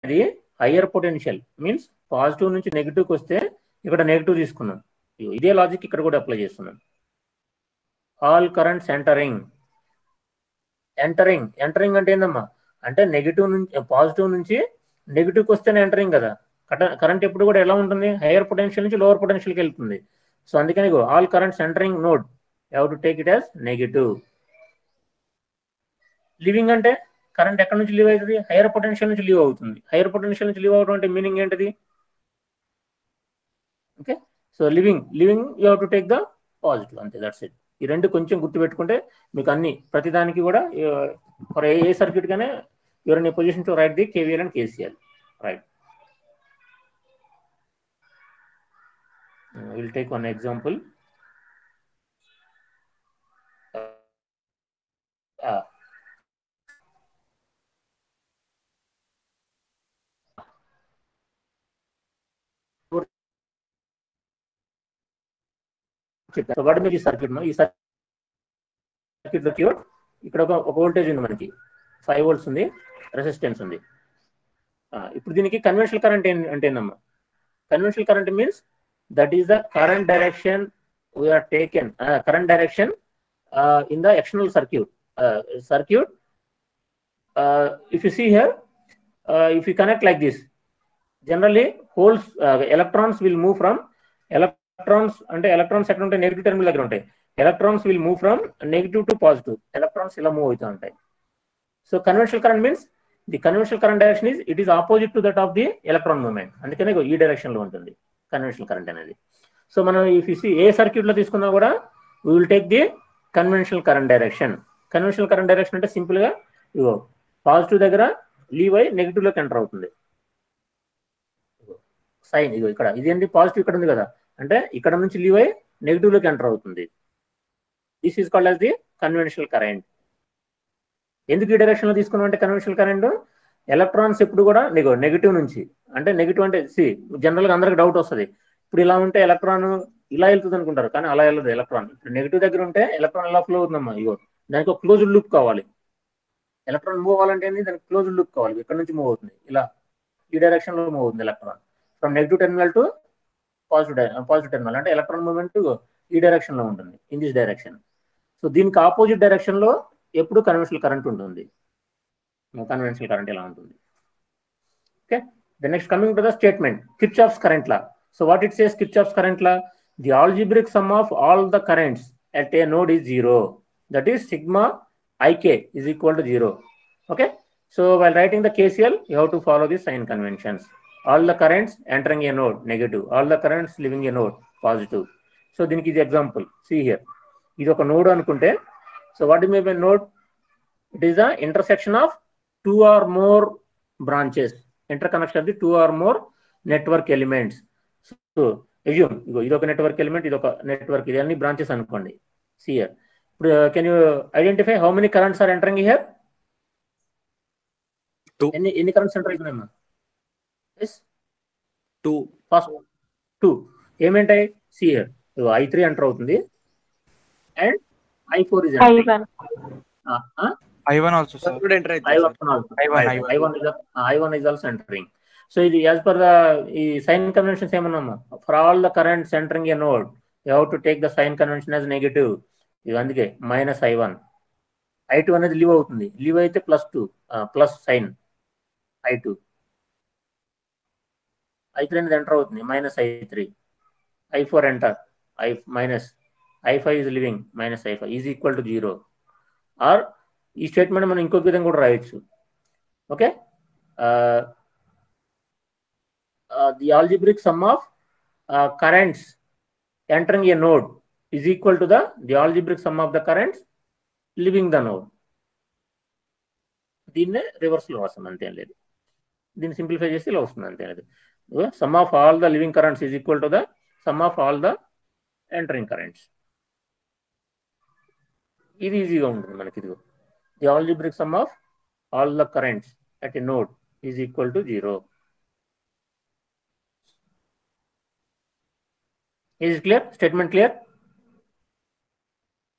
అనేది higher potential means positive నుంచి నెగిటివ్కి వస్తే ఇక్కడ నెగిటివ్ తీసుకున్నాం ఇగో ఇదే లాజిక్ ఇక్కడ కూడా అప్లై చేస్తున్నాం all currents entering entering entering అంటే ఏందమ్మా అంటే నెగిటివ్ నుంచి పాజిటివ్ నుంచి నెగిటివ్కి వస్తేనే ఎంటరింగ్ కదా కరెంట్ ఎప్పుడు కూడా ఎలా ఉంటుంది హైయర్ పొటెన్షియల్ నుంచి లోవర్ పొటెన్షియల్కి వెళ్తుంది సో అందుకని all currents entering node have to take it as negative leaving అంటే కరెంట్ ఎక్కడి నుంచి లీవ్ అవుతుంది హైయర్ పొటెన్షియల్ నుంచి లీవ్ అవుతుంది హైయర్ పొటెన్షియల్ నుంచి లీవ్ అవడం అంటే మీనింగ్ ఏంటిది okay so leaving leaving you have to take the positive అంతే దట్స్ ఇట్ ఈ రెండు కొంచెం గుర్తుపెట్టుకుంటే మీకు అన్ని ప్రతిదానికి కూడా ఫర్ ఏ ఏ సర్క్యూట్ గానే you are in position to write the KVL and KCL right will take one example చెప్పారు వాటి మీరు ఈ సర్క్యూట్ ఈ సర్క్యూట్ లో క్యూర్ ఇక్కడ ఒక ఒక వోల్టేజ్ ఉంది మనకి ఫైవ్ వోల్ట్స్ ఉంది రెసిస్టెన్స్ ఉంది ఆ, ఇప్పుడు దీనికి కన్వెన్షనల్ కరెంట్ అంటే ఏందమ్మా conventional current means that is the current direction we are taken current direction in the external circuit circuit if you see here if you connect like this generally holes electrons will move from electrons అంటే electrons ఎక్కడ ఉంటాయి negative terminal దగ్గర ఉంటాయి electrons will move from negative to positive electrons ఇలా move అవుతూ ఉంటాయి so conventional current means the conventional current direction is it is opposite to that of the electron movement అందుకనే ఇగో ఈ డైరెక్షన్ లో ఉంటుంది కన్వెన్షనల్ కరెంట్ అనేది సో మనం ఈ సి ఏ సర్క్యూట్ లో తీసుకున్నా కూడా we will take the conventional current direction conventional current direction అంటే సింపుల్ గా ఇగో పాజిటివ్ దగ్గర లీవ్ అయి నెగిటివ్ లోకి ఎంటర్ అవుతుంది సైన్ ఇగో ఇక్కడ ఇదేంటి పాజిటివ్ ఇక్కడ ఉంది కదా అంటే ఇక్కడ నుంచి లీవ్ అయి నెగిటివ్ లోకి ఎంటర్ అవుతుంది this is called as the conventional current ఎందుకు ఈ డైరెక్షన్ లో తీసుకున్నాం అంటే కన్వెన్షనల్ కరెంట్ ఎలక్ట్రాన్స్ ఎప్పుడు కూడా నీకు నెగిటివ్ నుంచి అంటే నెగిటివ్ అంటే సి జనరల్ గా అందరికి డౌట్ వస్తుంది ఇప్పుడు ఇలా ఉంటే ఎలక్ట్రాన్ ఇలా వెళ్తుంది అనుకుంటారు కానీ అలా వెళ్ళదు ఎలక్ట్రాన్ ఇప్పుడు నెగిటివ్ దగ్గర ఉంటే ఎలక్ట్రాన్ ఎలా ఫ్లో అవుతుందమ్మా ఇగో దానికి ఒక క్లోజ్డ్ లూప్ కావాలి ఎలక్ట్రాన్ మూవ్ అవ్వాలంటే ఏంది దానికి క్లోజ్డ్ లూప్ కావాలి ఇక్కడ నుంచి మూవ్ అవుతుంది ఇలా ఈ డైరెక్షన్ లో మూవ్ అవుతుంది electron from negative terminal to positive positive terminal అంటే ఎలక్ట్రాన్ మూవ్మెంట్ ఈ డైరెక్షన్ లో ఉంటుంది ఇన్ దిస్ డైరెక్షన్ సో దీనికి ఆపోజిట్ డైరెక్షన్ లో ఎప్పుడు కన్వెన్షనల్ కరెంట్ ఉంటుంది కన్వెన్షనల్ కరెంట్ ఎలా ఉంటుంది okay the next coming to the statement Kirchhoff's current law so what it says Kirchhoff's current law the algebraic sum of all the currents at a node is zero. That is sigma ik is equal to zero. Okay. So while writing the KCL, you have to follow the sign conventions. All the currents entering a node negative. All the currents leaving a node positive. So దీనికి ఇది example see here. ఇది ఒక node అనుకుంటే so what is my node it is the intersection of two or more branches interconnection of the two or more network elements so assume ఇగో ఇది ఒక network element ఇది ఒక network ఇది అన్ని బ్రాంచెస్ అనుకోండి సియర్ ఇప్పుడు can you identify how many currents are entering here Two. ఎన్ని ఎన్ని కరెంట్స్ ఎంటర్ అవుతున్నాయమ్మా ఎస్ టూ ఫస్ట్ టూ ఏమేంటాయి సియర్ ఐ త్రీ ఎంటర్ అవుతుంది and I four is I one. I one also sir కూడా enter I అవుతుంది one also I1, I1. I one I one is also entering so ఇది as per the ఈ sign conventions ఏమన్నామా for all the currents entering a node you have to take the sign convention as negative ఇది అందుకే minus I one I two అనేది leave అవుతుంది leave అయితే plus two plus sign I two I three అనేది enter అవుతుంది minus I three I four enter I minus I five is leaving minus I five is equal to zero or ఈ statement మనం ఇంకొక విధంగా కూడా రాయొచ్చు okay the algebraic sum of uh, currents entering a node is equal to the the algebraic sum of the currents leaving the node దీన్నే reverse లో వస్తుంది అంతే లేదు దీన్ని సింప్లిఫై చేస్తే ఇలా వస్తుంది అంతే లేదు sum of all the leaving currents is equal to the sum of all the entering currents ఇది ఈజీగా ఉంటుంది మనకి ఇది the algebraic sum of all the currents at a node is equal to zero Is it clear? Statement clear?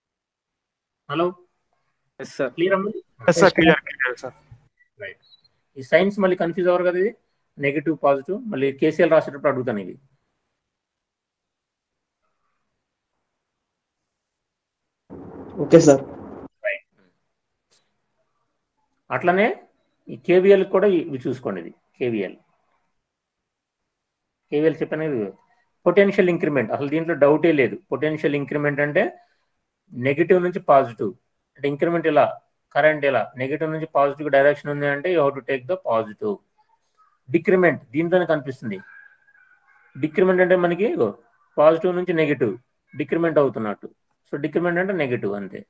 Hello? Yes sir Clear, Amul? Sir clear clear sir Right. ఈ signs మళ్ళీ confuse అవ్వరు కదా ఇది negative positive మళ్ళీ KCL రాసేటప్పుడు అడుగుతాను ఇది okay sir అట్లనే ఈ కేవీఎల్ కూడా ఇవి చూసుకోండి ఇది కేవీఎల్ కేవీఎల్ చెప్పాను కదా పొటెన్షియల్ ఇంక్రిమెంట్ అసలు దీంట్లో డౌటే లేదు పొటెన్షియల్ ఇంక్రిమెంట్ అంటే నెగిటివ్ నుంచి పాజిటివ్ అంటే ఇంక్రిమెంట్ ఇలా కరెంట్ ఇలా నెగిటివ్ నుంచి పాజిటివ్ డైరెక్షన్ ఉంది అంటే you how to take the positive decrement దీంతోనే కనిపిస్తుంది డిక్రిమెంట్ అంటే మనకి పాజిటివ్ నుంచి నెగిటివ్ డిక్రిమెంట్ అవుతున్నట్టు సో డిక్రిమెంట్ అంటే నెగిటివ్ అంతే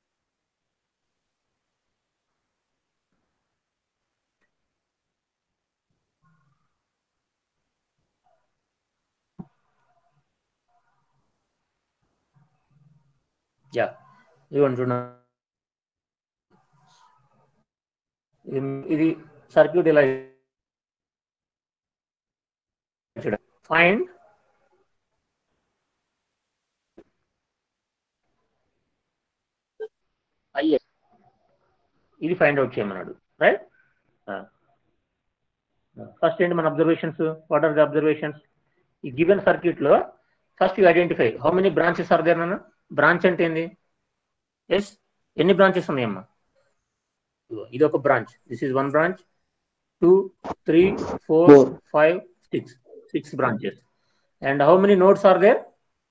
యా ఇదిగోండి చూడండి ఇది- ఇది సర్క్యూట్ ఇలా ఫైండ్ అయ్యే ఇది ఫైండ్ అవుట్ చేయమన్నాడు రైట్ ఫస్ట్ ఏంటి మన observations what are the observations ఈ గివెన్ సర్క్యూట్ లో first you identify how many branches are there నాన్న బ్రాంచ్ అంటే ఏంది ఎస్ ఎన్ని బ్రాంచెస్ ఉన్నాయమ్మా ఇదిగో, ఇది ఒక branch this is one branch two three four Four. Five six six branches and how many nodes are there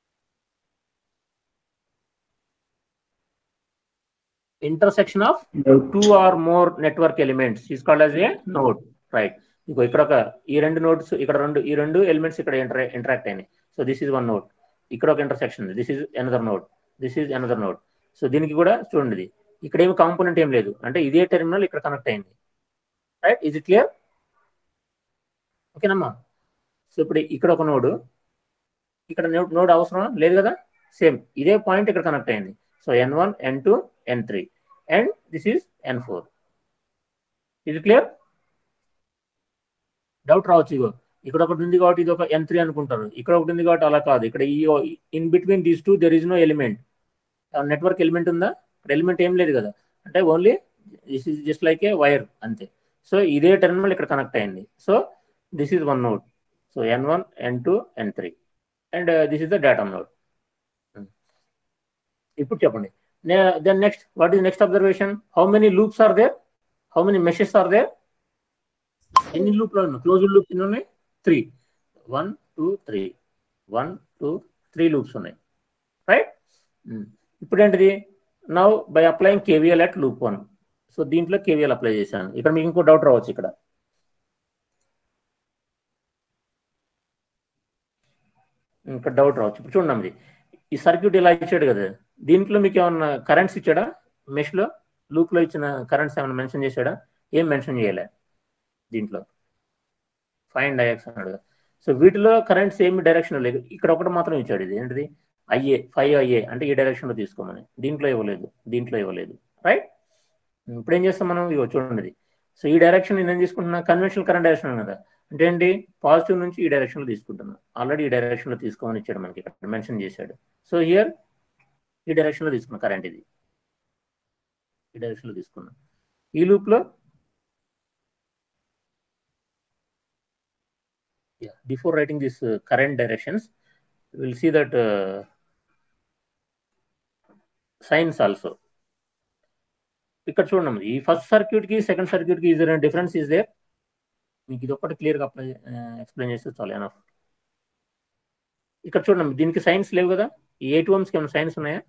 intersection of two or more network elements is called as a node right ఇంకో ఇక్కడ ఒక ఈ రెండు nodes ఇక్కడ రెండు ఈ రెండు elements ఇక్కడ ఇంటరాక్ట్ అయినాయి so this is one node ఇక్కడ ఒక intersection this is another node this is another node so దీనికి కూడా చూడండి ఇది. ఇక్కడ ఏమి కాంపోనెంట్ ఏం లేదు అంటే ఇదే టెర్మినల్ ఇక్కడ కనెక్ట్ అయింది రైట్ ఇది క్లియర్ ఓకేనమ్మా సో ఇప్పుడు ఇక్కడ ఒక నోడ్ ఇక్కడ నోడ్ అవసరం లేదు కదా సేమ్ ఇదే పాయింట్ ఇక్కడ కనెక్ట్ అయింది so N one N two N three and this is N four ఇది క్లియర్ డౌట్ రావచ్చు ఇగో ఇక్కడ ఒకటి ఉంది కాబట్టి ఇది ఒక ఎన్ త్రీ అనుకుంటారు ఇక్కడ ఒకటి ఉంది కాబట్టి అలా కాదు ఇక్కడ ఈ in between these two there is no element network element ఉందా ఇక్కడ ఎలిమెంట్ ఏం లేదు కదా అంటే only this is just like a wire అంతే సో ఇదే టెర్మినల్ ఇక్కడ కనెక్ట్ అయింది so this is one node so N one N two N three and this is the data node ఇప్పుడు చెప్పండి then next what is next observation how many loops are there how many meshes are there ఎన్ని లూప్లు ఉన్నాయి closed loops ఎన్ని ఉన్నాయి three one two three one two three loops ఉన్నాయి right ఇప్పుడు ఏంటిది now by applying KVL at loop one so దీంట్లో KVL apply చేశాను ఇక్కడ మీకు ఇంకో డౌట్ రావచ్చు ఇక్కడ ఇంకా డౌట్ రావచ్చు ఇప్పుడు చూడండి ఇది ఈ సర్క్యూట్ ఇలా ఇచ్చాడు కదా దీంట్లో మీకు ఏమన్నా కరెంట్స్ ఇచ్చాడా మెష్ లో లూప్ లో ఇచ్చిన కరెంట్స్ ఏమైనా మెన్షన్ చేశాడా ఏం మెన్షన్ చేయలే దీంట్లో ఫైన్ డయాక్స్ అన్నాడు సో వీటిలో కరెంట్స్ ఏమి డైరెక్షన్ లేదు ఇక్కడ ఒకటి మాత్రం ఇచ్చాడు ఇది ఏంటిది ఐఏ ఫైవ్ ఐఏ అంటే ఈ డైరెక్షన్ లో తీసుకోమని దీంట్లో ఇవ్వలేదు దీంట్లో ఇవ్వలేదు రైట్ ఇప్పుడు ఏం చేస్తాం మనం ఇవ్వ చూడండి ఇది సో ఈ డైరెక్షన్ నేను ఏం తీసుకుంటున్నా కన్వెన్షనల్ కరెంట్ డైరెక్షన్ కదా అంటే ఏంటి పాజిటివ్ నుంచి ఈ డైరెక్షన్ లో తీసుకుంటున్నా ఆల్రెడీ ఈ డైరెక్షన్ లో తీసుకోమని ఇచ్చాడు మనకి ఇక్కడ మెన్షన్ చేశాడు సో హియర్ ఈ డైరెక్షన్ లో తీసుకున్నా కరెంట్ ఇది ఈ డైరెక్షన్ లో తీసుకున్నా ఈ లూప్ లో before writing this current directions will see that signs also ఇక్కడ చూడండి ఈ ఫస్ట్ సర్క్యూట్ కి సెకండ్ సర్క్యూట్ కి ఇస్ డిఫరెన్స్ ఇస్ దేర్ మీకు ఇది ఒక్కటి క్లియర్ గా అప్లై ఎక్స్ప్లెయిన్ చేస్తే చాలా ఎనఫ్ ఇక్కడ చూడండి దీనికి సైన్స్ లేవు కదా ఈ ఎయిట్ ఓమ్స్కి ఏమైనా సైన్స్ ఉన్నాయా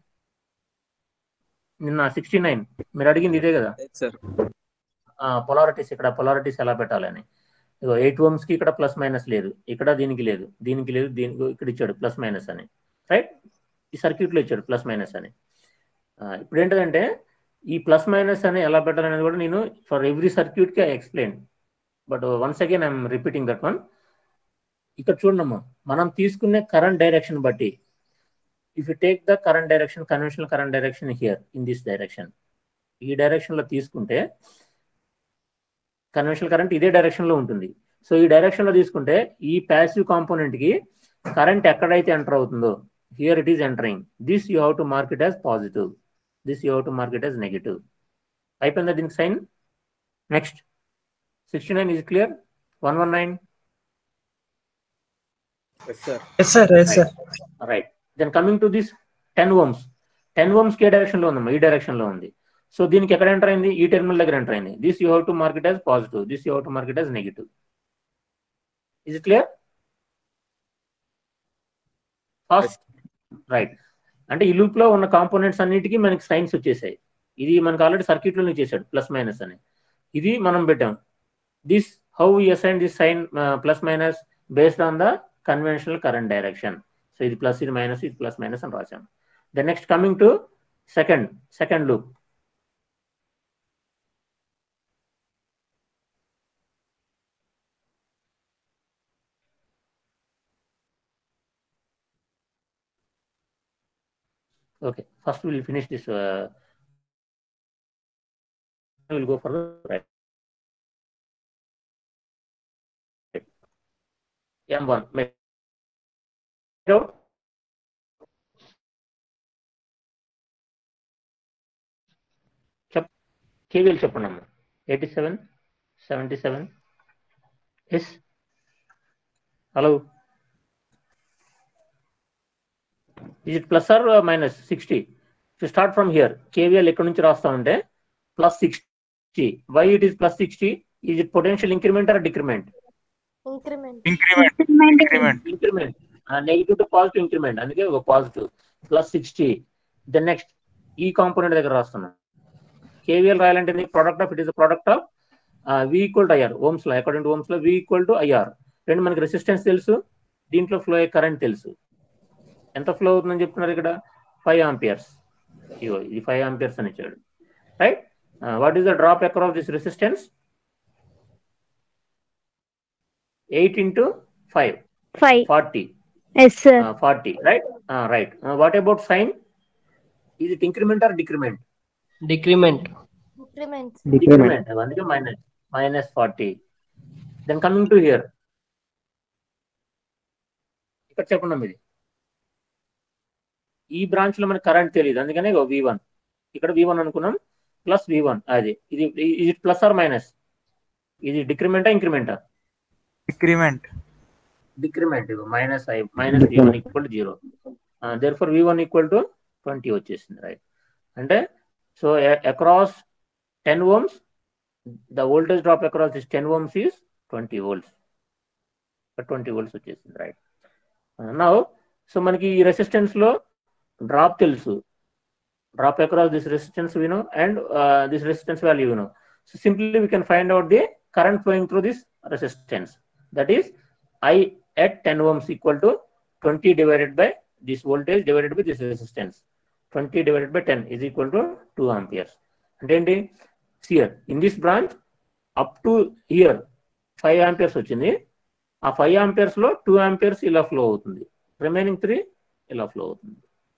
నిన్న సిక్స్టీ నైన్ మీరు అడిగింది ఇదే కదా సార్ పొలారిటీస్ ఇక్కడ పొలారిటీస్ ఎలా పెట్టాలని ఇగో ఎయిట్ ఓమ్స్ కి ఇక్కడ ప్లస్ మైనస్ లేదు ఇక్కడ దీనికి లేదు దీనికి లేదు దీనికి ఇక్కడ ఇచ్చాడు ప్లస్ మైనస్ అని రైట్ ఈ సర్క్యూట్ లో ఇచ్చాడు ప్లస్ మైనస్ అని ఇప్పుడు ఏంటంటే ఈ ప్లస్ మైనస్ అని ఎలా పెట్టాలనేది కూడా నేను ఫర్ ఎవ్రీ సర్క్యూట్ కి explain but once again I'm repeating that one ఇక్కడ చూడమ్మా మనం తీసుకునే కరెంట్ డైరెక్షన్ బట్టి if you take the current direction conventional current direction here in this direction ఈ డైరెక్షన్ లో తీసుకుంటే కన్వెన్షనల్ కరెంట్ ఇదే డైరెక్షన్ లో ఉంటుంది సో ఈ డైరెక్షన్ లో తీసుకుంటే ఈ ప్యాసివ్ కాంపోనెంట్ కి కరెంట్ ఎక్కడైతే ఎంటర్ అవుతుందో here it is entering this you have to mark it as positive this you have to mark it as negative అయిపోయిందా దీనికి sign next sixty nine is clear one one nine yes sir yes sir right then coming to this ten ohms ten ohms కే direction లో ఉందమ్మా ఈ direction లో ఉంది so దీనికి ఎక్కడ ఎంటర్ అయింది ఈ టెర్మినల్ దగ్గర ఎంటర్ అయింది this you have to mark it as positive this you have to mark it as negative is clear first right అంటే ఈ లూప్ లో ఉన్న కాంపోనెంట్స్ అన్నిటికీ మనకి సైన్స్ వచ్చేసాయి ఇది మనకి ఆల్రెడీ సర్క్యూట్ లోనే చేశాడు ప్లస్ మైనస్ అని ఇది మనం పెట్టాం this how assign this sign plus minus based on the conventional current direction so ఇది ప్లస్ ఇది మైనస్ ఇది ప్లస్ మైనస్ అని రాశాం the next coming to second second loop Okay, first we'll finish this. Uh, we'll go for the right. M1. Make it out. చెప్ KVL చెప్పండి అమ్మ eighty seven seventy seven yes hello is it plus or uh, minus 60 to start from here kvl ఎక్కడి నుంచి రాస్తా ఉంటే plus sixty why it is plus sixty is it potential increment or decrement Increment. Increment increment increment negative to positive increment అందుకే ఒక positive plus sixty the next ఈ component దగ్గర రాస్తున్నాం KVL రాయాలంటే product of it is product of V equal to IR ohms లో according to Ohm's లో V equal to IR రెండు మనకి రెసిస్టెన్స్ తెలుసు దీంట్లో ఫ్లో అయ్యే కరెంట్ తెలుసు ఎంత ఫ్లో అవుతుందని చెప్తున్నారు ఇక్కడ ఫైవ్ ఆంపియర్స్ ఇగో ఇది ఫైవ్ ఆంపియర్స్ అని ఇచ్చాడు right what is the drop across this resistance eight into five Five. Forty Yes, sir. Forty right right what about sign is it increment or decrement decrement Increment. Decrement అందుకే minus minus forty then coming to here ఇక్కడ చెప్పండి ఇది ఈ branch లో మనకి current తెలియదు అందుకనే V one ఇక్కడ వి వన్ అనుకున్నాం ప్లస్ వి వన్ అది ఇది ఇది ప్లస్ ఆర్ మైనస్ ఇది డిక్రిమెంటా ఇంక్రిమెంటా increment decrement minus I minus V one equal to zero therefore V one equal to twenty వచ్చేసింది రైట్ అంటే so across ten ohms the voltage drop across this ten ohms is twenty volts twenty volts వచ్చేసింది right now so మనకి ఈ resistance లో drop తెలుసు drop across this resistance వినో and this resistance value వినో so simply we can find out the current flowing through this resistance that is I at 10 ohms equal to 20 divided by this voltage divided by this resistance. 20 divided by 10 is equal to 2 amperes. అంటే ఏంటి here in this branch up to here 5 amperes వచ్చింది ఆ 5 amperes లో 2 amperes ఇలా flow అవుతుంది remaining three ఇలా flow అవుతుంది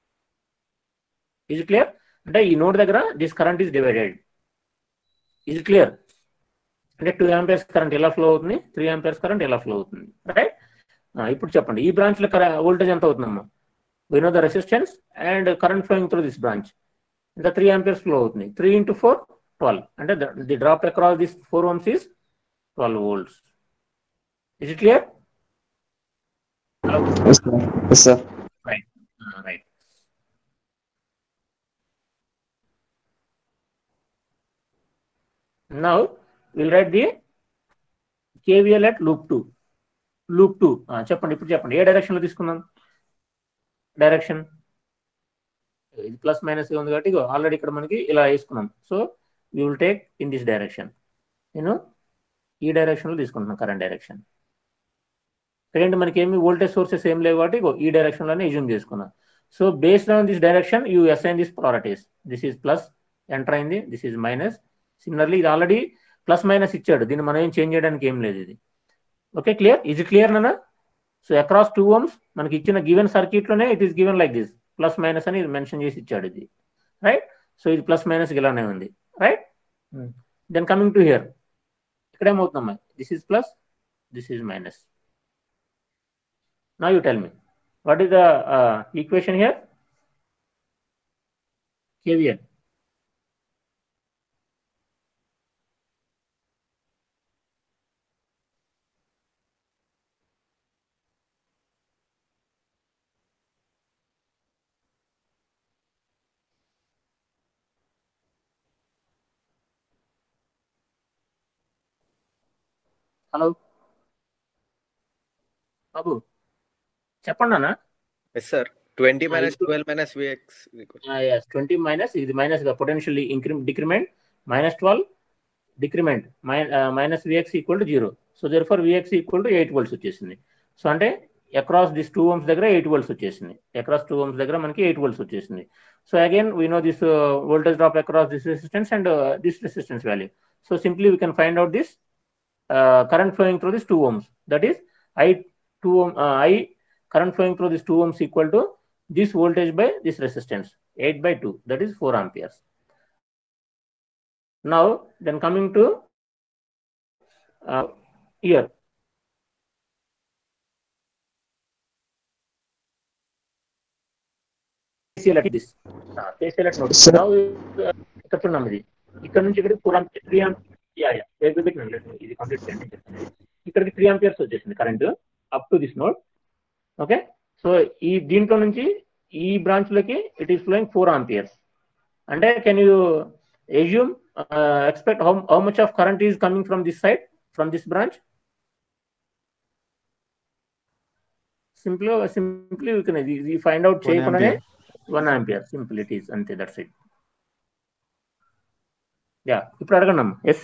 ఇది క్లియర్ అంటే ఈ నోడ్ దగ్గర దిస్ కరెంట్ ఈస్ డివైడెడ్ ఇది క్లియర్ అంటే టూ ఆంపియర్స్ కరెంట్ ఎలా ఫ్లో అవుతుంది త్రీ ఆంపియర్స్ కరెంట్ ఎలా ఫ్లో అవుతుంది రైట్ ఇప్పుడు చెప్పండి ఈ బ్రాంచ్ లో వోల్టేజ్ ఎంత అవుతుందమ్మా we know the resistance and current flowing through this branch ఇంత త్రీ ఆంపియర్స్ ఫ్లో అవుతుంది త్రీ ఇంటూ ఫోర్ ట్వెల్వ్ అంటే the drop across this four ohms is twelve volts is it clear hello yes sir right right Now we'll write the KVL at loop 2. Loop two చెప్పండి ఇప్పుడు చెప్పండి ఏ direction లో తీసుకుందాం direction ఇది plus minus ఉంది కాబట్టి already ఇక్కడ మనకి ఇలా వేసుకున్నాం so we will take in this direction నేను ఈ డైరెక్షన్ లో తీసుకుంటున్నాను కరెంట్ డైరెక్షన్ సెకండ్ మనకి ఏమి వోల్టేజ్ సోర్సెస్ ఏం లేవు కాబట్టి ఇగో ఈ డైరెక్షన్ లోనే ఎజ్యూమ్ చేసుకున్నాం so based on this direction you assign this properties this is plus enter అయింది దిస్ ఈజ్ మైనస్ సిమిలర్లీ ఇది ఆల్రెడీ ప్లస్ మైనస్ ఇచ్చాడు దీన్ని మనం ఏం చేంజ్ చేయడానికి ఏం లేదు ఇది ఓకే క్లియర్ ఇది క్లియర్ నానా సో అక్రాస్ టూ ఓమ్స్ మనకి ఇచ్చిన గివెన్ సర్క్యూట్ లోనే it is given like this plus minus అని మెన్షన్ చేసి ఇచ్చాడు ఇది రైట్ సో ఇది ప్లస్ మైనస్ ఇలానే ఉంది right then coming to here ఇక్కడ ఏమవుతుందమ్మా this is plus this is minus నా you tell me what is the equation here KVL hello బాబు చెప్పండి అన్న yes sir twenty Ah, minus ఇప్పుడు- twelve minus VX twenty minus ఇది minus potential decrement minus twelve decrement minus VX equal to zero so therefore VX equal to eight volts వచ్చేసింది so అంటే across this two ohms దగ్గర eight volts వచ్చేసింది across two ohms దగ్గర మనకి eight volts వచ్చేసింది so again we know this voltage drop across this resistance and this resistance value so simply we can find out this current flowing through this 2 ohms that is i 2 ohm uh, i current flowing through this 2 ohms equal to this voltage by this resistance 8 by 2 that is 4 amperes now then coming to uh, here KCL at this uh, KCL at note Sir. now uh, ఇక్కడ చూడండి ఇది ఇక్కడ నుంచి ఇక్కడ four three yeah yeah ఇది complete చేయండి ఇక్కడికి three amperes వచ్చేసింది current up to this node okay so ఈ దీంట్లో నుంచి ఈ బ్రాంచ్ లోకి it is flowing four amperes అంటే can you assume expect how how much of current is coming from this side from this branch simple simply you can find out చేయకుండానే one ampere simple it is అంతే that's it yeah ఇప్పుడు అడగండి అమ్మ yes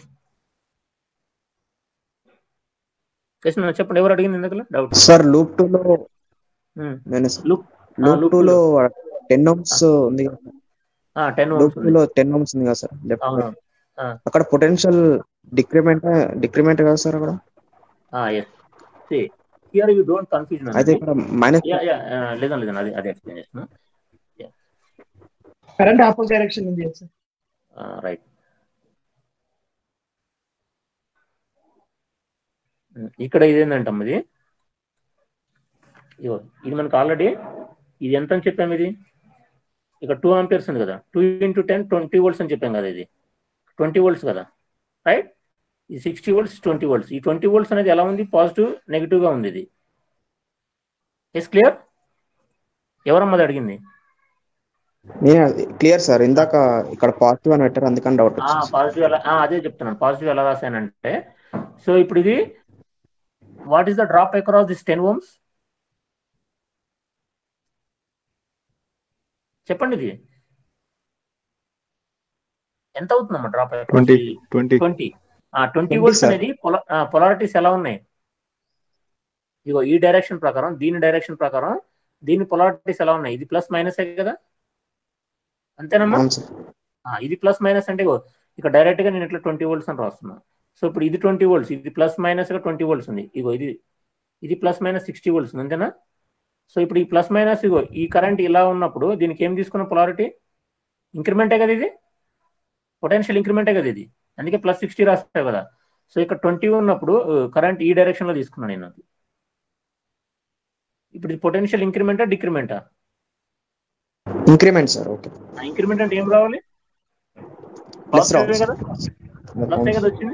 yes చెప్పండి ఎవరు అడిగింది ఎందుకు doubt sir loop two లో నేను Loop- loop loop two two లో టెన్ ఓమ్స్ ఉంది కదా టెన్ లూప్ టూ లో టెన్ ఓమ్స్ ఉంది కదా సార్ లెఫ్ట్ అవును అక్కడ పొటెన్షియల్ డిక్రిమెంట్ డిక్రిమెంట్ కదా సార్ అక్కడ yes see here you don't confusion అయితే ఇక్కడ మైనస్ యా యా లేదండి లేదండి అది అది ఎక్స్ప్లెయిన్ చేస్తున్నా కరెంట్ ఆపోజిట్ డైరెక్షన్ ఉంది కదా సార్ రైట్ ఇక్కడ ఇదేంటంటమ్మ ఇది ఇగో ఇది మనకు ఆల్రెడీ ఇది ఎంత అని చెప్పాము ఇది ఇక్కడ టూ ఆంపియర్స్ ఉంది కదా two into ten twenty volts అని చెప్పాం కదా ఇది ట్వంటీ వోల్ట్స్ కదా రైట్ ఈ సిక్స్టీ వోల్ట్స్ ట్వంటీ వోల్ట్స్ ఈ ట్వంటీ వోల్ట్స్ అనేది ఎలా ఉంది పాజిటివ్ నెగిటివ్ గా ఉంది ఇది ఎస్ క్లియర్ ఎవరమ్మది అడిగింది క్లియర్ సార్ ఇందాక ఇక్కడ పాజిటివ్ అని పెట్టారు అందుకని డౌట్ వచ్చింది పాజిటివ్ ఎలా ఆ, అదే చెప్తున్నాను పాజిటివ్ ఎలా రాశానంటే సో ఇప్పుడు ఇది what is the drop across this ten ohms చెప్పండి ఇది ఎంత అవుతుందమ్మా drop twenty twenty twenty twenty 20, volts sir. అనేది పొలారిటీస్ ఎలా ఉన్నాయి ఇగో ఈ డైరెక్షన్ ప్రకారం దీని డైరెక్షన్ ప్రకారం దీని పొలారిటీస్ ఎలా ఉన్నాయి ఇది ప్లస్ మైనస్ కదా అంతేనమ్మా అవును సార్ ఆ, ఇది ప్లస్ మైనస్ అంటే ఇగో ఇక్కడ డైరెక్ట్ గా నేను ఇట్లా ట్వంటీ వోల్ట్స్ అని రాస్తున్నా సో ఇప్పుడు ఇది ట్వంటీ వోల్ట్స్ ఇది ప్లస్ మైనస్ గా ట్వంటీ వోల్ట్స్ ఉంది ఇగో ఇది ఇది ప్లస్ మైనస్ సిక్స్టీ వోల్ట్స్ ఉంది అంతేనా సో ఇప్పుడు ఈ ప్లస్ మైనస్ ఇగో ఈ కరెంట్ ఇలా ఉన్నప్పుడు దీనికి ఏం తీసుకున్న పొలారిటీ ఇంక్రిమెంటే కదా ఇది పొటెన్షియల్ ఇంక్రిమెంటే కదా ఇది అందుకే ప్లస్ సిక్స్టీ రాస్తావు కదా సో ఇక్కడ ట్వంటీ ఉన్నప్పుడు కరెంట్ ఈ డైరెక్షన్ లో తీసుకున్నాను నేను అది ఇప్పుడు ఇది పొటెన్షియల్ ఇంక్రిమెంటా డిక్రిమెంటా ఇంక్రిమెంట్ సార్ ఓకే ఇంక్రిమెంట్ అంటే ఏం రావాలి ప్లస్ Positive రావు కదా ప్లస్ కదా వచ్చింది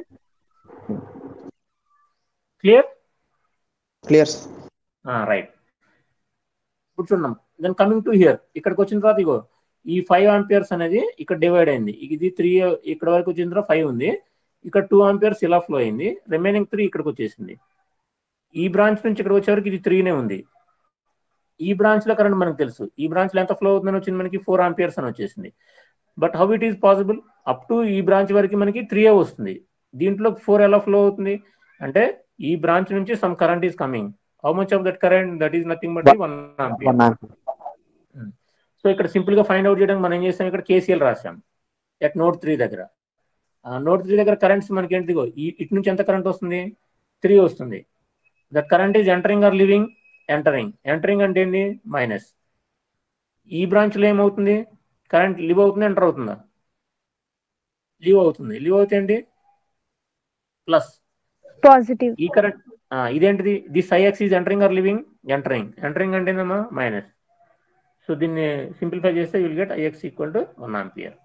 క్లియర్ క్లియర్ సార్ రైట్ కూర్చున్నాం దెన్ కమింగ్ టు హియర్ ఇక్కడికి వచ్చిన తర్వాత ఇగో ఈ ఫైవ్ ఆంపియర్స్ అనేది ఇక్కడ డివైడ్ అయింది ఇది త్రీ ఇక్కడ వరకు వచ్చిన తర్వాత ఫైవ్ ఉంది ఇక్కడ టూ ఆంపియర్స్ ఇలా ఫ్లో అయింది రిమైనింగ్ త్రీ ఇక్కడికి వచ్చేసింది ఈ బ్రాంచ్ నుంచి ఇక్కడ వచ్చే వరకు ఇది త్రీనే ఉంది ఈ బ్రాంచ్ లో కరెంట్ మనకు తెలుసు ఈ బ్రాంచ్ లో ఎంత ఫ్లో అవుతుందని వచ్చింది మనకి ఫోర్ ఆంపియర్స్ అని వచ్చేసింది but how it is possible up to ఈ బ్రాంచ్ వరకు మనకి త్రీ వస్తుంది దీంట్లో ఫోర్ ఎలా ఫ్లో అవుతుంది అంటే ఈ బ్రాంచ్ నుంచి some current is coming how much of that current that is nothing but one ampere one ampere so ఇక్కడ సింపుల్ గా ఫైండ్ అవుట్ చేయడానికి మనం ఏం చేస్తాం ఇక్కడ కేసీఎల్ రాసాం ఎట్ నోట్ త్రీ దగ్గర నోట్ త్రీ దగ్గర కరెంట్స్ మనకి ఏంటి ఇగో, ఈ ఇటు నుంచి ఎంత కరెంట్ వస్తుంది త్రీ వస్తుంది that current is entering or leaving entering entering అంటే ఏంటి మైనస్ ఈ బ్రాంచ్ లో ఏమవుతుంది కరెంట్ లివ్ అవుతుంది ఎంటర్ అవుతుందా లీవ్ అవుతుంది లీవ్ అవుతే ఏంటి ప్లస్ పాజిటివ్ ఈ కరెంట్ ఇదేంటిది this IX is entering or leaving entering entering అంటే ఏందమ్మా మైనస్ సో దీన్ని సింప్లిఫై చేస్తే will get IX equal to one ampere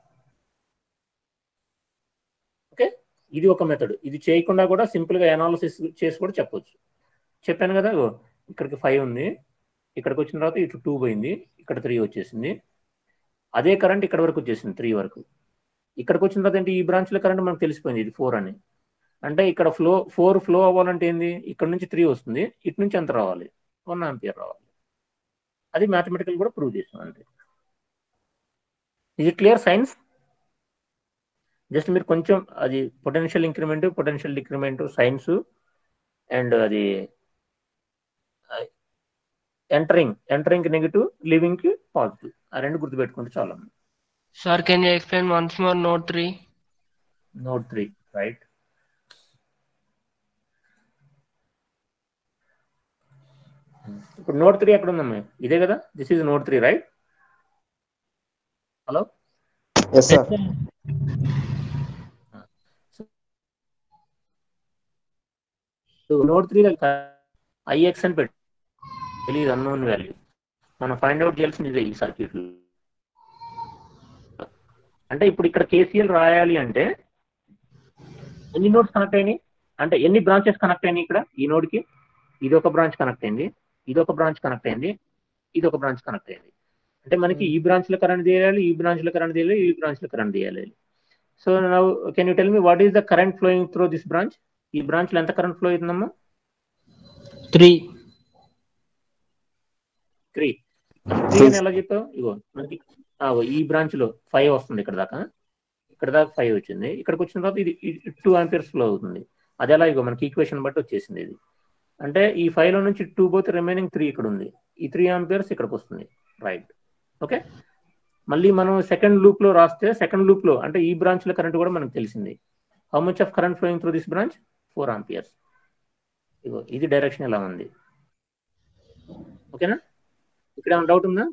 okay ఇది ఒక మెథడ్ ఇది చేయకుండా కూడా సింపుల్ గా అనాలిసిస్ చేసి కూడా చెప్పొచ్చు చెప్పాను కదా ఇగో, ఇక్కడికి ఫైవ్ ఉంది ఇక్కడికి వచ్చిన తర్వాత ఇటు టూ పోయింది ఇక్కడ త్రీ వచ్చేసింది అదే కరెంట్ ఇక్కడ వరకు వచ్చేసింది త్రీ వరకు ఇక్కడికి వచ్చిన తర్వాత ఏంటి ఈ బ్రాంచ్ లో కరెంట్ మనకు తెలిసిపోయింది ఇది ఫోర్ అని అంటే ఇక్కడ ఫ్లో ఫోర్ ఫ్లో అవ్వాలంటే ఏంది ఇక్కడ నుంచి త్రీ వస్తుంది ఇటు నుంచి ఎంత రావాలి వన్ ఆంపియర్ రావాలి అది మ్యాథమెటికల్ కూడా ప్రూవ్ చేసాం అంతే ఇది క్లియర్ సైన్స్ జస్ట్ మీరు కొంచెం అది potential increment potential decrement signs and అది ఎంటరింగ్ ఎంటరింగ్ నెగిటివ్ లివింగ్ కి పాజిటివ్ ఆ రెండు గుర్తుపెట్టుకుంటే చాలా Sir, can you explain once more note 3? Node three right ఇప్పుడు నోట్ త్రీ ఎక్కడ ఉందమ్మా ఇదే కదా this is node three right hello yes sir node three IX అని పెట్టు తెలియదు అన్నోన్ వాల్యూ మనం ఫైండ్ అవుట్ చేయాల్సింది ఇదే ఈ సర్క్యూట్ అంటే ఇప్పుడు ఇక్కడ కేసీఎల్ రాయాలి అంటే ఎన్ని నోట్స్ కనెక్ట్ అయినాయి అంటే ఎన్ని బ్రాంచెస్ కనెక్ట్ అయినాయి ఇక్కడ ఈ నోడ్ కి ఇది ఒక బ్రాంచ్ కనెక్ట్ అయింది ఇది ఒక బ్రాంచ్ కనెక్ట్ అయింది ఇది ఒక బ్రాంచ్ కనెక్ట్ అయింది అంటే మనకి ఈ బ్రాంచ్ లో కరెంట్ తీయాలి ఈ బ్రాంచ్ లో కరెంట్ తీయాలి ఈ బ్రాంచ్ లో కరెంట్ తీయాలి so now can you tell me what is the current flowing through this branch ఈ బ్రాంచ్ లో ఎంత కరెంట్ ఫ్లో అవుతుందమ్మా 3. త్రీ త్రీ అని ఎలా చెప్పావు ఇగో మనకి ఆ, ఇగో ఈ బ్రాంచ్ లో ఫైవ్ వస్తుంది ఇక్కడ దాకా ఇక్కడ దాకా ఫైవ్ వచ్చింది ఇక్కడికి వచ్చిన తర్వాత ఇది టూ ఆంపియర్స్ ఫ్లో అవుతుంది అది ఎలా ఇగో మనకి ఈక్వేషన్ బట్టి వచ్చేసింది ఇది అంటే ఈ ఫైవ్ లో నుంచి టూ పోతే రిమైనింగ్ త్రీ ఇక్కడ ఉంది ఈ త్రీ ఆంపియర్స్ ఇక్కడికి వస్తుంది రైట్ ఓకే మళ్ళీ మనం సెకండ్ లూప్ లో రాస్తే సెకండ్ లూప్ లో అంటే ఈ బ్రాంచ్ లో కరెంట్ కూడా మనకు తెలిసింది how much of current flowing through this branch four amperes ఇగో ఇది డైరెక్షన్ ఎలా ఉంది ఓకేనా ఇక్కడ ఏమైనా డౌట్ ఉందా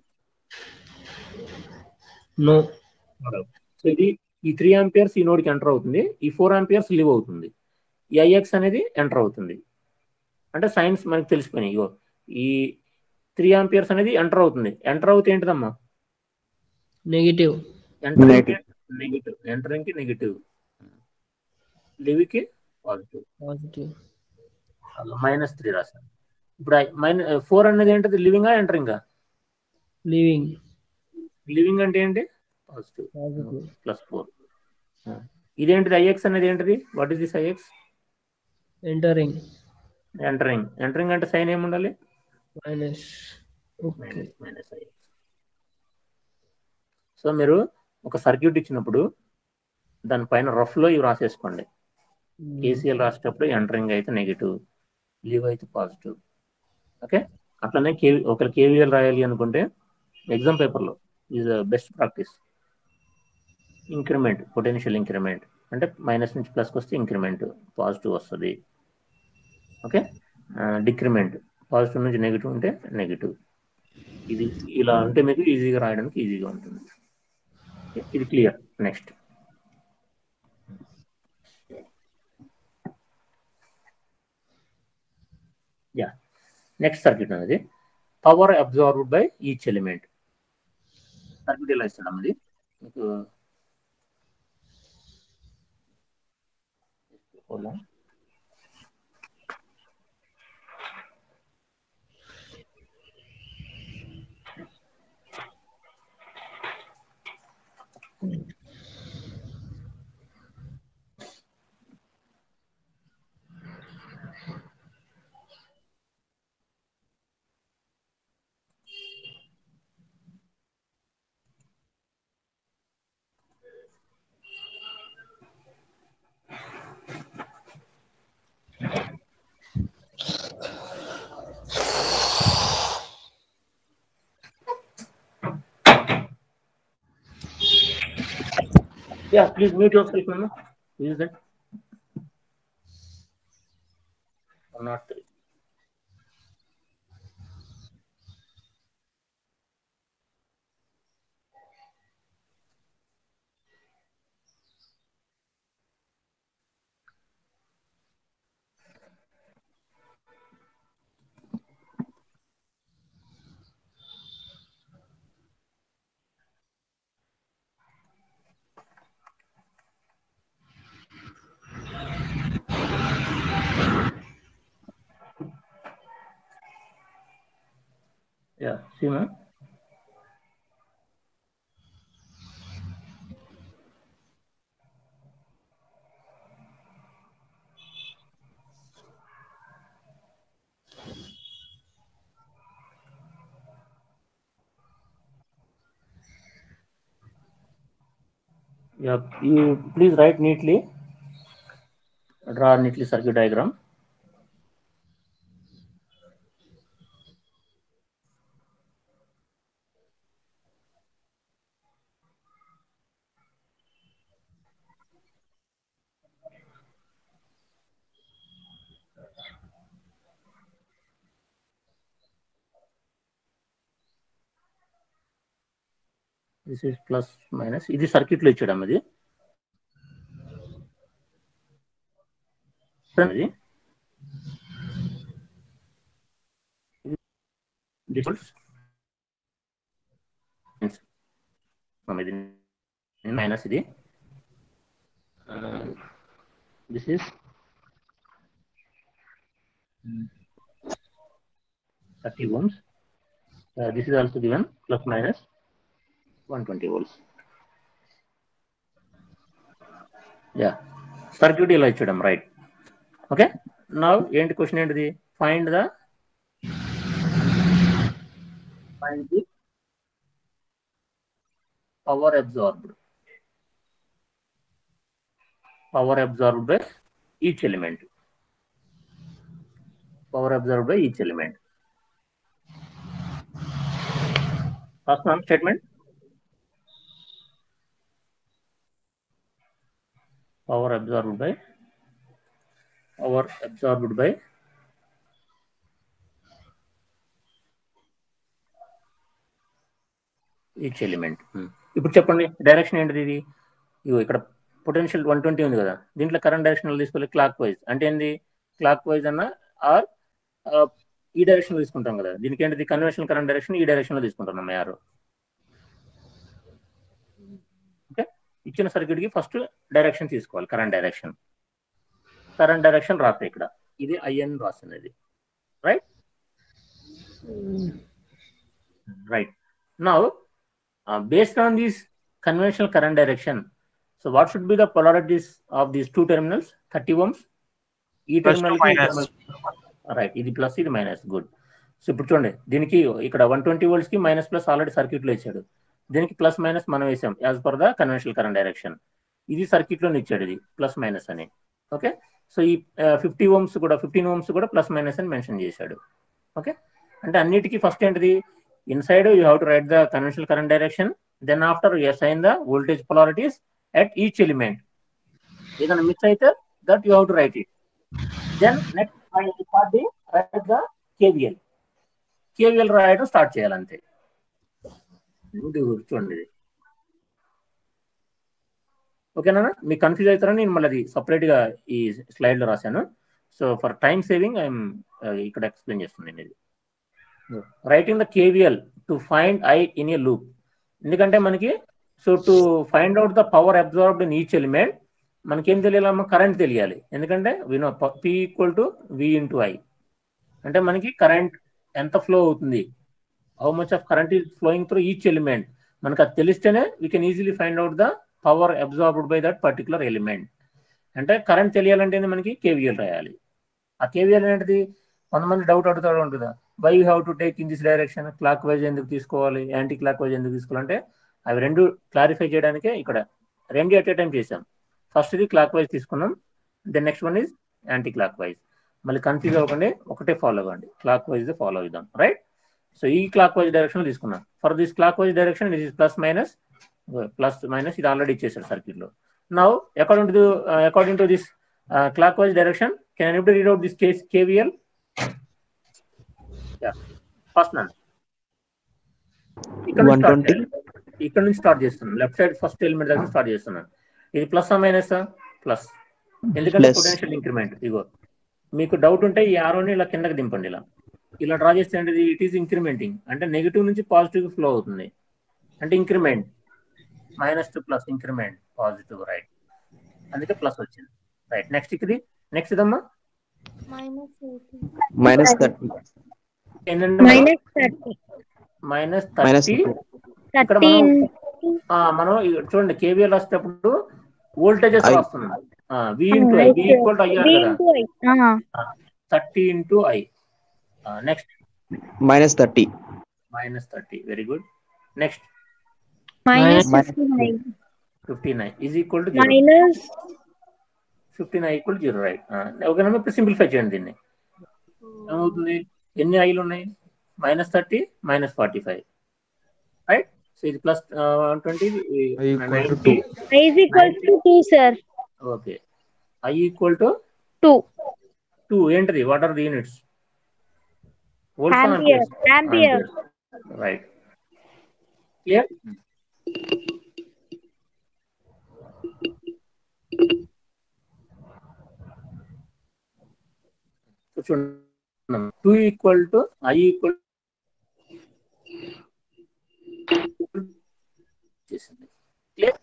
No. సో ఇది ఈ త్రీ ఆంపియర్స్ ఈ నోడ్కి ఎంటర్ అవుతుంది ఈ ఫోర్ ఆంపియర్స్ లివ్ అవుతుంది ఈ ఐఎక్స్ అనేది ఎంటర్ అవుతుంది అంటే సైన్స్ మనకి తెలిసిపోయినాయి ఇగో ఈ త్రీ ఆంపియర్స్ అనేది ఎంటర్ అవుతుంది ఎంటర్ అవుతే ఏంటిదమ్మా Negative. ఎంటరింగ్ నెగిటివ్ ఎంటరింగ్ కి నెగిటివ్ లివ్ కి పాజిటివ్ Positive. మైనస్ త్రీ రాశాను ఇప్పుడు మైనస్ ఫోర్ అనేది ఏంటిది లివింగా ఎంటరింగా Leaving. లివింగ్ అంటే ఏంటి పాజిటివ్ Positive. ప్లస్ ఫోర్ ఇదేంటిది ఐఎక్స్ అనేది ఏంటిది what is this IX Entering. Entering entering అంటే సైన్ ఏముండాలి Minus. Okay. Minus minus IX so మీరు ఒక సర్క్యూట్ ఇచ్చినప్పుడు దానిపైన రఫ్ లో ఇవి రాసేసుకోండి Hmm. కేసీఎల్ రాసేటప్పుడు ఎంటరింగ్ అయితే నెగిటివ్ లీవ్ అయితే పాజిటివ్ ఓకే అట్లనే కేవీ ఒకరు కేవీఎల్ రాయాలి అనుకుంటే ఎగ్జామ్ పేపర్లో is best practice increment potential increment అంటే మైనస్ నుంచి ప్లస్కి వస్తే ఇంక్రిమెంట్ పాజిటివ్ వస్తుంది ఓకే డిక్రిమెంట్ పాజిటివ్ నుంచి నెగిటివ్ ఉంటే నెగిటివ్ ఇది ఇలా ఉంటే మీకు ఈజీగా రాయడానికి ఈజీగా ఉంటుంది Okay, ఇది clear next yeah next circuit అనేది power absorbed by each element circuit ఎలా ఇస్తాం అది మీకు Hold on. Yeah, please mute yourself, Mama. Who is that? Or not? Yeah, see, ma'am. Yeah, you please write neatly. Draw neatly circuit diagram. This is plus minus ఇది circuit లో ఇచ్చాడు ఇది ఇది defaults ఇది మైనస్ ఇది this is thirty ohms this is also given plus minus 120 volts. Yeah. Circuit ఇలా ఇచ్చడం right okay నా ఏంటి క్వశ్చన్ ఏంటిది find the find the power absorbed power absorbed by each element power absorbed by each element first one statement power absorbed by power absorbed by each element ఇప్పుడు చెప్పండి direction ఏంటిది ఇది ఇగో ఇక్కడ potential one twenty ఉంది కదా దీంట్లో current direction తీసుకోవాలి clockwise అంటే ఏంది క్లాక్ వైజ్ అన్న ఆర్ ఈ డైరెక్షన్ తీసుకుంటాం కదా దీనికి ఏంటిది కన్వెన్షనల్ కరెంట్ డైరెక్షన్ ఈ డైరెక్షన్ లో తీసుకుంటున్నాం యారు ఓకే ఇచ్చిన సర్క్యూట్ కి ఫస్ట్ డైరెక్షన్ తీసుకోవాలి కరెంట్ డైరెక్షన్ కరెంట్ డైరెక్షన్ రాస్తాయి ఇక్కడ ఇది ఐఎన్ రాస్తున్నది right right now based on this conventional current direction so what should be the polarities of these two terminals thirty ohms ఈ Plus to terminal minus. Right ఇది plus ఇది minus good so ఇప్పుడు చూడండి దీనికి ఇక్కడ వన్ ట్వంటీ వోల్ట్స్ కి minus plus already circuit లో ఇచ్చాడు దీనికి ప్లస్ మైనస్ మనం వేసాం as per the conventional current direction ఇది సర్క్యూట్ లో ఇచ్చాడు ఇది ప్లస్ మైనస్ అని ఓకే సో ఈ ఫిఫ్టీ ఓమ్స్ కూడా ఫిఫ్టీన్ ఓమ్స్ కూడా ప్లస్ మైనస్ అని మెన్షన్ చేశాడు ఓకే అంటే అన్నిటికీ ఫస్ట్ ఏంటిది inside you have to write the conventional current direction then after you assign the voltage polarities at each element ఏదైనా మిస్ అయితే that you have to write it then next start the write the KVL KVL రాయడం start చేయాలంతే ఇది చూడండి ఇది ఓకేనా మీకు confuse అవుతారని నేను మళ్ళీ అది సపరేట్ గా ఈ స్లైడ్ లో రాశాను so for time saving I'm ఇక్కడ ఎక్స్ప్లెయిన్ చేస్తున్నాను ఇది writing the KVL to find I in a loop ఎందుకంటే మనకి so to find out the power absorbed in each element మనకేం తెలియాలమ్మా కరెంట్ తెలియాలి ఎందుకంటే we know P equal to V into I అంటే మనకి కరెంట్ ఎంత ఫ్లో అవుతుంది how much of current is flowing through each element మనకు అది తెలిస్తేనే we can easily find out the power absorbed by that particular element అంటే కరెంట్ తెలియాలంటే మనకి కేవీఎల్ రాయాలి ఆ కేవీఎల్ ఏంటిది కొంతమంది డౌట్ అడుగుతాడు ఉంటుందా why you have to take in this direction clockwise ఎందుకు తీసుకోవాలి యాంటీ క్లాక్ వైజ్ ఎందుకు తీసుకోవాలంటే అవి రెండు క్లారిఫై చేయడానికే ఇక్కడ రెండు ఎట్ ఏ టైం చేసాం ఫస్ట్ ఇది క్లాక్ వైజ్ తీసుకున్నాం then next one is anticlockwise మళ్ళీ కన్ఫ్యూజ్ అవ్వకండి ఒకటే ఫాలో అవ్వండి క్లాక్ వైజ్ ఫాలో అవుదాం రైట్ సో ఈ క్లాక్ వైజ్ డైరెక్షన్ తీసుకున్నాం for this clockwise direction this is plus minus plus minus ఇది ఆల్రెడీ ఇచ్చేసారు సర్క్యూట్ లో now according to according to this clockwise direction can able read out this case KVL first నన్ ఇక్కడ నుంచి start 120. చేయాలి. ఇక్కడ నుంచి start చేస్తున్నాను left side first element దగ్గర స్టార్ట్ చేస్తున్నాను ఇది ప్లస్ మైనస్ ప్లస్ ఎందుకంటే Plus. పొటెన్షియల్ ఇంక్రిమెంట్ ఇగో మీకు డౌట్ ఉంటే ఈ ఆరోని ఇలా కిందకి దింపండి ఇలా ఇలా డ్రా చేస్తే ఏంటిది ఇట్ ఈస్ ఇంక్రిమెంటింగ్ అంటే నెగిటివ్ నుంచి పాజిటివ్ ఫ్లో అవుతుంది అంటే increment minus to plus increment positive right అందుకే ప్లస్ వచ్చింది రైట్ నెక్స్ట్ ఇది నెక్స్ట్ ఇదమ్మా మైనస్ ఎయిటీ మైనస్ థర్టీ ఏంటంటే minus thirty minus minus thirty ఇక్కడ థర్టీ మనం ఆ, మనం ఇ- చూడండి కేవీఎల్ రాసేటప్పుడు వోల్టేజెస్ I. రాస్తున్నాం V into I V equal to అయ్యాలి కదా thirty into I next minus thirty minus thirty very good next minus Minus fifty nine fifty nine is equal to zero minus fifty nine equal zero right ఓకేనా ఇప్పుడు simplify చేయండి దీన్ని ఏమవుతుంది ఎన్ని ఐలు ఉన్నాయి minus thirty minus forty five right so ఇది plus twenty I equal to two. I is equal to two sir okay I equal to two two ఏంటిది what are the units ampere ampere right clear చూడండి two equal to I equal clear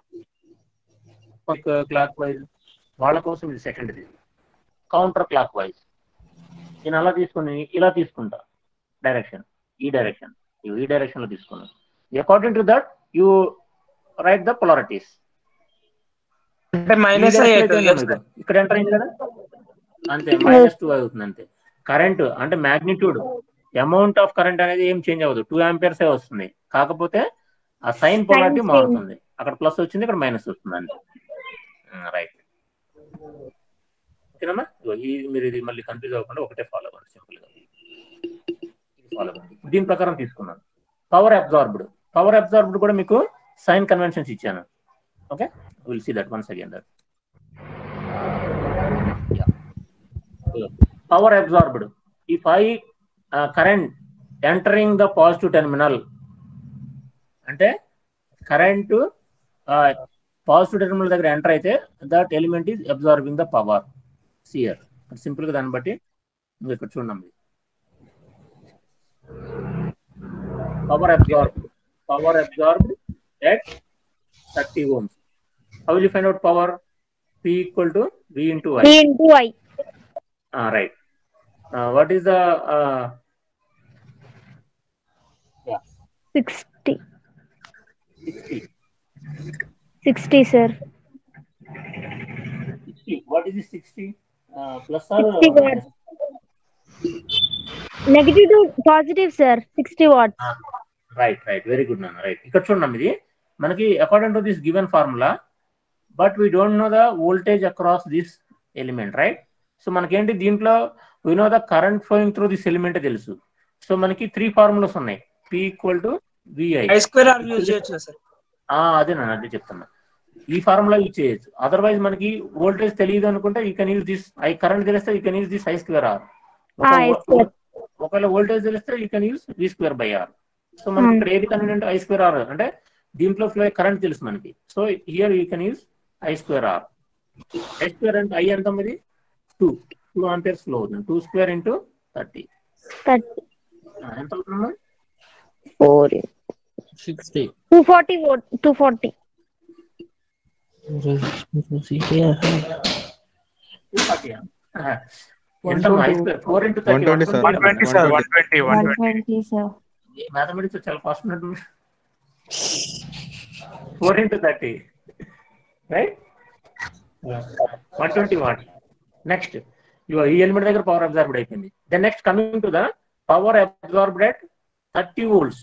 clockwise వాళ్ళ కోసం ఇది second ఇది counter clock wise నేను అలా తీసుకుని ఇలా తీసుకుంటా డైరెక్షన్ ఈ డైరెక్షన్ ఈ డైరెక్షన్ లో తీసుకున్నాను according to that you write the polarities అంటే మైనస్ ఇక్కడ ఎంటర్ అయింది కదా అంతే మైనస్ టూ అవుతుంది అంతే కరెంట్ అంటే మాగ్నిట్యూడ్ అమౌంట్ ఆఫ్ కరెంట్ అనేది ఏం చేంజ్ అవ్వదు టూ ఆంపియర్స్ వస్తుంది కాకపోతే ఆ సైన్ పొలారిటీ change. మారుతుంది అక్కడ ప్లస్ వచ్చింది ఇక్కడ మైనస్ వస్తుంది అంతే రైట్ ఓకేనమ్మా ఇదిగో ఈ మీరు ఇది మళ్ళీ కన్ఫ్యూజ్ అవ్వకుండా ఒకటే ఫాలో అవ్వండి సింపుల్ గా ఫాలో అవ్వండి దీని ప్రకారం తీసుకున్నాను పవర్ అబ్జార్బ్డ్ పవర్ అబ్జార్బ్డ్ కూడా మీకు సైన్ కన్వెన్షన్స్ ఇచ్చాను okay will see that once again that power absorbed if I uh, current entering the positive terminal అంటే కరెంట్ పాజిటివ్ టెర్మినల్ దగ్గర ఎంటర్ అయితే that element is absorbing the power సియర్ simple గా దాన్ని బట్టి నువ్వు ఇక్కడ చూడండి power absorb power absorb at thirty ohms how will you find out power P equal to V into I D into I right what is the sixty sixty sixty sir 60. What is the 60? Uh, plus or 60 watts. Negative to positive sir sixty watts right right very good నాన్న right ఇక్కడ చూడండి ఇది మనకి according to this given formula but we don't know the voltage across this element right so మనకేంటి దీంట్లో we know the current flowing through this element తెలుసు so మనకి three formulas ఉన్నాయి P equal to V I I square R use చేయొచ్చు sir అదే నేను అదే చెప్తున్నా ఈ ఫార్ములా యూజ్ చేయొచ్చు అదర్వైజ్ మనకి వోల్టేజ్ తెలియదు అనుకుంటే you can use this I current తెలిస్తే you can use this I square R I square. ఒకవేళ వోల్టేజ్ తెలిస్తే you can use V square by R so మనకి ఇక్కడ ఏది కన్వీనియంట్ ఐ స్క్వేర్ ఆర్ అంటే దీంట్లో ఫ్లో కరెంట్ తెలుసు మనకి so here you can use I square R I square అంటే ఐ ఎంత ఇది టూ టూ ఆంపియర్స్ ఫ్లో అవుతుంది two square into thirty thirty ఎంత అవుతుందమ్మా four sixty two forty two forty two forty ఎంతమ్మా I square four into thirty 120 sir. One twenty sir one twenty one twenty mathematics చాలా fast ఉన్నట్టు four into thirty right one twenty watt next ఈ element దగ్గర power absorbed అయిపోయింది then next coming to the power absorbed at thirty volts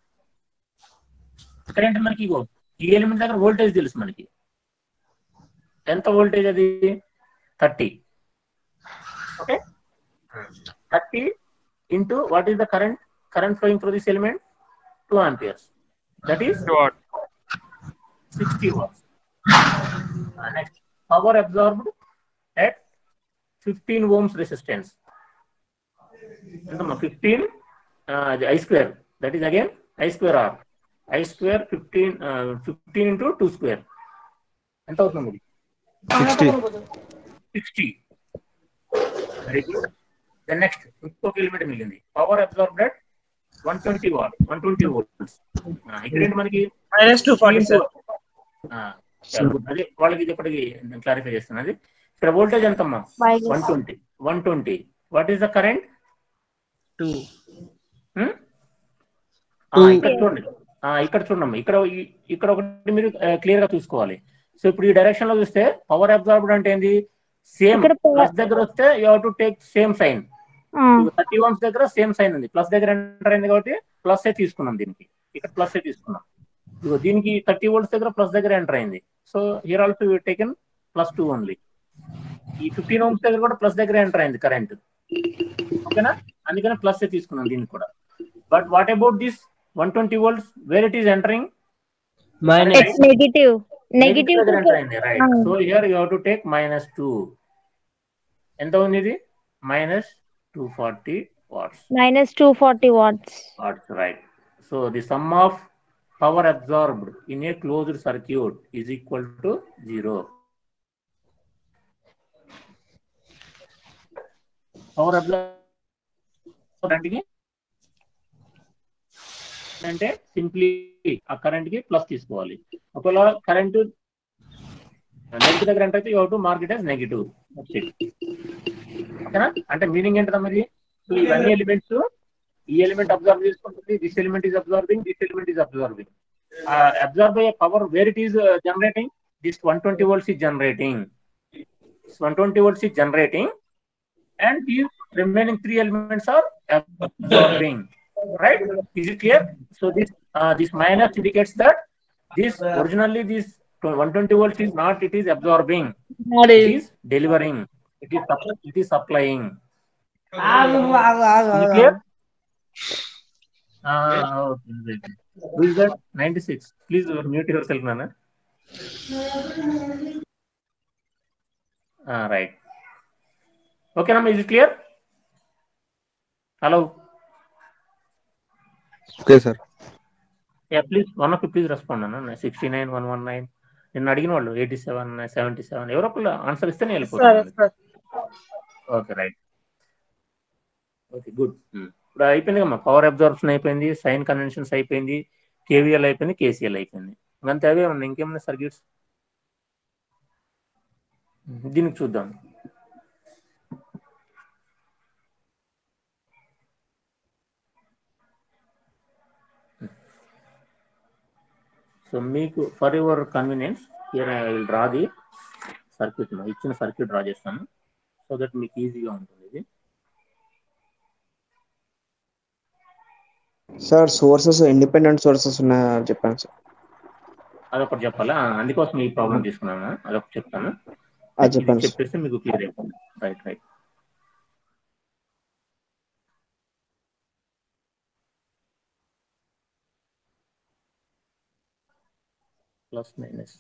ఇక్కడ ఏంటి మనకి ఇగో ఈ element దగ్గర వోల్టేజ్ తెలుసు మనకి ఎంత వోల్టేజ్ అది thirty okay thirty into what is the current current flowing through this element 2 amperes that is 60 watts Uh, next power absorbed at 15 ohms resistance ఎంతమ్మా 15 uh, the i square that is again i square r i square 15 uh, 15 into 2 square ఎంత అవుతుంది ఇది sixty sixty very good then next ఇంకొక element మిగిలింది power absorbed at one twenty watt one twenty volts ఇక్కడ ఏంటి మనకి minus two forty sir ఆ, చాలా good. అదే వాళ్ళకి ఇది ఒకటి క్లారిఫై చేస్తాను అది ఇక్కడ వోల్టేజ్ ఎంతమ్మా one twenty one twenty what is the current two ఇక్కడ చూడండి ఆ, ఇక్కడ చూడమ్మా ఇక్కడ ఈ- ఇక్కడ ఒకటి మీరు క్లియర్ గా చూసుకోవాలి సో ఇప్పుడు ఈ డైరెక్షన్ లో చూస్తే పవర్ అబ్జార్బ్డ్ అంటే ఏంది సేమ్ ఇక్కడ power- ప్లస్ దగ్గర వస్తే you have to take same sign thirty ones దగ్గర సేమ్ సైన్ ఉంది ప్లస్ దగ్గర ఎంటర్ అయింది కాబట్టి ప్లస్ ఏ తీసుకున్నాం దీనికి ఇక్కడ ప్లస్ ఏ తీసుకున్నాం ఇదిగో దీనికి థర్టీ వోల్ట్స్ దగ్గర ప్లస్ దగ్గర ఎంటర్ అయింది so here also you taken plus too only ఈ ఫిఫ్టీన్ ఓమ్స్ దగ్గర కూడా ప్లస్ దగ్గర ఎంటర్ అయింది కరెంట్ ఓకేనా అందుకని ప్లస్ తీసుకున్నాం దీనికి కూడా but what about this one twenty volts where it is entering Minus. It's negative. Negative. దగ్గర to- ఎంటర్ అయింది right Ah. So here you have to take minus two ఎంత ఉంది ఇది minus two forty watts minus 240 watts. That's right. So the sum of power absorbed in a closed circuit is equal to zero. Power absorbed అంటే అంటే simply ఆ current కి plus తీసుకోవాలి ఒకవేళ current negative దగ్గర అంటే you to mark it as negative ఓకేనా అంటే మీనింగ్ ఏంటమ్మా ఇది సో ఇవన్నీ ఎలిమెంట్స్ ఈ ఎలిమెంట్ అబ్జర్వ్ చేసుకుంటుంది this element is absorbing this element is absorbing absorb అయ్యే power where it is generating this one twenty volts is generating one twenty volts is generating and these remaining three elements are absorbing right is it clear so this uh, this minus indicates that this originally this 120 volts is not it is absorbing Not it is. is delivering it is supp- it is supplying ఆగు, ఆగు, ఆగు, is it ఆగు. clear uh, okay, right. who is that 96 please uh, mute yourself nana uh, right okay nama is it clear hello okay sir yeah please one of please respond అన్న sixty nine one one nine నిన్న అడిగిన వాళ్ళు eighty seven seventy seven ఎవరో ఒకళ్ళు answer ఇస్తేనే వెళ్ళిపోతుంది okay right okay good ఇప్పుడు అయిపోయింది కమ్మా పవర్ అబ్జార్ప్షన్ అయిపోయింది సైన్ కన్వెన్షన్స్ అయిపోయింది కేవీఎల్ అయిపోయింది కేసీఎల్ అయిపోయింది ఇంకంతే అవే ఉన్నాయి ఇంకేమైనా సర్క్యూట్స్ దీనికి చూద్దాం సో మీకు for your convenience here I will draw the circuit ఇచ్చిన సర్క్యూట్ డ్రా చేస్తాను సో దట్ మీకు ఈజీగా ఉంటుంది ఇది సార్ సోర్సెస్ ఇండిపెండెంట్ సోర్సెస్ ఉన్నాయని చెప్పాను సార్ అదొకటి చెప్పాలా ఆ, అందుకోసం ఈ ప్రాబ్లం తీసుకున్నాను అదొకటి చెప్తాను అది ఇది చెప్పండి సార్ చెప్పేస్తే మీకు క్లియర్ అయిపోతుంది రైట్ రైట్ ప్లస్ మైనస్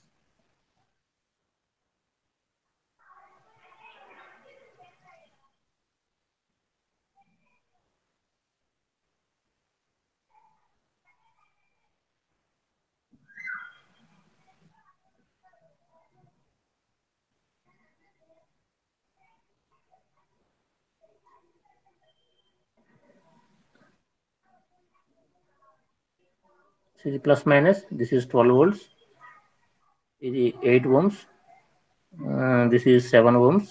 ఇది plus minus this is twelve volts ఇది eight ohms this is seven ohms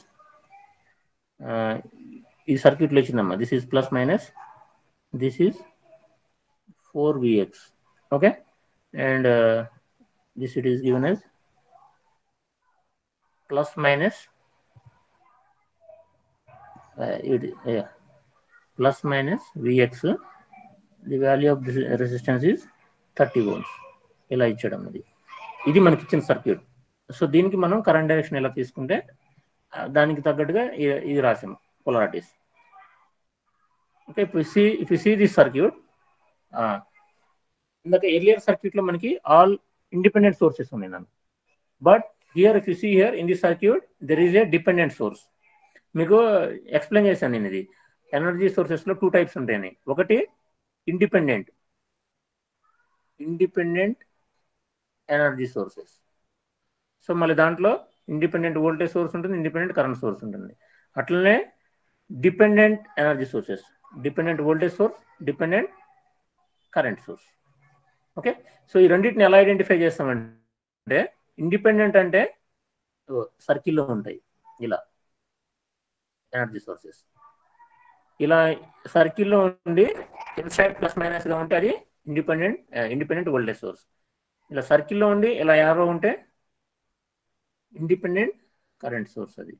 ఈ సర్క్యూట్లో ఇచ్చిందమ్మా this is plus minus this is four V X okay and this it is given as plus minus uh, it, yeah, plus minus Vx the value of this resistance is 30 volts ఇలా ఇచ్చడం అది ఇది మనకి ఇచ్చిన circuit so దీనికి మనం current direction ఎలా తీసుకుంటే ఆ, దానికి తగ్గట్టుగా ఇ- ఇది రాసాము పొలారిటీస్ ఓకే ఇప్పుడు see if see this circuit ఇందాక ఎర్లియర్ సర్క్యూట్ లో మనకి ఆల్ ఇండిపెండెంట్ సోర్సెస్ ఉన్నాయి నన్ను but here if you see here in this circuit there is a dependent source మీకు ఎక్స్ప్లెయిన్ చేశాను నేను ఇది ఎనర్జీ సోర్సెస్ లో టూ టైప్స్ ఉంటాయని ఒకటి independent independent energy sources so మళ్ళీ దాంట్లో ఇండిపెండెంట్ వోల్టేజ్ సోర్స్ ఉంటుంది ఇండిపెండెంట్ కరెంట్ సోర్స్ ఉంటుంది అట్లనే dependent energy sources dependent voltage source dependent current source okay so ఈ రెండింటిని ఎలా ఐడెంటిఫై చేస్తామంటే ఇండిపెండెంట్ అంటే సర్కిల్లో ఉంటాయి ఇలా ఎనర్జీ సోర్సెస్ ఇలా సర్కిల్లో ఉండి ఇన్సైడ్ ప్లస్ మైనస్ గా ఉంటే అది ఇండిపెండెంట్ ఇండిపెండెంట్ వోల్టేజ్ సోర్స్ ఇలా సర్కిల్లో ఉండి ఇలా యారో ఉంటే ఇండిపెండెంట్ కరెంట్ సోర్స్ అది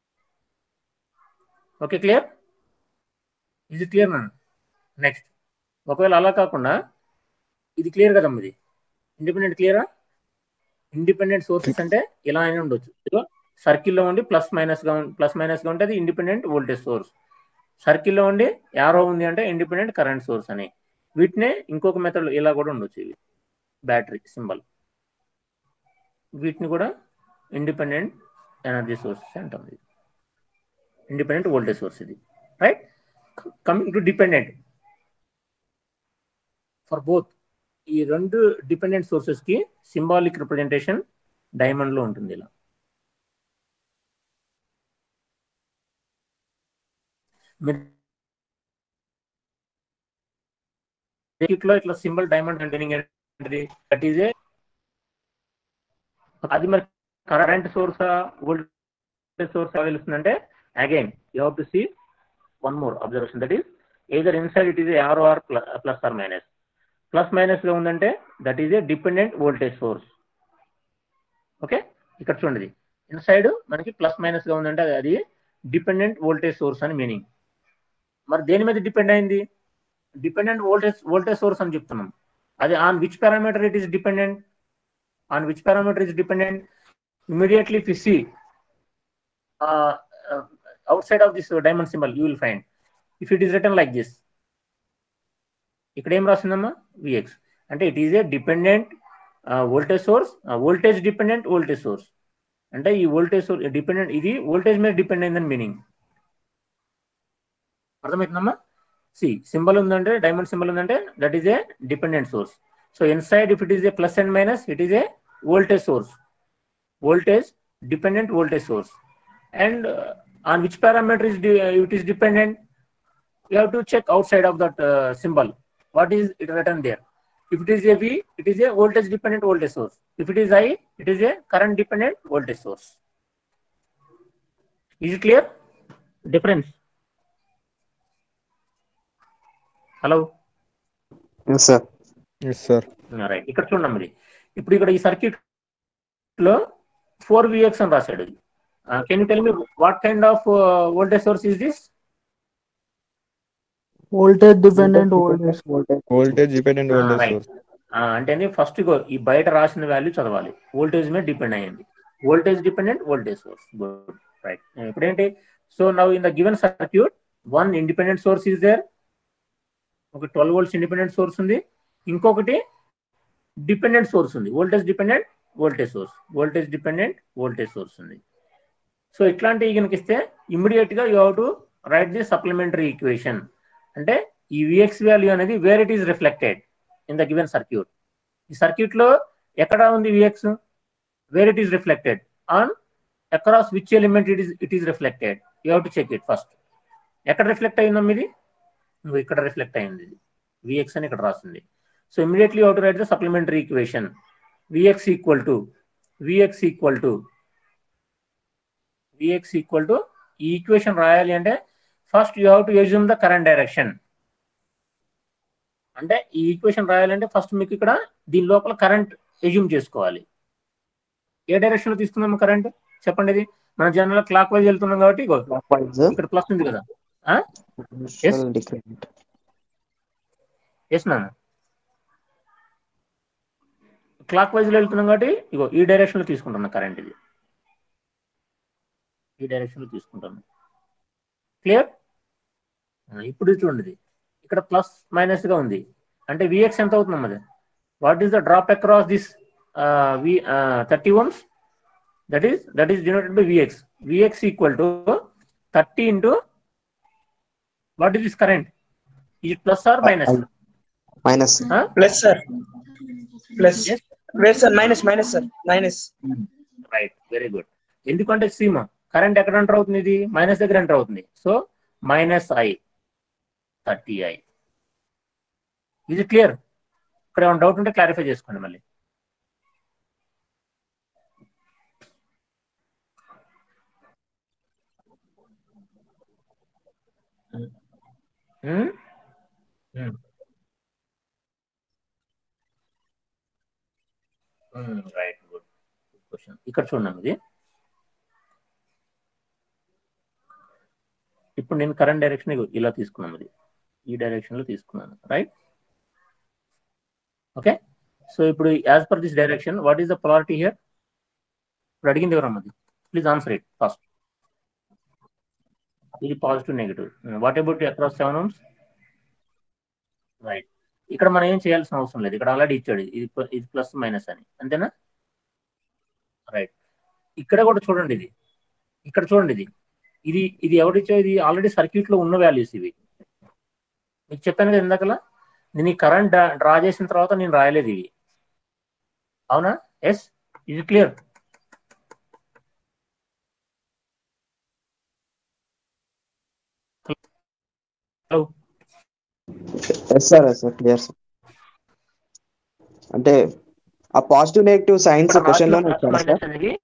ఓకే క్లియర్ ఇది క్లియర్ నన్ను నెక్స్ట్ ఒకవేళ అలా కాకుండా ఇది క్లియర్ కదమ్మా ఇది ఇండిపెండెంట్ క్లియరా ఇండిపెండెంట్ సోర్సెస్ అంటే ఇలా అయినా ఉండొచ్చు ఇదిగో సర్కిల్లో ఉండి ప్లస్ మైనస్ గా ప్లస్ మైనస్ గా ఉంటే అది ఇండిపెండెంట్ వోల్టేజ్ సోర్స్ సర్కిల్లో ఉండి యారో ఉంది అంటే ఇండిపెండెంట్ కరెంట్ సోర్స్ అని వీటినే ఇంకొక మెథడ్ ఇలా కూడా ఉండొచ్చు ఇవి బ్యాటరీ సింబల్ వీటిని కూడా ఇండిపెండెంట్ ఎనర్జీ సోర్సెస్ అంటాం ఇది ఇండిపెండెంట్ వోల్టేజ్ సోర్స్ ఇది right coming to dependent for both ఈ రెండు డిపెండెంట్ సోర్సెస్ కి సింబాలిక్ రిప్రజెంటేషన్ డైమండ్ లో ఉంటుంది ఇలా లో ఇట్లా సింబల్ డైమండ్ కంటైనింగ్ ఏంటిది దట్ ఈజ్ ఏ అది మరి కరెంట్ సోర్స్ వోల్టేజ్ సోర్స్ తెలుస్తుందంటే again you have to see one more observation that is either inside it is or or plus or minus plus minus గా ఉందంటే that is a dependent voltage source okay ఇక్కడ చూడండి inside మనకి plus minus గా ఉందంటే అది dependent voltage source అని meaning మరి దేని మీద డిపెండ్ అయింది డిపెండెంట్ వోల్టేజ్ వోల్టేజ్ సోర్స్ అని చెప్తున్నాం అది on which parameter it is dependent on which parameter is dependent immediately if you see uh, uh, outside of this uh, diamond symbol you will find if it is written like this ఇక్కడ ఏం రాసిందమ్మా V X అంటే it is a dependent voltage source voltage dependent voltage source అంటే ఈ voltage source dependent ఇది voltage మీద depend అయిందని meaning అర్థమవుతుందమ్మా సి సింబల్ ఉందంటే డైమండ్ సింబల్ ఉందంటే that is a dependent source so inside if it is a plus and minus it is a voltage source voltage dependent voltage source and uh, on which parameter is de- it is dependent you have to check outside of that uh, symbol what is it written there if it is a v it is a voltage dependent voltage source if it is i it is a current dependent voltage source is it clear difference hello yes sir yes sir right ఇక్కడ చూడండి మరి ఇప్పుడు ఇక్కడ ఈ circuit లో four V X అని రాశాడు can you tell me what kind of voltage source is this voltage dependent voltage voltage dependent voltage right. Source అంటే ఫస్ట్ ఈ బయట రాసిన వాల్యూ చదవాలి వోల్టేజ్ మీద డిపెండ్ అయ్యింది voltage dependent voltage source good right ఇప్పుడు ఏంటి so now in the given circuit one independent source is there ఒక ట్వెల్వ్ వోల్ట్స్ ఇండిపెండెంట్ సోర్స్ ఉంది ఇంకొకటి డిపెండెంట్ సోర్స్ ఉంది voltage dependent voltage source voltage dependent voltage source ఉంది so ఇట్లాంటివి కనుక ఇస్తే ఇమ్మీడియట్ గా you have to write the supplementary equation అంటే ఈ విఎక్స్ వాల్యూ అనేది where it is reflected in the given circuit ఈ సర్క్యూట్ లో ఎక్కడ ఉంది V X where it is reflected on across which element it is it is reflected you have to check it first ఎక్కడ reflect అయిందమ్మా ఇది నువ్వు ఇక్కడ రిఫ్లెక్ట్ అయింది ఇది విఎక్స్ అని ఇక్కడ రాసింది so immediately you to write the supplementary equation V X equal to V X equal to V X equal to ఈ ఈక్వేషన్ రాయాలి అంటే first you have to assume the current direction అంటే ఈ ఈక్వేషన్ రాయాలంటే ఫస్ట్ మీకు ఇక్కడ దీని లోపల కరెంట్ ఎజ్యూమ్ చేసుకోవాలి ఏ డైరెక్షన్ లో తీసుకుందాం కరెంట్ చెప్పండి ఇది మన జనరల్ క్లాక్ వైజ్ వెళ్తున్నాం కాబట్టి ఇగో క్లాక్ వైజ్ ఇక్కడ ప్లస్ ఉంది కదా డిక్రిమెంట్ ఎస్ నాన్న క్లాక్ వైజ్ లో వెళ్తున్నాం కాబట్టి ఇగో ఈ డైరెక్షన్ లో తీసుకుంటున్నా కరెంట్ ఇది ఈ డైరెక్షన్ లో తీసుకుంటాను క్లియర్ ఇప్పుడు చూడండి ఇది ఇక్కడ ప్లస్ మైనస్ గా ఉంది అంటే విఎక్స్ ఎంత అవుతుంది అది what is the drop across this V thirty ohms that is that is denoted by V X V X equal to thirty into what is this current ఈ plus or minus minus plus sir plus లేదు sir minus minus sir minus right very good ఎందుకంటే సీమ current ఎక్కడ enter అవుతుంది ఇది minus దగ్గర enter అవుతుంది so minus I thirty I ఇది క్లియర్ ఇక్కడ ఏమైనా డౌట్ ఉంటే క్లారిఫై చేసుకోండి మళ్ళీ రైట్ గుడ్ క్వశ్చన్ ఇక్కడ చూడండి ఇది ఇప్పుడు నేను కరెంట్ డైరెక్షన్ ఇలా తీసుకున్నాను ఇది ఈ డైరెక్షన్ లో తీసుకున్నాను రైట్ ఓకే సో ఇప్పుడు as per this direction what is the polarity here ఇప్పుడు అడిగింది ఎవరమ్మది ప్లీజ్ ఆన్సర్ ఇట్ ఫస్ట్ ఇది positive negative what about across seven ohms right ఇక్కడ మనం ఏం చేయాల్సిన అవసరం లేదు ఇక్కడ ఆల్రెడీ ఇచ్చాడు ఇది ప్ల- ఇది ప్లస్ మైనస్ అని అంతేనా రైట్ ఇక్కడ కూడా చూడండి ఇది ఇక్కడ చూడండి ఇది ఇది ఇది ఎవరిచ్చో ఇది ఆల్రెడీ సర్క్యూట్ లో ఉన్న వాల్యూస్ ఇవి మీకు చెప్పాను కదా ఇందాకలా నేను ఈ కరెంట్ డ్రా చేసిన తర్వాత నేను రాయలేదు ఇవి అవునా ఎస్ ఇది clear hello yes sir yes sir clear sir అంటే ఆ పాజిటివ్ నెగిటివ్ సైన్స్ క్వశ్చన్ లోనే ఇచ్చాడు సార్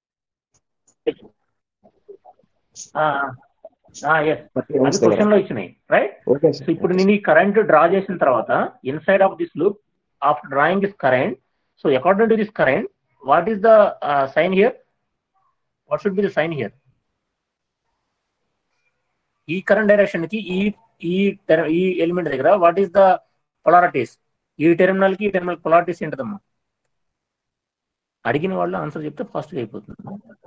అది క్వశ్చన్ లో ఇచ్చినాయి రైట్ ఓకే సో ఇప్పుడు నేను ఈ కరెంట్ డ్రా చేసిన తర్వాత inside of this loop after drawing this current so according to this current what is the sign here what should be the sign here ఈ current direction కి ఈ ఈ ter- ఈ ఎలిమెంట్ దగ్గర వాట్ ఈస్ ద పొలారిటీస్ ఈ terminal కి ఈ terminal polarities ఏంటదమ్మా అడిగిన వాళ్ళు ఆన్సర్ చెప్తే ఫాస్ట్ గా అయిపోతుంది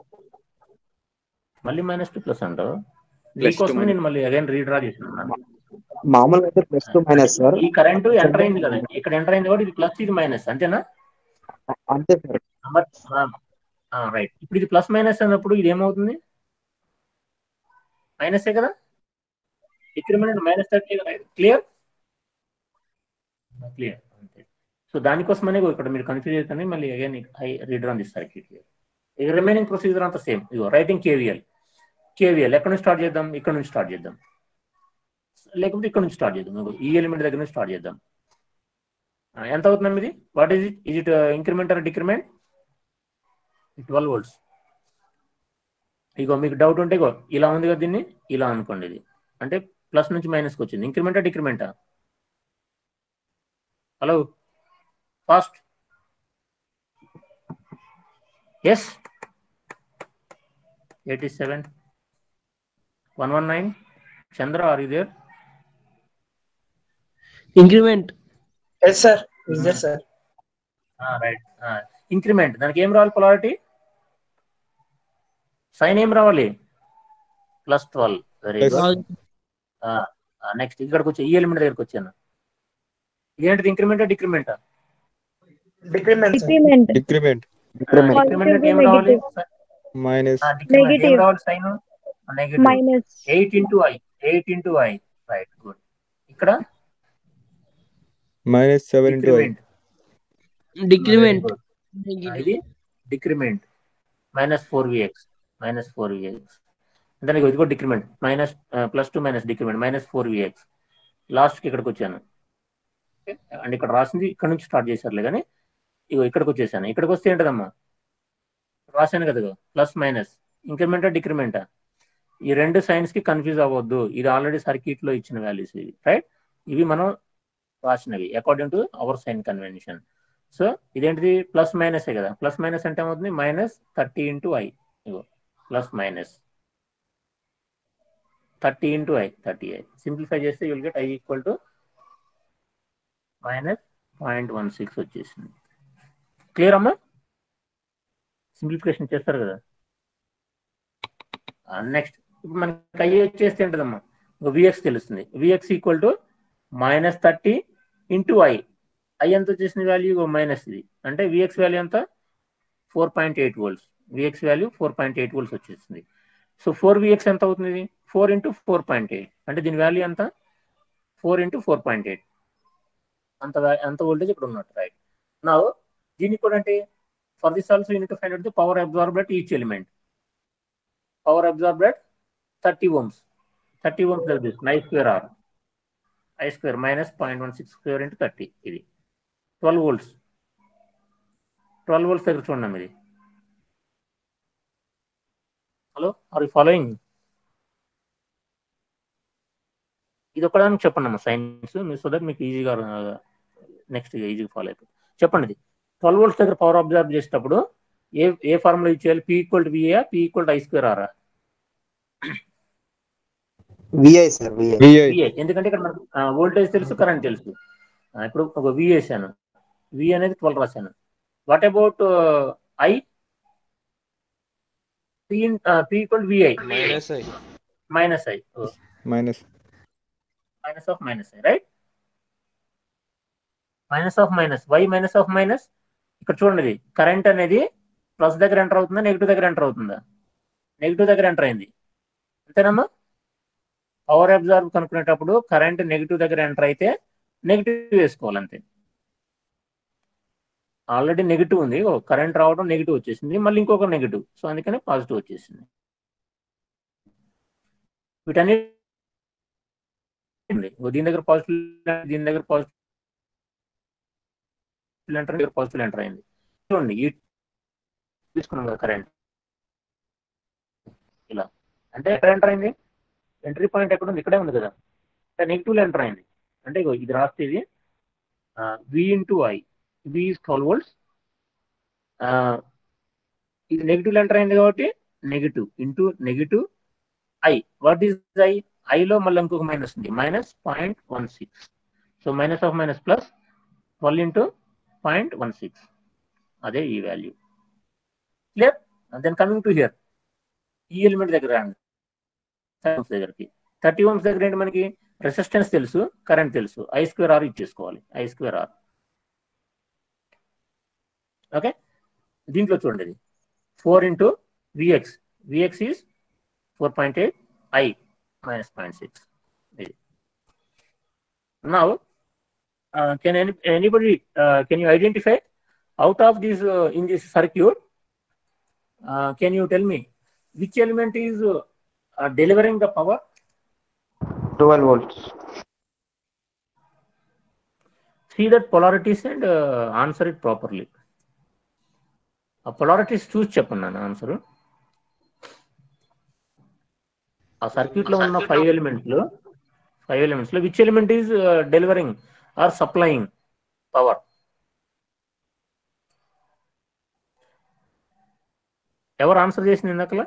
మళ్ళీ మైనస్ టు ప్లస్ అంటావు Plus two దీనికోసమే minus. నేను మళ్ళీ అగైన్ రీడ్రా చేస్తున్నాను మామూలుగా అయితే ప్లస్ టు మైనస్ సార్ ఈ కరెంట్ ఎంటర్ అయింది కదా ఇక్కడ ఎంటర్ అయింది కూడా ఇది ప్లస్ ఇది మైనస్ అంతేనా అంతే సార్ రైట్ ఇప్పుడు ఇది ప్లస్ మైనస్ అన్నప్పుడు ఇది ఏమవుతుంది మైనసే కదా decrement minus thirty clear clear అంతే సో దానికోసమనే ఇక్కడ మీరు కన్ఫ్యూజ్ అవుతుంది మళ్ళీ again I redraw on this circuit ఇక రిమైనింగ్ ప్రొసీజర్ అంతా సేమ్ ఇగో రైటింగ్ కేవీఎల్ కేవీఎల్ ఎక్కడ నుంచి స్టార్ట్ చేద్దాం ఇక్కడ నుంచి స్టార్ట్ చేద్దాం లేకపోతే ఇక్కడ నుంచి స్టార్ట్ చేద్దాం ఇగో ఈ ఎలిమెంట్ దగ్గర నుంచి స్టార్ట్ చేద్దాం ఆ, ఎంత అవుతుంది ఇది what is it is it increment or decrement twelve volts ఇగో మీకు డౌట్ ఉంటే ఇగో ఇలా ఉంది కదా దీన్ని ఇలా అనుకోండి ఇది అంటే ప్లస్ నుంచి మైనస్కి వచ్చింది ఇంక్రిమెంటా డిక్రిమెంటా hello fast S eighty seven one one nine Chandra are you there increment yes sir is there sir right increment దానికి ఏం రావాలి పొలారిటీ సైన్ ఏం రావాలి plus twelve very Yes. Good next ఇక్కడికి వచ్చి ఈ ఎలిమెంట్ దగ్గరికి వచ్చాను ఇదేంటిది ఇంక్రిమెంటా డిక్రిమెంటా decrement sir decrement Decrement. Decrement decrement ఏం Positive, రావాలి Minus. డిక్రిమెంట్ ఏం Negative. రావాలి sign negative minus eight into I eight into I right good ఇక్కడ Minus 7 into I. Decrement decrement ఇది decrement minus four V X minus four V X దానికి ఇది కూడా decrement minus plus to minus decrement minus four V X లాస్ట్కి ఇక్కడికి వచ్చాను and ఇక్కడ రాసింది ఇక్కడ నుంచి స్టార్ట్ చేశారులే కానీ ఇగో ఇక్కడికి వచ్చేసాను ఇక్కడికి వస్తే ఏంటదమ్మా రాశాను కదా ప్లస్ మైనస్ ఇంక్రిమెంటా డిక్రిమెంటా ఈ రెండు సైన్స్ కి కన్ఫ్యూజ్ అవ్వద్దు ఇది ఆల్రెడీ సర్క్యూట్ లో ఇచ్చిన వాల్యూస్ ఇవి రైట్ ఇవి మనం రాసినవి according to our sign convention so ఇదేంటిది ప్లస్ మైనసే కదా ప్లస్ మైనస్ అంటే ఏమవుతుంది మైనస్ థర్టీ ఇంటూ ఐ ఇగో plus minus thirty into I thirty I simplify చేస్తే you'll get I equal to minus point one six వచ్చేసింది క్లియర్ అమ్మా simplification చేస్తారు కదా నెక్స్ట్ ఇప్పుడు మనకి ఐ వచ్చేస్తే ఏంటదమ్మా విఎక్స్ తెలుస్తుంది V X equal to minus thirty into I I ఎంత వచ్చేసిన వాల్యూ మైనస్ ఇది అంటే విఎక్స్ వాల్యూ ఎంత four point eight volts V X value four point eight volts వచ్చేసింది సో ఫోర్ విఎక్స్ ఎంత అవుతుంది four into four point eight అంటే దీని వాల్యూ ఎంత four into four point eight అంత va- అంత వోల్టేజ్ ఇక్కడ ఉన్నట్టు రైట్ నా దీనికి కూడా అంటే for this also unit find out the power absorb at each element power absorb at thirty ohms thirty ohms తెలుస్తుంది I square R I square minus point one six square into thirty ఇది twelve volts twelve volts దగ్గర చూడండి ఇది hello are you following ఇది ఒకదానికి చెప్పండి అమ్మా science మీరు సో దట్ మీకు ఈజీగా నెక్స్ట్ ఈజీగా ఫాలో అయిపోతుంది చెప్పండి ఇది ట్వెల్వ్ వోల్ట్స్ దగ్గర పవర్ అబ్జర్వ్ చేసేటప్పుడు ఏ ఏ ఫార్ములా యూజ్ చేయాలి P equal to V A P equal to I square ఆరా V I sir V I VI. V A ఎందుకంటే ఇక్కడ మనకు వోల్టేజ్ తెలుసు కరెంట్ తెలుసు ఆ, ఇప్పుడు ఒక వి వేసాను వి అనేది ట్వెల్వ్ రాశాను what about I P P equal V I minus I minus I minus minus of minus I right minus of minus why minus of minus ఇక్కడ చూడండి ఇది కరెంట్ అనేది ప్లస్ దగ్గర ఎంటర్ అవుతుందా నెగిటివ్ దగ్గర ఎంటర్ అవుతుందా నెగిటివ్ దగ్గర ఎంటర్ అయింది అంతేనమ్మా పవర్ అబ్జార్బ్ కనుక్కునేటప్పుడు కరెంట్ నెగిటివ్ దగ్గర ఎంటర్ అయితే నెగిటివ్ వేసుకోవాలి అంతే ఆల్రెడీ నెగిటివ్ ఉంది కరెంట్ రావడం నెగిటివ్ వచ్చేసింది మళ్ళీ ఇంకొక నెగిటివ్ సో అందుకని పాజిటివ్ వచ్చేసింది వీటన్ని దీని దగ్గర పాజిటివ్ దీని దగ్గర పాజిటివ్ ఎంటర్ దగ్గర పాజిటివ్ ఎంటర్ అయింది చూడండి ఈ తీసుకున్నాం కదా కరెంట్ ఇలా అంటే ఎక్కడ ఎంటర్ అయింది ఎంట్రీ పాయింట్ ఎక్కడ ఉంది ఇక్కడే ఉంది కదా నెగిటివ్ ఎంటర్ అయింది అంటే ఇగో ఇది రాస్తే ఇది V into I V is twelve volts ఇది నెగిటివ్ ఎంటర్ అయింది కాబట్టి negative into negative I what is I ఐలో మళ్ళీ ఇంకొక మైనస్ ఉంది minus point one six so minus of minus plus twelve into point one six అదే ఈ value clear then coming to here ఈ ఎలిమెంట్ దగ్గర రండి ఓమ్స్ దగ్గరికి థర్టీ ఓమ్స్ దగ్గర ఏంటి మనకి రెసిస్టెన్స్ తెలుసు కరెంట్ తెలుసు ఐ స్క్వేర్ ఆర్ ఇచ్చేసుకోవాలి ఐ స్క్వేర్ ఆర్ ఓకే దీంట్లో చూడండి ఇది four into V X V X is four point eight I minus point six ఇది now can anybody can you identify out of this in this circuit can you tell me which element is uh, delivering the power 12 volts. see that polarities and uh, answer it properly ఆ polarities చూసి చెప్పండి నాన్న answer ఆ circuit లో ఉన్న five elements లో five elements లో which element is delivering or supplying power ఎవరు ఆన్సర్ చేసింది ఇందాకలా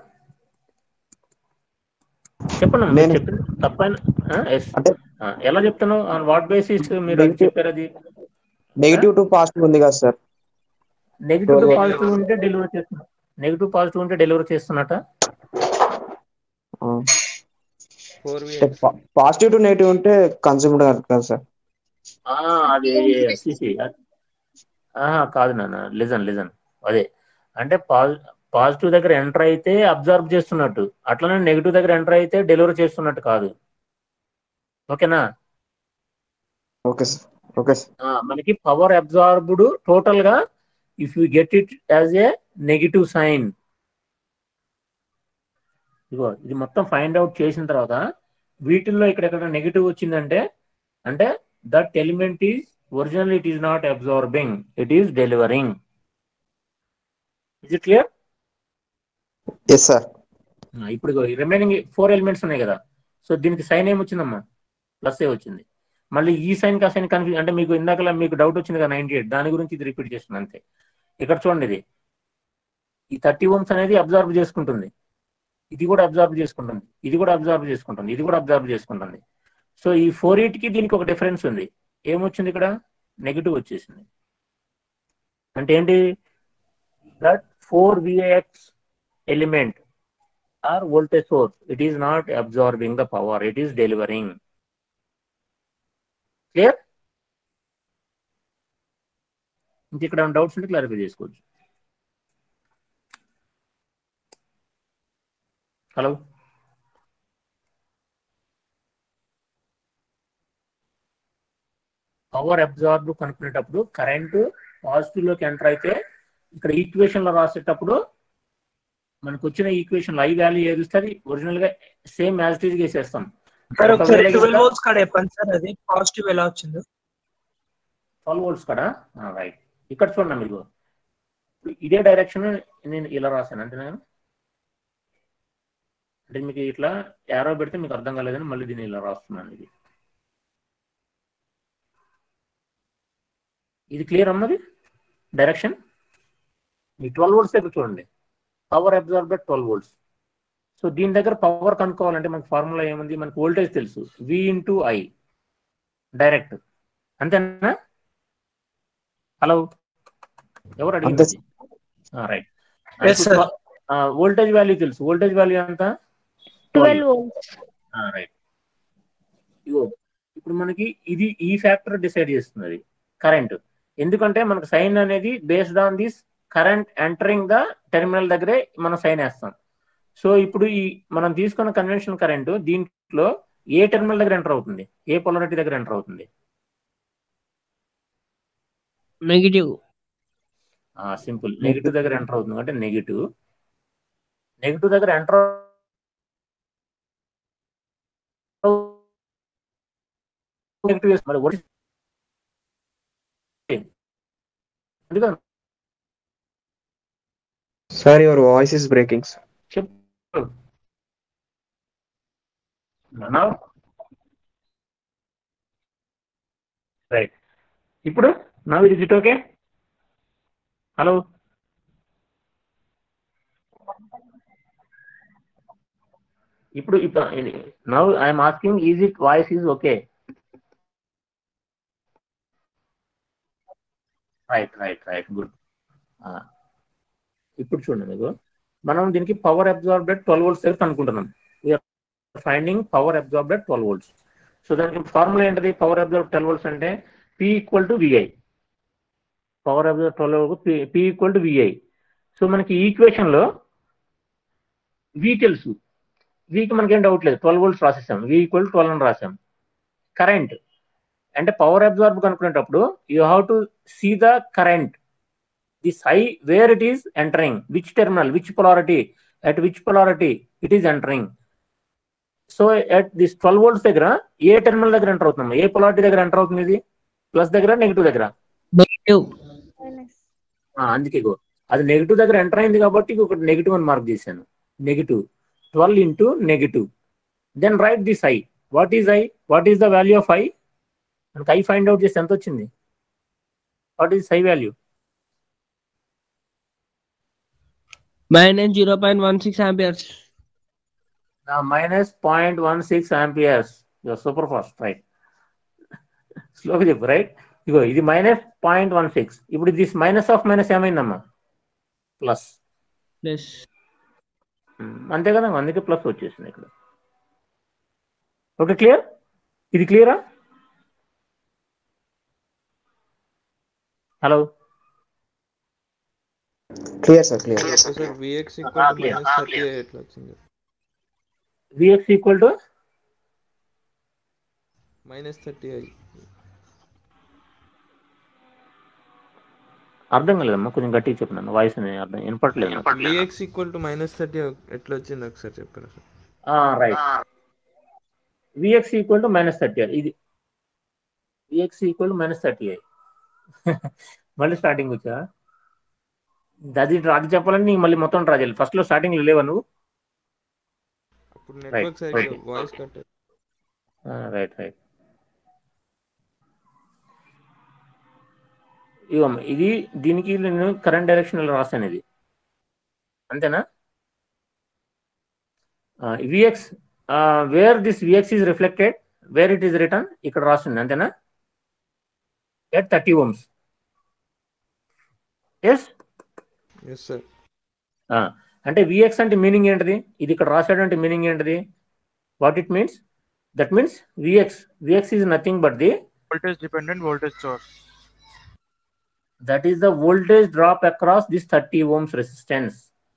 చెప్పండి అమ్మా, మీరు నేను- చెప్పింది తప్పైన ఆ, yes. అంటే ఆ, ఎలా చెప్తున్నావు ఆన్ వాట్ బేసిస్ మీరు అది Negative- చెప్పారు అది నెగిటివ్ టు పాజిటివ్ ఉంది కదా sir negative to Twelve. Positive ఉంటే డెలివరీ చేస్తున్నా నెగిటివ్ పాజిటివ్ ఉంటే డెలివరీ చేస్తున్నట four V positive to negative ఉంటే కన్సూమ్డ్ కదా సార్ ఆ, అది సిసి ఆహా, కాదు నాన్న లిజన్ లిజన్ అదే అంటే పాజిటివ్ దగ్గర ఎంటర్ అయితే అబ్జర్వ్ చేస్తున్నట్టు అట్లనే నెగిటివ్ దగ్గర ఎంటర్ అయితే డెలివరీ చేస్తున్నట్టు కాదు ఓకేనా ఓకే సార్ ఓకే సార్ ఆ, మనకి పవర్ అబ్జార్బ్డ్ టోటల్ గా if you get it as a negative sign ఇగో ఇది మొత్తం ఫైండ్ అవుట్ చేసిన తర్వాత వీటిల్లో ఇక్కడ నెగిటివ్ వచ్చిందంటే అంటే that element is original it is not absorbing it is delivering is it clear yes sir ఇప్పుడు రిమైనింగ్ ఫోర్ ఎలిమెంట్స్ ఉన్నాయి కదా సో దీనికి సైన్ ఏమొచ్చిందమ్మా ప్లస్ ఏ వచ్చింది మళ్ళీ ఈ సైన్ కా సైన్ కన్ఫ్యూజ్ అంటే మీకు ఇందాక మీకు డౌట్ వచ్చింది కదా నైన్టీ ఎయిట్ దాని గురించి ఇది రిపీట్ చేస్తున్నాను అంతే ఇక్కడ చూడండి ఇది ఈ థర్టీ ఓమ్స్ అనేది అబ్జర్వ్ చేసుకుంటుంది ఇది కూడా అబ్జర్వ్ చేసుకుంటుంది ఇది కూడా అబ్జర్వ్ చేసుకుంటుంది ఇది కూడా అబ్జర్వ్ చేసుకుంటుంది సో ఈ ఫోర్ ఎయిట్ కి దీనికి ఒక డిఫరెన్స్ ఉంది ఏమొచ్చింది ఇక్కడ నెగిటివ్ వచ్చేసింది అంటే ఏంటి that four V X element or voltage source it is not absorbing the power it is delivering clear ఇంక ఇక్కడ డౌట్స్ ఉంటే క్లారిఫై చేసుకోవచ్చు హలో పవర్ అబ్జార్బ్ కనుక్కునేటప్పుడు కరెంటు పాజిటివ్ లోకి ఎంటర్ అయితే ఇక్కడ ఈక్వేషన్ లో రాసేటప్పుడు మనకు వచ్చిన ఈక్వేషన్ ఐ వాల్యూ ఏది వస్తుంది ఒరిజినల్ గా సేమ్ యాజ్ ఇట్ ఈస్ వేసేస్తాం సార్ ఒకసారి ఒకవేళ ట్వెల్వ్ ఇంకా- వోల్ట్స్ కాడ చెప్పండి సార్ అది పాజిటివ్ ఎలా వచ్చిందో ట్వెల్వ్ వోల్ట్స్ కదా రైట్ ఇక్కడ చూడండి మీరు ఇదే డైరెక్షన్ నేను ఇలా రాశాను అంటే నేను అంటే మీకు ఇట్లా యారో పెడితే మీకు అర్థం కాలేదని మళ్ళీ దీన్ని ఇలా రాస్తున్నాను ఇది ఇది క్లియర్ అన్నది డైరెక్షన్ ఈ ట్వెల్వ్ వోల్ట్స్ దగ్గర చూడండి power absorb twelve volts so దీని దగ్గర పవర్ కనుక్కోవాలంటే మనకి ఫార్ములా ఏముంది మనకి వోల్టేజ్ తెలుసు వి ఇంటూ ఐ డైరెక్ట్ అంతేనా హలో ఎవరు అంతే అడిగింది right Yes, sir. Voltage value తెలుసు వోల్టేజ్ వాల్యూ ఎంత ట్వెల్వ్ వోల్ట్స్ రైట్ ఇగో ఇప్పుడు మనకి ఇది ఈ ఫ్యాక్టర్ డిసైడ్ చేస్తుంది కరెంట్ ఎందుకంటే మనకు సైన్ అనేది based on this current entering the terminal దగ్గరే మనం సైన్ వేస్తాం సో ఇప్పుడు ఈ మనం తీసుకున్న కన్వెన్షనల్ కరెంట్ దీంట్లో ఏ టెర్మినల్ దగ్గర ఎంటర్ అవుతుంది ఏ పొలారిటీ దగ్గర ఎంటర్ అవుతుంది నెగిటివ్ సింపుల్ నెగిటివ్ దగ్గర ఎంటర్ అవుతుంది అంటే నెగిటివ్ నెగిటివ్ దగ్గర ఎంటర్ నెగిటివ్ మరి what is- అందుకని sir your voice is breaking చెప్పు now రైట్ ఇప్పుడు now is it okay hello ఇప్పుడు ఇప్పుడు now I'm asking is it voice is okay right right right good ఇప్పుడు చూడండి మీకు మనం దీనికి పవర్ అబ్జార్బెడ్ ట్వెల్వ్ వోల్ట్స్ దగ్గర అనుకుంటున్నాం finding power absorbed twelve volts so దానికి ఫార్ములా ఏంటిది పవర్ అబ్జార్బ్ ట్వెల్వ్ వోల్ట్స్ అంటే P equal to V I power absorb twelve P equal to V I so మనకి ఈక్వేషన్ లో వి తెలుసు వికి మనకేం డౌట్ లేదు ట్వెల్వ్ వోల్ట్స్ రాసేసాం వి ఈక్వల్ ట్వెల్వ్ అని రాసాం కరెంట్ అంటే పవర్ అబ్జార్బ్ కనుక్కునేటప్పుడు you have to see the current this I where it is entering which terminal which polarity at which polarity it is entering so at this twelve volts దగ్గర ఏ terminal దగ్గర enter అవుతున్నాం ఏ polarity దగ్గర enter అవుతుంది ఇది plus దగ్గర negative దగ్గర negative ఆ, అందుకే గో అది నెగిటివ్ దగ్గర ఎంటర్ అయింది కాబట్టి ఒక నెగిటివ్ అని మార్క్ చేశాను negative twelve into negative then right this I what is I what is the value of I మనకి ఐ ఫైండ్ అవుట్ చేస్తే ఎంత వచ్చింది what is I value minus zero point one six amperes minus point one six amperes super fast right స్లోగా చెప్పు right ఇగో ఇది minus point one six ఇప్పుడు this minus of minus ఏమైందమ్మా ప్లస్ ప్లస్ అంతే కదా అందుకే ప్లస్ వచ్చేసింది ఇక్కడ ఓకే క్లియర్ ఇది క్లియరా hello clear sir clear sir V X Ah, equal clear. Minus Ah, thirty clear. ఎట్లా వచ్చింది V X equal to minus thirty I అర్థం కాలేదమ్మా కొంచెం గట్టిగా చెప్పినాను వాయిస్ అర్థం వినపట్లేదు నాకు. V X equal to minus thirty ఎట్లా వచ్చింది ఒకసారి చెప్పారా sir right V X equal to minus thirty ఇది V X equal to minus thirty మళ్ళీ స్టార్టింగ్ వచ్చా అది అది చెప్పాలని నీకు మళ్ళీ మొత్తం ట్రా చేయాలి ఫస్ట్ లో స్టార్టింగ్ లో లేవా నువ్వు అప్పుడు నెట్వర్క్ సరిగ్గా okay. Voice cut right right ఇవమ్మ ఇది దీనికి నేను కరెంట్ డైరెక్షన్ రాశాను ఇది అంతేనా V X where this V X is reflected where it is return ఇక్కడ రాస్తుంది అంతేనా at thirty ohms yes yes sir అంటే విఎక్స్ అంటే మీనింగ్ ఏంటిది ఇది ఇక్కడ రాశాడు అంటే మీనింగ్ ఏంటిది what it means that means V X V X is nothing but the voltage dependent voltage source that is the voltage drop across this 30 ohms resistance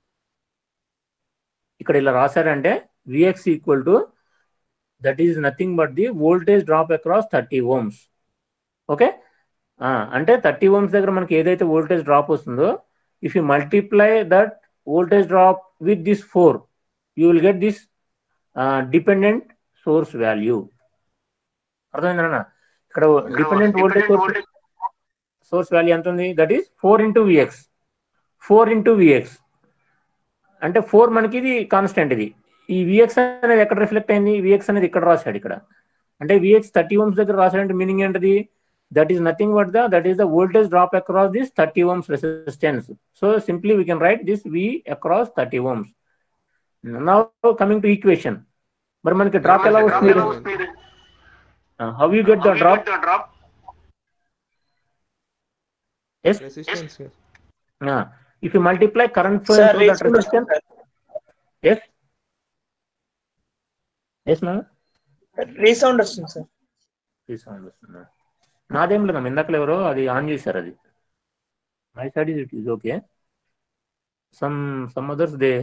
ఇక్కడ ఇలా రాశారంటే V X equal to that is nothing but the voltage drop across thirty ohms okay అంటే thirty ohms దగ్గర మనకి ఏదైతే voltage drop వస్తుందో if you multiply that voltage drop with this four you will get this dependent source value అర్థమైందన్న ఇక్కడ dependent voltage source source value ఎంత ఉంది that is four into V X four into V X అంటే four మనకి ఇది constant ఇది ఈ vx అనేది ఎక్కడ రిఫ్లెక్ట్ అయింది విఎక్స్ అనేది ఇక్కడ రాశాడు ఇక్కడ అంటే విఎక్స్ థర్టీ ఓమ్స్ దగ్గర రాశాడంటే మీనింగ్ ఏంటిది that is nothing but the that is the voltage drop across this thirty ohms resistance so simply we can write this V across thirty ohms now coming to equation మరి మనకి drop ఎలా వస్తుంది how you get the drop Yes? Resistance Uh, if you multiply current flow sir into that resistance, yes? Yes, ma'am? Resound వస్తుంది sir తీసుకోండి వస్తుందా నాదేం లేదు ఇందాకలు ఎవరో అది ఆన్ చేశారు అది my side is it is okay some some others they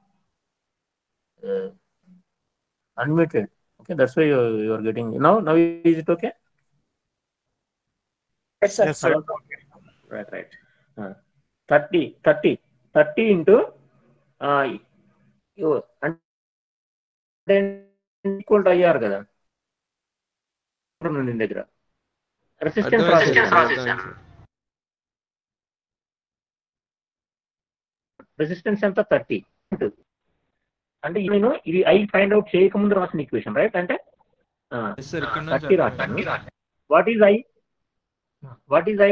unmuted okay that's why you are getting now now is it okay yes sir Yes, sir. Right right thirty thirty thirty into అంటే equal to అయ్యారు కదా నీ దగ్గర resistance అర్థమైంది resistance ఎంత thirty అంటే నేను ఇది ఐ ఫైండ్ అవుట్ చేయకముందు రాసిన ఈక్వేషన్ రైట్ అంటే సార్ ఇక్కడ థర్టీ నుంచి రాశాను what is I what is I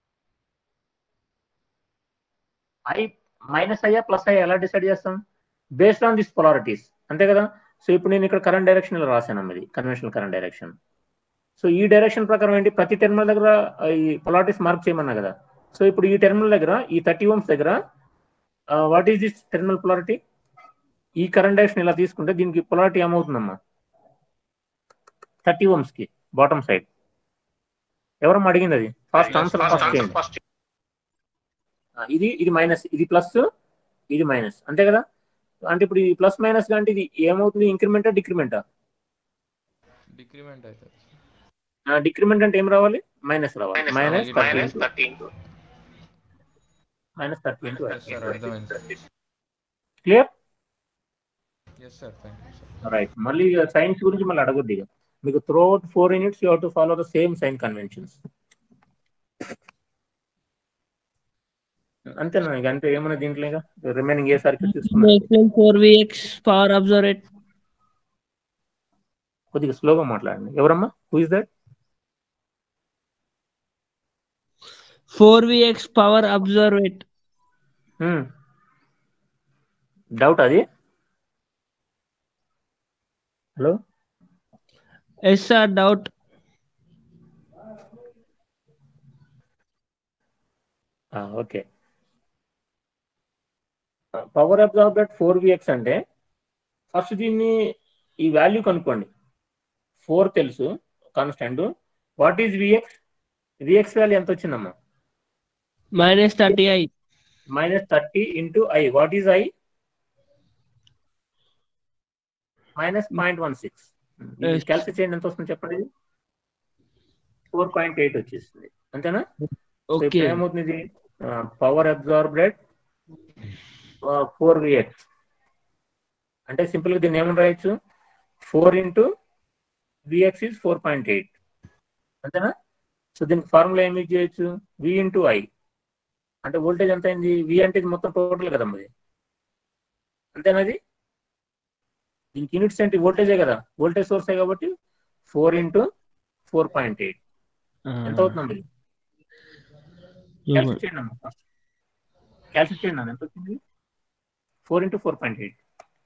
I minus అయ్యా ప్లస్ అయ్యా ఎలా డిసైడ్ చేస్తాం బేస్డ్ ఆన్ దిస్ పొలారిటీస్ అంతే కదా సో ఇప్పుడు నేను ఇక్కడ కరెంట్ డైరెక్షన్ ఇలా రాశాను అన్నది కన్వెన్షనల్ కరెంట్ డైరెక్షన్ సో ఈ డైరెక్షన్ ప్రకారం ఏంటి ప్రతి టెర్మినల్ దగ్గర ఈ పొలారిటీస్ మార్క్ చేయమన్నా కదా సో ఇప్పుడు ఈ టెర్మినల్ దగ్గర ఈ థర్టీ ఓమ్స్ దగ్గర what is this terminal polarity ఈ కరెంట్ డైరెక్షన్ ఇలా తీసుకుంటే దీనికి పొలారిటీ ఏమవుతుందమ్మా థర్టీ ఓమ్స్ కి బాటమ్ సైడ్ ఎవరమ్మా అడిగింది అది ఫస్ట్ ఆన్సర్ ఫస్ట్ చేయండి ఆ, ఇది ఇది మైనస్ ఇది ప్లస్ ఇది మైనస్ అంతే కదా అంటే ఇప్పుడు ఇది ప్లస్ మైనస్ అంటే ఇది ఏమవుతుంది ఇంక్రిమెంటా డిక్రిమెంటా డిక్రిమెంట్ అవుతుంది డిక్రిమెంట్ అంటే ఏం రావాలి మైనస్ రావాలి minus minus thirty minus thirty into yes sir అర్థమైంది sir clear yes sir thank you sir right మళ్ళీ సైన్స్ గురించి మళ్ళీ అడగొద్దు ఇక మీకు throughout four units you to follow the same sign conventions అంతేనా ఇక అంటే ఏమైనా దీంట్లో ఇక రిమైనింగ్ ఏ సర్క్యూట్ తీసుకున్నా Explain 4Vx power observed. కొద్దిగా స్లోగా మాట్లాడండి ఎవరమ్మా who is that 4Vx power observed. Doubt అది hello Yes, sir. Doubt. Okay power absorbed four V X అంటే ఫస్ట్ దీన్ని ఈ వాల్యూ కనుక్కోండి ఫోర్ తెలుసు constant what is V X V X value ఎంత వచ్చిందమ్మా Minus 30i. Minus thirty into I what is I minus point one six Yes. Calculate చేయండి ఎంత వస్తుంది చెప్పండి ఫోర్ పాయింట్ ఎయిట్ వచ్చేస్తుంది అంతేనా సో ఇప్పుడు Okay. ఏమవుతుంది ఇది పవర్ అబ్జార్బెడ్ ఫోర్ విఎక్స్ అంటే సింపుల్ గా దీన్ని ఏమని రాయొచ్చు four into V X is four point eight అంతేనా సో దీనికి ఫార్ములా ఏమి యూజ్ చేయొచ్చు వి ఇంటూ ఐ అంటే వోల్టేజ్ ఎంత అయింది వి అంటే ఇది మొత్తం టోటల్ కదమ్మా ఇది అంతేనా అది దీనికి యూనిట్స్ ఏంటి వోల్టేజే కదా వోల్టేజ్ సోర్సే కాబట్టి four into four point eight ఎంత అవుతుందమ్మా ఇది క్యాల్కులేట్ చేయండి అమ్మా క్యాల్కులేట్ చేయండి అన్న ఎంత వచ్చింది four into four point eight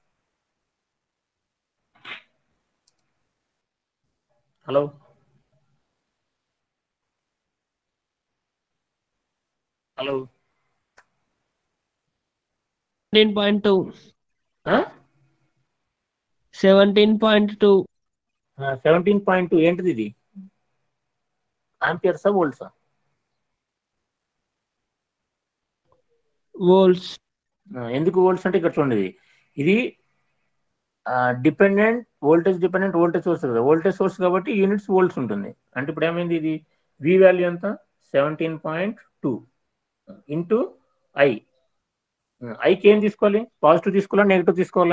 hello hello 17.2. 17.2. Seventeen point two ఏంటిది ఇది ఆంపియర్సా వోల్ట్సా Volts. ఎందుకు వోల్ట్స్ అంటే ఇక్కడ చూడండి ఇది. ఇది dependent voltage dependent voltage source కదా వోల్టేజ్ సోర్స్ కాబట్టి యూనిట్స్ వోల్ట్స్ ఉంటుంది అంటే ఇప్పుడు ఏమైంది ఇది వి వాల్యూ ఎంత seventeen point two into I ఐకి ఏం తీసుకోవాలి పాజిటివ్ తీసుకోవాలా నెగిటివ్ తీసుకోవాలా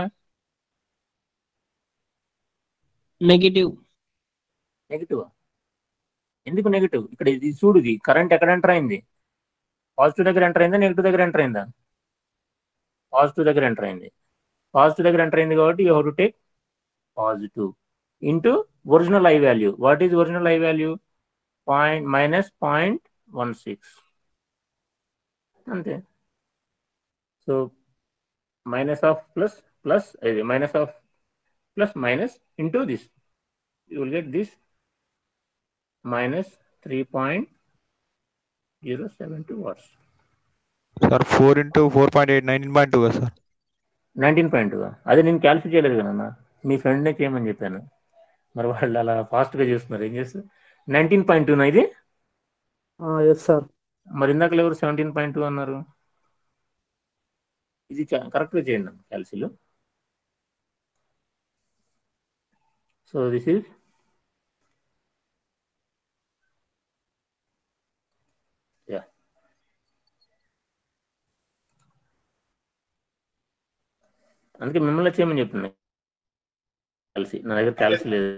Negative. నెగిటివ్ ఎందుకు నెగిటివ్ ఇక్కడ ఇది చూడు ఇది కరెంట్ ఎక్కడ ఎంటర్ అయింది పాజిటివ్ దగ్గర ఎంటర్ అయిందా నెగిటివ్ దగ్గర ఎంటర్ అయిందా పాజిటివ్ దగ్గర ఎంటర్ అయింది పాజిటివ్ దగ్గర ఎంటర్ అయింది కాబట్టి you have to take positive into original I value what is original I value point minus point one six అంతే so minus of plus plus ఇది minus of plus minus into this you will get this minus 3.16 zero seventy watts sir four into four point eight nineteen point two కదా sir nineteen point అదే నేను calculate చేయలేదు కదా మీ ఫ్రెండ్నే చేయమని చెప్పాను మరి వాళ్ళు అలా ఫాస్ట్గా చేస్తున్నారు ఏం చేస్తారు నైన్టీన్ పాయింట్ టూనా ఇది ఎస్ సార్ మరి ఇందాక ఎవరు సెవెంటీన్ పాయింట్ టూ అన్నారు ఇది కరెక్ట్గా చేయండి క్యాల్సీలో సో దిస్ ఈజ్ యా అందుకే మిమ్మల్ని చేయమని చెప్తున్నా కలిసి నా దగ్గర క్యాల్సీ లేదు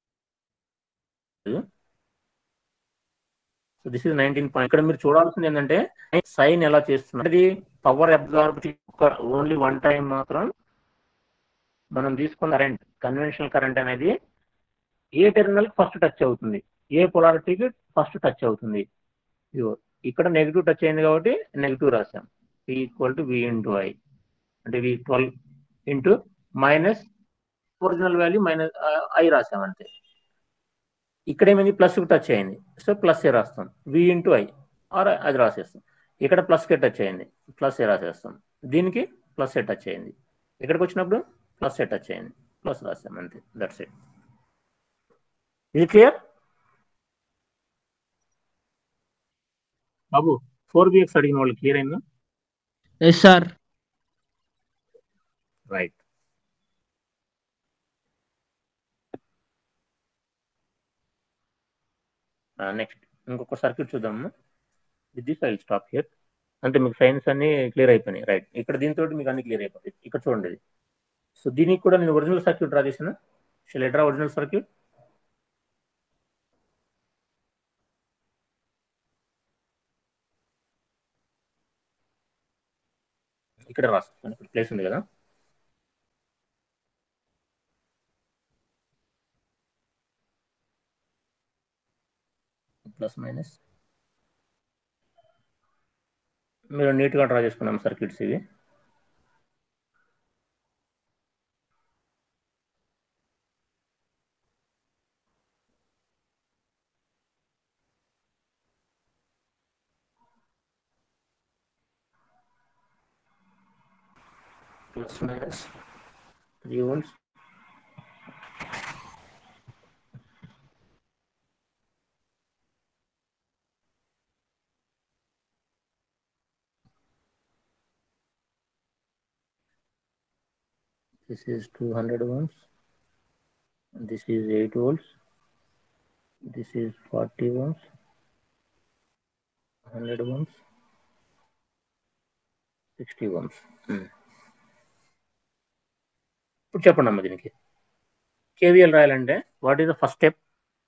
so this is nineteen point ఇక్కడ మీరు చూడాల్సింది ఏంటంటే సైన్ ఎలా చేస్తున్నారు ఇది power absorb only one time మాత్రం మనం తీసుకున్న కరెంట్ కన్వెన్షనల్ కరెంట్ అనేది ఏ టెర్మినల్ ఫస్ట్ టచ్ అవుతుంది ఏ పొలారిటీకి ఫస్ట్ టచ్ అవుతుంది ఇదిగో ఇక్కడ నెగిటివ్ టచ్ అయింది కాబట్టి నెగిటివ్ రాసాం V equal to V into I అంటే V twelve into minus original value minus I రాసాం అంతే ఇక్కడ ఏమైంది ప్లస్ టచ్ అయింది సో ప్లస్ ఏ రాస్తాం వి ఇంటూ ఐ ఆర్ అది రాసేస్తాం ఇక్కడ ప్లస్ కే టచ్ అయింది ప్లస్ ఏ రాసేస్తాం దీనికి ప్లస్ ఏ టచ్ అయింది ఇక్కడికి వచ్చినప్పుడు ప్లస్ ఏ టచ్ అయింది ప్లస్ రాస్తాం అంతే దట్స్ ఇట్ ఇది క్లియర్ బాబు ఫోర్ బిఎక్స్ అడిగిన వాళ్ళు క్లియర్ అయిందా ఎస్ సార్ రైట్ నెక్స్ట్ ఇంకొక సర్క్యూట్ చూద్దాము with this I stop here అంటే మీకు సైన్స్ అన్ని క్లియర్ అయిపోయినాయి రైట్ ఇక్కడ దీంతో మీకు అన్ని క్లియర్ అయిపోతాయి ఇక్కడ చూడండి ఇది సో దీనికి కూడా నేను ఒరిజినల్ సర్క్యూట్ డ్రా చేసిన షెల్ డ్రా ఒరిజినల్ సర్క్యూట్ ఇక్కడ రాస్తాను ఇక్కడ ప్లేస్ ఉంది కదా ప్లస్ మైనస్ మీరు నీట్గా డ్రా చేసుకున్నాం సర్క్యూట్స్ ఇవి plus minus three volts this is 200 ohms this is 8 volts this is 40 ohms 100 ohms 60 ohms ఇప్పుడు చెప్పండి అమ్మ దీనికి కేవీఎల్ రాయాలంటే what is the first step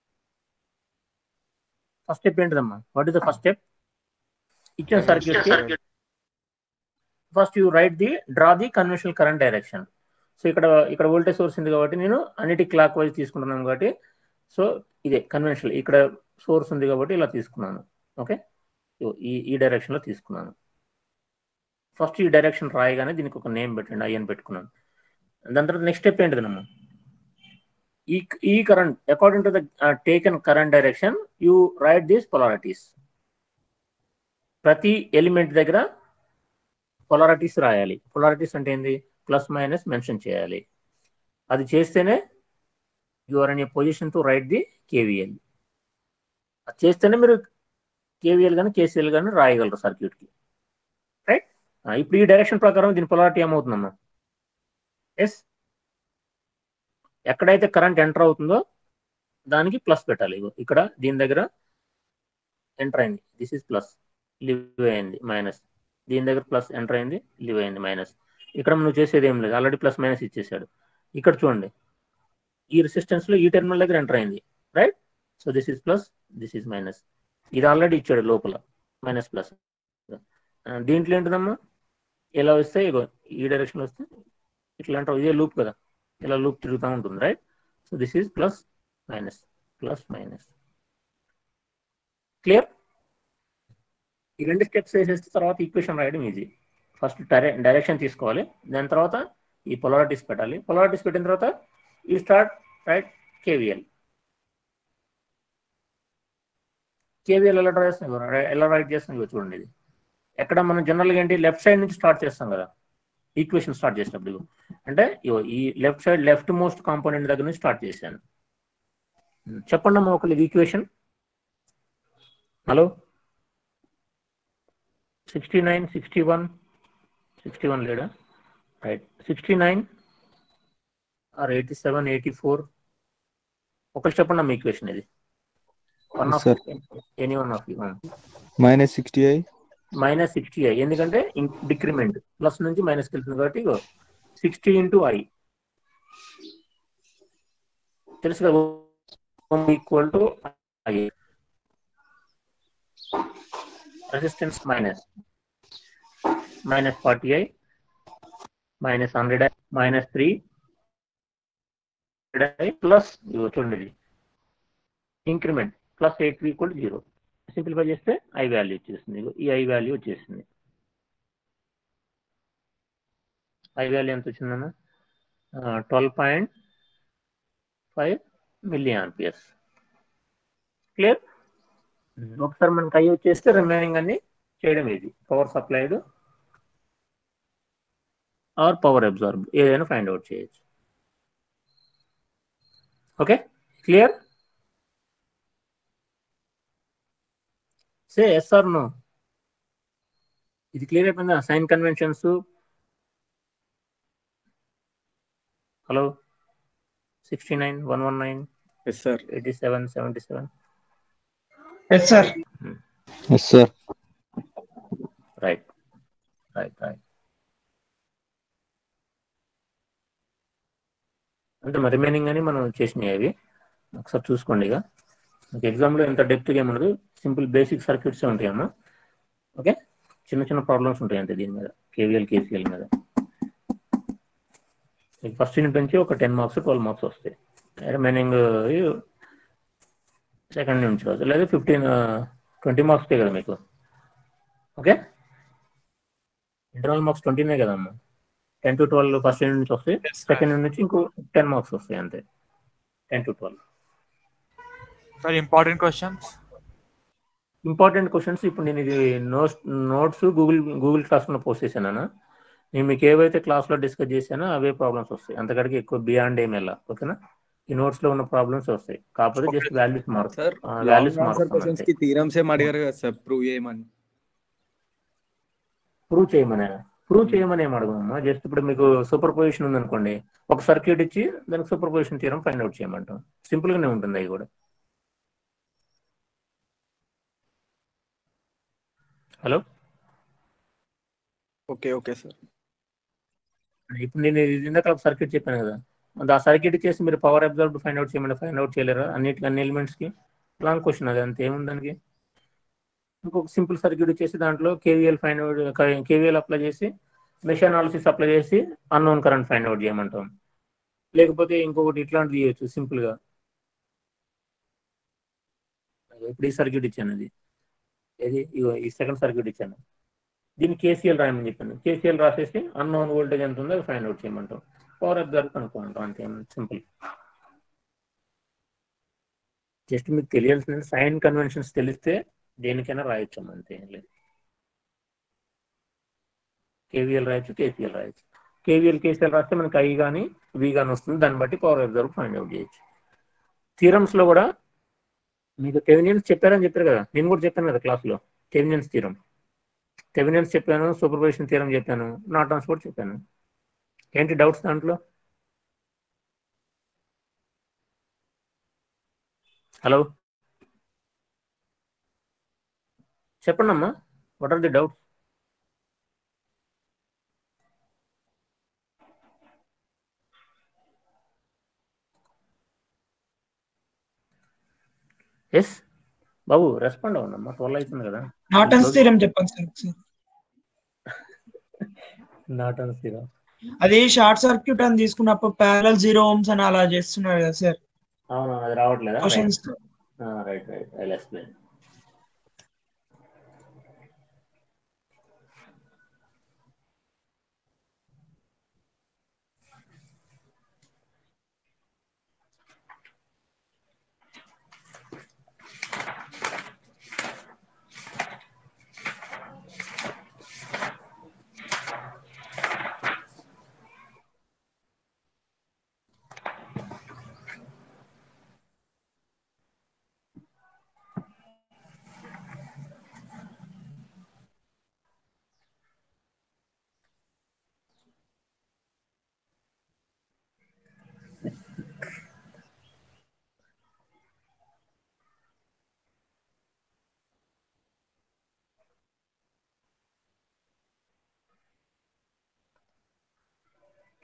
first step ఏంటిదమ్మా what is the first step ఇచ్చిన circuit first you write the draw the conventional current direction so ఇక్కడ ఇక్కడ voltage source ఉంది కాబట్టి నేను అన్నిటి క్లాక్ వైజ్ తీసుకుంటున్నాను కాబట్టి సో ఇదే కన్వెన్షనల్ ఇక్కడ సోర్స్ ఉంది కాబట్టి ఇలా తీసుకున్నాను ఓకే ఈ ఈ డైరెక్షన్లో తీసుకున్నాను ఫస్ట్ ఈ డైరెక్షన్ రాయగానే దీనికి ఒక నేమ్ పెట్టండి ఐ అని పెట్టుకున్నాను దాని తర్వాత నెక్స్ట్ స్టెప్ ఏంటిదమ్మా ఈ ఈ current according to the taken current direction you write these polarities ప్రతి ఎలిమెంట్ దగ్గర పొలారిటీస్ రాయాలి పొలారిటీస్ అంటే ఏంది ప్లస్ మైనస్ మెన్షన్ చేయాలి అది చేస్తేనే you are in a position to write the KVL అది చేస్తేనే మీరు కేవీఎల్ కానీ కేసీఎల్ కానీ రాయగలరు సర్క్యూట్కి రైట్ ఇప్పుడు ఈ డైరెక్షన్ ప్రకారం దీని పొలారిటీ ఏమవుతుందమ్మా ఎస్ ఎక్కడైతే కరెంట్ ఎంటర్ అవుతుందో దానికి ప్లస్ పెట్టాలి ఇక్కడ దీని దగ్గర ఎంటర్ అయింది దిస్ ఇస్ ప్లస్ లివ్ అయింది మైనస్ దీని దగ్గర ప్లస్ ఎంటర్ అయింది లివ్ అయింది మైనస్ ఇక్కడ నువ్వు చేసేది ఏం లేదు ఆల్రెడీ ప్లస్ మైనస్ ఇచ్చేసాడు ఇక్కడ చూడండి ఈ రెసిస్టెన్స్ లో ఈ టెర్మినల్ దగ్గర ఎంటర్ అయింది right so this is plus this is minus ఇది ఆల్రెడీ ఇచ్చాడు లోపల మైనస్ ప్లస్ దీంట్లో ఏంటిదమ్మా ఇలా వస్తే ఇగో ఈ డైరెక్షన్ వస్తే ఇట్లా అంటారు ఇదే లూప్ కదా ఇలా లూప్ తిరుగుతూ ఉంటుంది right so this is plus minus plus minus clear ఈ రెండు స్టెప్స్ వేసేస్తే తర్వాత ఈక్వేషన్ రాయడం ఈజీ ఫస్ట్ డైరెక్షన్ తీసుకోవాలి దాని తర్వాత ఈ పొలారిటీస్ పెట్టాలి పొలారిటీస్ పెట్టిన తర్వాత ఈ స్టార్ట్ రైట్ కేవీఎల్ కేవీఎల్ ఎలా డ్రా చేస్తాం ఎలా రైట్ చేస్తాం ఇగో చూడండి ఇది ఎక్కడ మనం జనరల్గా ఏంటి లెఫ్ట్ సైడ్ నుంచి స్టార్ట్ చేస్తాం కదా ఈక్వేషన్ స్టార్ట్ చేసినప్పుడు ఇగో. అంటే ఇగో ఈ left side left most component దగ్గర నుంచి స్టార్ట్ చేశాను చెప్పండి అమ్మా ఒకళ్ళు equation hello sixty nine sixty one sixty one లేడా right sixty nine or eighty seven eighty four ఒకటి చెప్పండి అమ్మ ఈక్వేషన్ ఇది one of Sir. Any one of you minus sixty I minus sixty I ఎందుకంటే డిక్రిమెంట్ ప్లస్ నుంచి మైనస్కి వెళ్తుంది కాబట్టి సిక్స్టీ ఇంటూ ఐ తెలుసు కదా equal to I resistance minus minus forty I minus hundred I minus three I plus చూడండి increment plus eight equal zero simplify చేస్తే I value వచ్చేసింది ఇగో ఈ ఐ వాల్యూ వచ్చేసింది ఐ వాల్యూ ఎంత వచ్చిందన్న twelve point five milli amperes clear ఒకసారి మనకి ఐ వచ్చేస్తే రిమైనింగ్ అన్ని చేయడం ఇది power supplied or power absorb ఏదైనా ఫైండ్ అవుట్ చేయొచ్చు okay clear say yes or no ఇది క్లియర్ అయిపోయిందా sign conventions hello sixty nine one one nine yes sir eighty seven seventy seven yes sir yes sir right right right అంటే మరి remaining అని మనం చేసినాయి అవి ఒకసారి చూసుకోండి ఇక మీకు ఎగ్జామ్లో ఇంత డెప్త్గా ఏముండదు సింపుల్ బేసిక్ సర్క్యూట్సే ఉంటాయి అమ్మా ఓకే చిన్న చిన్న ప్రాబ్లమ్స్ ఉంటాయి అంతే దీని మీద కేవీఎల్ కేసీఎల్ మీద మీకు ఫస్ట్ యూనిట్ నుంచి ఒక టెన్ మార్క్స్ ట్వెల్వ్ మార్క్స్ వస్తాయి రిమైనింగ్ సెకండ్ నుంచి వస్తాయి లేదా ఫిఫ్టీన్ ట్వంటీ మార్క్స్ కదా మీకు ఓకే ఇంటర్నల్ మార్క్స్ ట్వంటీనే కదమ్మా ten to twelve first unit నుంచి వస్తాయి సెకండ్ యూనిట్ నుంచి ఇంకో టెన్ మార్క్స్ వస్తాయి అంతే ten to twelve sir important questions important questions ఇప్పుడు నేను ఇది నోట్స్ నోట్స్ గూగుల్ గూగుల్ క్లాస్లో పోస్ట్ చేశాను నేను మీకు ఏవైతే క్లాస్లో డిస్కస్ చేశానో అవే ప్రాబ్లమ్స్ వస్తాయి అంతకడికి ఎక్కువ బియాండ్ ఏమి వెళ్ళా ఓకేనా ఈ నోట్స్ లో ఉన్న ప్రాబ్లమ్స్ వస్తాయి కాకపోతే just values mark sir values answer questions కి థీరమ్స్ ఏం అడిగారు కదా సార్ ప్రూవ్ చేయమని ప్రూవ్ చేయమని ప్రూవ్ చేయమని ఏం అడగమమ్మా జస్ట్ ఇప్పుడు మీకు సూపర్ పొజిషన్ ఉందనుకోండి ఒక సర్క్యూట్ ఇచ్చి దానికి superposition theorem find out చేయమంటాం సింపుల్ గానే ఉంటుంది అవి కూడా హలో ఓకే ఓకే సార్ ఇప్పుడు నేను ఇది ఇందాక ఒక సర్క్యూట్ చెప్పాను కదా అది ఆ సర్క్యూట్ చేసి మీరు పవర్ అబ్జర్వ్ ఫైండ్ అవుట్ చేయమని ఫైండ్ అవుట్ చేయలేరా అన్నిటికి అన్ని ఎలిమెంట్స్ కి లాంగ్ క్వశ్చన్ అది అంత ఏముంది దానికి ఇంకొక సింపుల్ సర్క్యూట్ చేసి దాంట్లో KVL find out KVL apply చేసి మెష్ అనాలిసిస్ అప్లై చేసి అన్నోన్ కరెంట్ ఫైండ్ అవుట్ చేయమంటాం లేకపోతే ఇంకొకటి ఇట్లాంటిది చేయొచ్చు సింపుల్ గా ఇప్పుడు ఈ సర్క్యూట్ ఇచ్చాను అది ఏది ఇగో ఈ సెకండ్ సర్క్యూట్ ఇచ్చాను దీన్ని కేసీఎల్ రాయమని చెప్పాను కేసీఎల్ రాసేసి అన్నోన్ వోల్టేజ్ ఎంత ఉందో ఫైండ్ అవుట్ చేయమంటాం పవర్ అబ్జర్వ్ కనుక్కోమంటాం అంతే సింపుల్ జస్ట్ మీకు తెలియాల్సిన సైన్ కన్వెన్షన్స్ తెలిస్తే దేనికైనా రాయొచ్చు అంతే ఏం లేదు కేవీఎల్ రాయొచ్చు కేసీఎల్ రాయొచ్చు కేవీఎల్ కేసీఎల్ రాస్తే మనకి ఐ కానీ వి కానీ వస్తుంది దాన్ని బట్టి పవర్ అబ్జర్వ్ ఫైండ్ అవుట్ చేయొచ్చు థీరమ్స్ లో కూడా మీకు టెవినియన్స్ చెప్పారని చెప్పారు కదా నేను కూడా చెప్పాను కదా క్లాస్లో టెవినియన్స్ థీరం టెవినియన్స్ చెప్పాను సూపర్పొజిషన్ థీరం చెప్పాను నాటన్స్ కూడా చెప్పాను ఏంటి డౌట్స్ దాంట్లో హలో చెప్పండి అమ్మా what are the doubts yes బాబు రెస్పాండ్ అవ్వండి ట్వెల్వ్ అవుతుంది కదా నాటన్స్ థీరం చెప్పండి సార్ ఒకసారి నాటన్స్ థీరం అది షార్ట్ సర్క్యూట్ అని తీసుకున్నప్పుడు ప్యారల్ జీరో ఓమ్స్ అని అలా చేస్తున్నారు కదా సార్ అవును అది రావట్లేదా questions right right I explain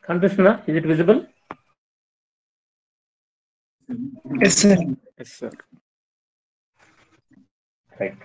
కనిపిస్తుందా is it visible yes sir yes sir right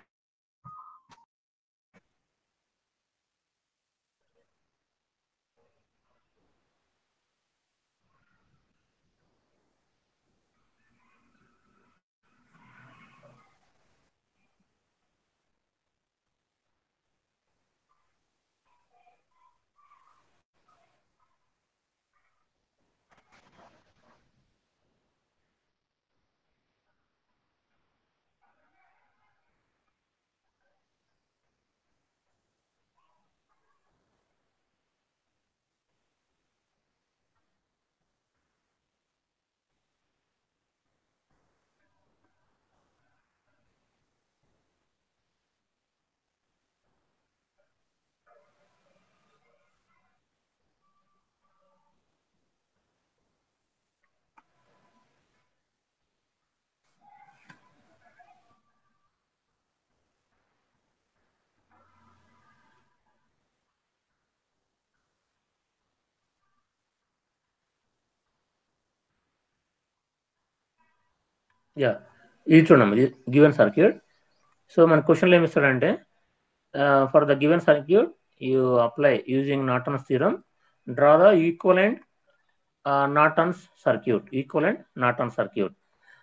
yeah ఇది చూడమ్మా ఇది గివెన్ సర్క్యూట్ సో మన క్వశ్చన్లో ఏమి ఇస్తాడంటే for the given circuit you apply using Norton's theorem draw the equivalent Norton's circuit equivalent Norton circuit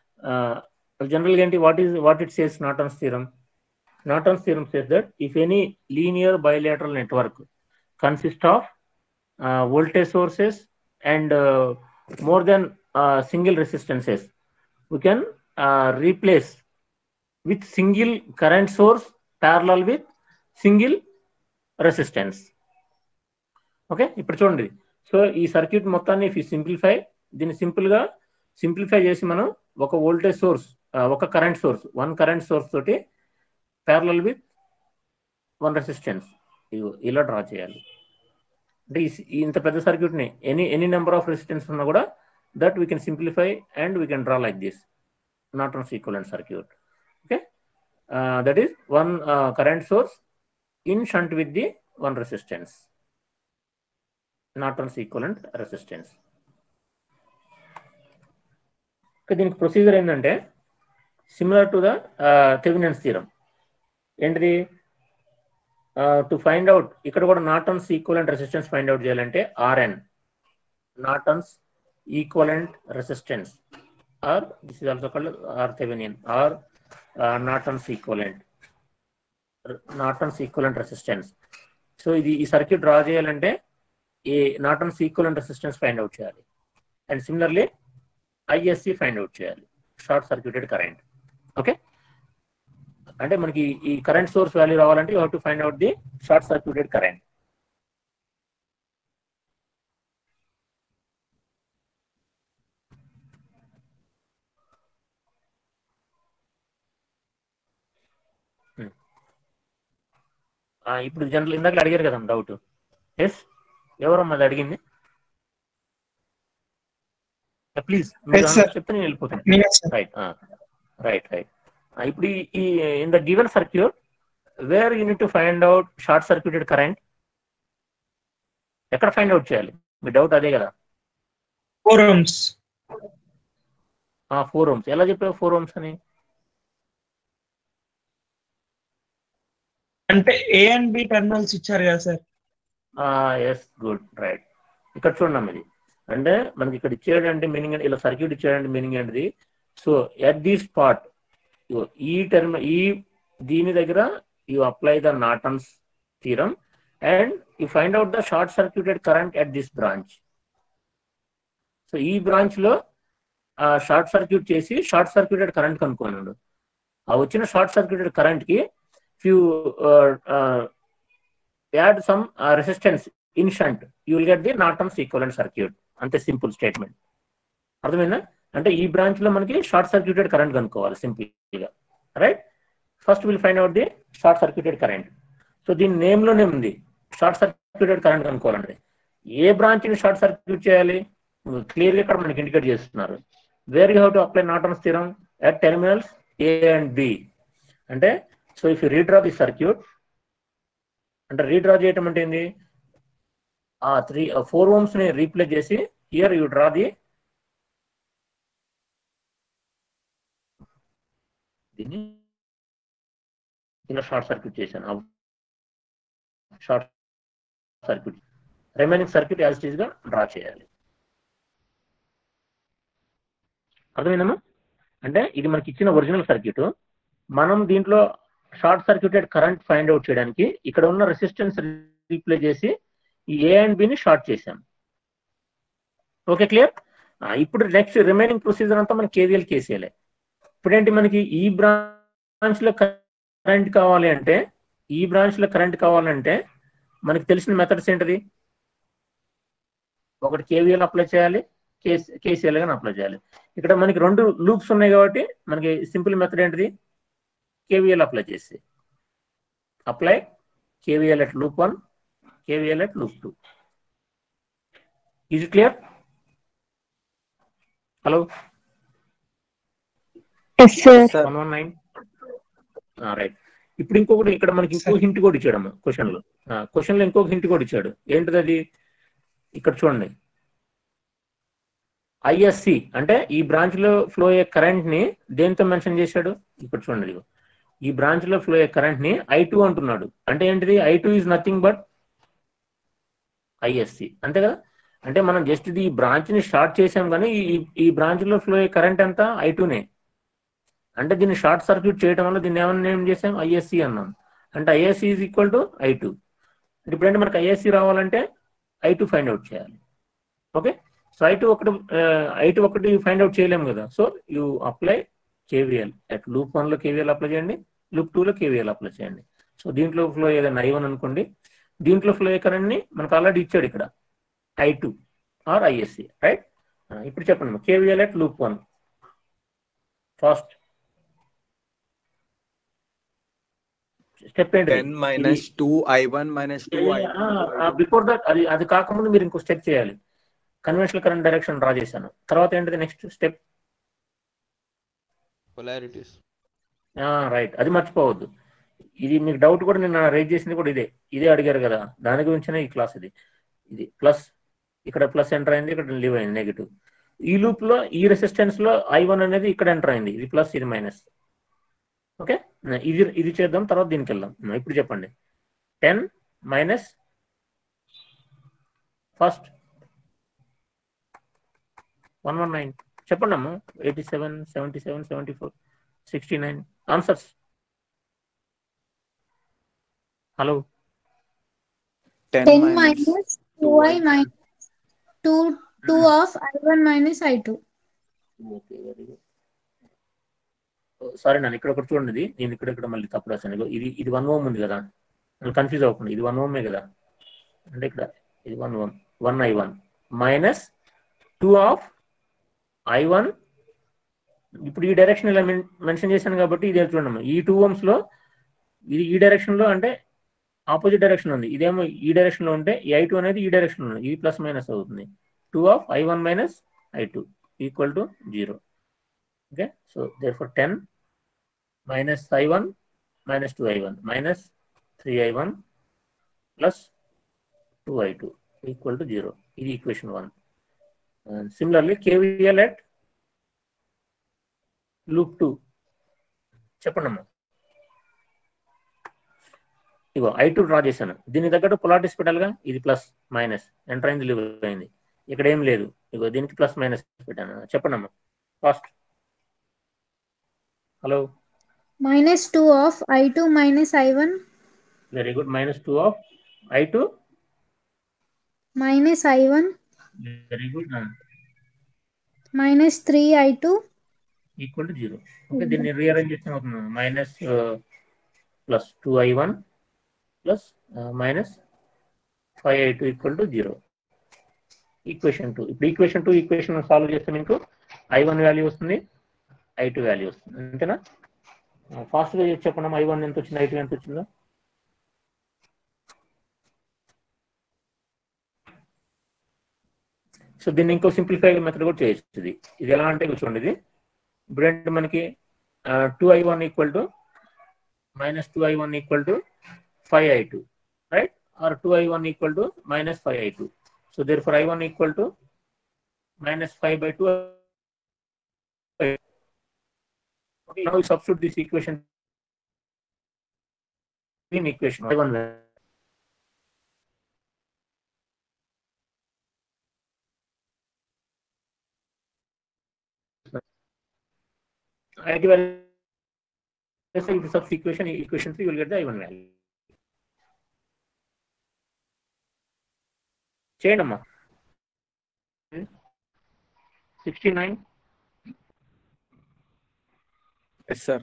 జనరల్గా ఏంటి what is what it says Norton's theorem Norton's theorem says that if any linear bilateral network consist of voltage sources and more than single resistances we can uh, replace with single current source parallel with single resistance okay ఇప్పుడు చూడండి so ఈ circuit మొత్తాన్ని if simplify దీన్ని simple గా simplify చేసి మనం ఒక voltage source ఒక current source one current source తోటి ప్యారలల్ విత్ వన్ రెసిస్టెన్స్ ఇలా డ్రా చేయాలి అంటే ఈ ఇంత పెద్ద సర్క్యూట్ ని any any number of resistance ఉన్నా కూడా that we can simplify and we can draw like this Norton's equivalent circuit. Okay, uh, that is one uh, current source in shunt with the one resistance. Norton's equivalent resistance. Okay, దీనికి procedure ఏంటంటే similar to the Thevenin's theorem ఏంటిది to find out ఇక్కడ కూడా Norton's equivalent resistance find out చేయాలంటే RN Norton's equivalent resistance or this is also called R Thevenin or uh, Norton's equivalent Norton's equivalent resistance so ఇది ఈ circuit draw చేయాలంటే ఈ Norton's equivalent resistance find out చేయాలి and similarly ISC find out చేయాలి short circuited current okay అంటే మనకి ఈ current source value రావాలంటే you have to find out the short circuited current ఇప్పుడు జనరల్ ఇందాక అడిగారు కదా డౌట్ ఎస్ ఎవరమ్మా అది అడిగింది ప్లీజ్ చెప్తే నేను వెళ్ళిపోతాను రైట్ రైట్ రైట్ ఇప్పుడు ఈ in the given circuit where you need to find out short circuited current ఎక్కడ ఫైండ్ అవుట్ చేయాలి మీ డౌట్ అదే కదా ఫోర్ ఓమ్స్ ఫోర్ ఓమ్స్ ఎలా చెప్పావు ఫోర్ ఓమ్స్ అని అంటే ఏ అండ్ బి టెర్మినల్స్ ఇచ్చారు కదా సార్ ఎస్ గుడ్ రైట్ ఇక్కడ చూడండి ఇది అంటే మనకి ఇక్కడ ఇచ్చేటంటే మీనింగ్ ఇలా సర్క్యూట్ ఇచ్చేటంటే మీనింగ్ ఏంటిది సో ఎట్ ది స్పాట్ ఈ టర్మ్ ఈ దీని దగ్గర you apply the Norton's theorem and you find out the short circuited current at this branch so ఈ బ్రాంచ్ లో షార్ట్ సర్క్యూట్ చేసి షార్ట్ సర్క్యూటెడ్ కరెంట్ కనుక్కున్నాడు ఆ వచ్చిన షార్ట్ సర్క్యూటెడ్ కరెంట్ కి if you add some resistance in shunt you will get the Norton's equivalent circuit అంతే simple statement అర్థమైందా అంటే ఈ బ్రాంచ్ లో మనకి షార్ట్ సర్క్యూటెడ్ కరెంట్ కనుక్కోవాలి సింపుల్ గా right first will find out the short circuited current so దీని నేమ్ లోనే ఉంది షార్ట్ సర్క్యూటెడ్ కరెంట్ కనుక్కోవాలండి ఏ బ్రాంచ్ ని షార్ట్ సర్క్యూట్ చేయాలి క్లియర్ గా ఇక్కడ మనకి ఇండికేట్ చేస్తున్నారు where you have to apply Norton's theorem at terminals A and B అంటే so if you redraw the circuit అంటే రీడ్రా చేయటం అంటే ఏంది ఆ త్రీ ఫోర్ ఓమ్స్ ని రీప్లేస్ చేసి హియర్ యూ డ్రా ది దీన్ని ఇలా షార్ట్ సర్క్యూట్ చేశాను short circuit remaining circuit as గా డ్రా చేయాలి అర్థమైందమ్మా అంటే ఇది మనకి ఇచ్చిన ఒరిజినల్ సర్క్యూట్ మనం దీంట్లో short circuited current find out చేయడానికి ఇక్కడ ఉన్న రెసిస్టెన్స్ రీప్లే చేసి ఈ ఏ అండ్ బిని షార్ట్ చేశాం ఓకే క్లియర్ ఇప్పుడు నెక్స్ట్ రిమైనింగ్ ప్రొసీజర్ అంతా మనకి కేవీఎల్ కేసీఎలే ఇప్పుడేంటి మనకి ఈ బ్రాంచ్ లో కరెంట్ కావాలి అంటే ఈ బ్రాంచ్ లో కరెంట్ కావాలంటే మనకి తెలిసిన మెథడ్స్ ఏంటిది ఒకటి కేవీఎల్ అప్లై చేయాలి కేసీఎల్ గాని అప్లై చేయాలి ఇక్కడ మనకి రెండు లూప్స్ ఉన్నాయి కాబట్టి మనకి సింపుల్ మెథడ్ ఏంటిది కేవీఎల్ అప్లై చేసి apply KVL at loop one KVL at loop two is clear hello yes sir one one nine right ఇప్పుడు ఇంకొకటి ఇక్కడ మనకి ఇంకో హింట్ కూడా ఇచ్చాడమ్మ క్వశ్చన్ లో క్వశ్చన్ లో ఇంకొక హింట్ కూడా ఇచ్చాడు ఏంటిది అది ఇక్కడ చూడండి ఐఎస్సి అంటే ఈ బ్రాంచ్ లో ఫ్లో అయ్యే కరెంట్ ని దేంతో మెన్షన్ చేశాడు ఇక్కడ చూడండి ఇదిగో. ఈ బ్రాంచ్ లో ఫ్లో అయ్యే కరెంట్ ని ఐ టూ అంటున్నాడు అంటే ఏంటిది I two is nothing but ISC అంతే కదా అంటే మనం జస్ట్ ఇది ఈ బ్రాంచ్ ని స్టార్ట్ చేసాం కానీ ఈ ఈ బ్రాంచ్ లో ఫ్లో అయ్యే కరెంట్ అంతా ఐ టూనే అంటే దీన్ని షార్ట్ సర్క్యూట్ చేయడం వల్ల దీన్ని ఏమన్నా నేమ్ చేసాం ఐఎస్సి అన్నాం అంటే ISC is equal to I two ఇప్పుడంటే మనకి ఐఎస్సి రావాలంటే ఐ టూ ఫైండ్ అవుట్ చేయాలి ఓకే సో ఐ టూ ఒకటి ఐ టూ ఒకటి ఫైండ్ అవుట్ చేయలేము కదా so you apply KVL at loop one లో కేవీఎల్ అప్లై చేయండి లూప్ టూ లో కేవీఎల్ అప్లై చేయండి సో దీంట్లో ఫ్లో ఏదైనా ఐ వన్ అనుకోండి దీంట్లో ఫ్లో అయ్యే కరెంట్ ని మనకు ఆల్రెడీ ఇచ్చాడు ఇక్కడ I two or ISC right ఇప్పుడు చెప్పండి KVL at loop one first step ఏంటి ten minus two I one minus two I before that అది అది కాకముందు మీరు ఇంకో స్టెప్ చేయాలి కన్వెన్షనల్ కరెంట్ డైరెక్షన్ డ్రా చేశాను తర్వాత ఏంటిది నెక్స్ట్ స్టెప్ పొలారిటీస్ రైట్ అది మర్చిపోవద్దు ఇది మీకు డౌట్ కూడా నేను రైజ్ చేసింది కూడా ఇదే ఇదే అడిగారు కదా దాని గురించిన ఈ క్లాస్ ఇది ఇది ప్లస్ ఇక్కడ ప్లస్ ఎంటర్ అయింది ఇక్కడ లీవ్ అయింది నెగిటివ్ ఈ లూప్ లో ఈ రెసిస్టెన్స్ లో ఐ వన్ అనేది ఇక్కడ ఎంటర్ అయింది ఇది ప్లస్ ఇది మైనస్ ఓకే ఇది ఇది చేద్దాం తర్వాత దీనికి వెళ్దాం ఇప్పుడు చెప్పండి ten minus first one one nine చెప్పండి అమ్మా eighty seven seventy seven seventy four sixty nine answers hello ten 10 మైనస్ minus 2i minus 2 2 of i1 minus i2. Okay very good sorry నన్ను ఇక్కడ ఒకటి చూడండి ఇది నేను ఇక్కడ ఇక్కడ మళ్ళీ తప్పుడు రాశాను ఇదిగో ఇది ఇది వన్ ఓమ్ ఉంది కదా నేను కన్ఫ్యూజ్ అవ్వకుండా ఇది వన్ ఓమే కదా అంటే ఇక్కడ ఇది one ohm one I one minus two of I one ఇప్పుడు ఈ డైరెక్షన్ ఇలా మెన్షన్ చేశాను కాబట్టి ఇది చూడండి ఈ టూ ఓమ్స్ లో ఇది ఈ డైరెక్షన్ లో అంటే ఆపోజిట్ డైరెక్షన్ ఉంది ఇదేమో ఈ డైరెక్షన్ లో ఉంటే ఈ ఐ టూ అనేది ఈ డైరెక్షన్ లో ఉంది ఇది ప్లస్ మైనస్ అవుతుంది two of I one minus I two equal to zero okay so therefore ten minus I one minus two I one minus three I one plus two I two equal to zero ఇది equation one similarly KVL at loop two చెప్పండి అమ్మా ఇగో I two draw చేశాను దీని తగ్గట్టు polarities పెట్టాలిగా ఇది plus minus enter అయింది live అయింది ఇక్కడ ఏం లేదు ఇగో దీనికి ప్లస్ మైనస్ పెట్టాను చెప్పండి అమ్మా first hello Minus 2 of i2 minus i1 very good minus two of I two minus i1 very good minus 3 i2 equal to zero okay దీన్ని రీఅరేంజ్ చేస్తే అవుతుంది minus plus two I one plus minus five I two equal to zero equation two ఇప్పుడు equation two equation solve చేస్తే మీకు I one value వస్తుంది I two value వస్తుంది అంతేనా ఫాస్ట్గా చేసి చెప్పండి ఐ వన్ ఎంత వచ్చింది ఐ టూ ఎంత వచ్చిందో సో దీన్ని ఇంకో సింప్లిఫై మెథడ్ కూడా చేయొచ్చు ఇది ఇది ఎలా అంటే ఇగో చూడండి ఇది ఇప్పుడు ఏంటి మనకి two I one equal to minus two I one equal to five I two right or 2i1 equal to minus 5i2. So therefore i1 equal to minus 5 by 2. Okay, now we substitute this equation in equation i1 value. I give a let's say if you substitute equation equation 3 you will get the i1 value. చేయండి అమ్మా sixty nine Yes, sir.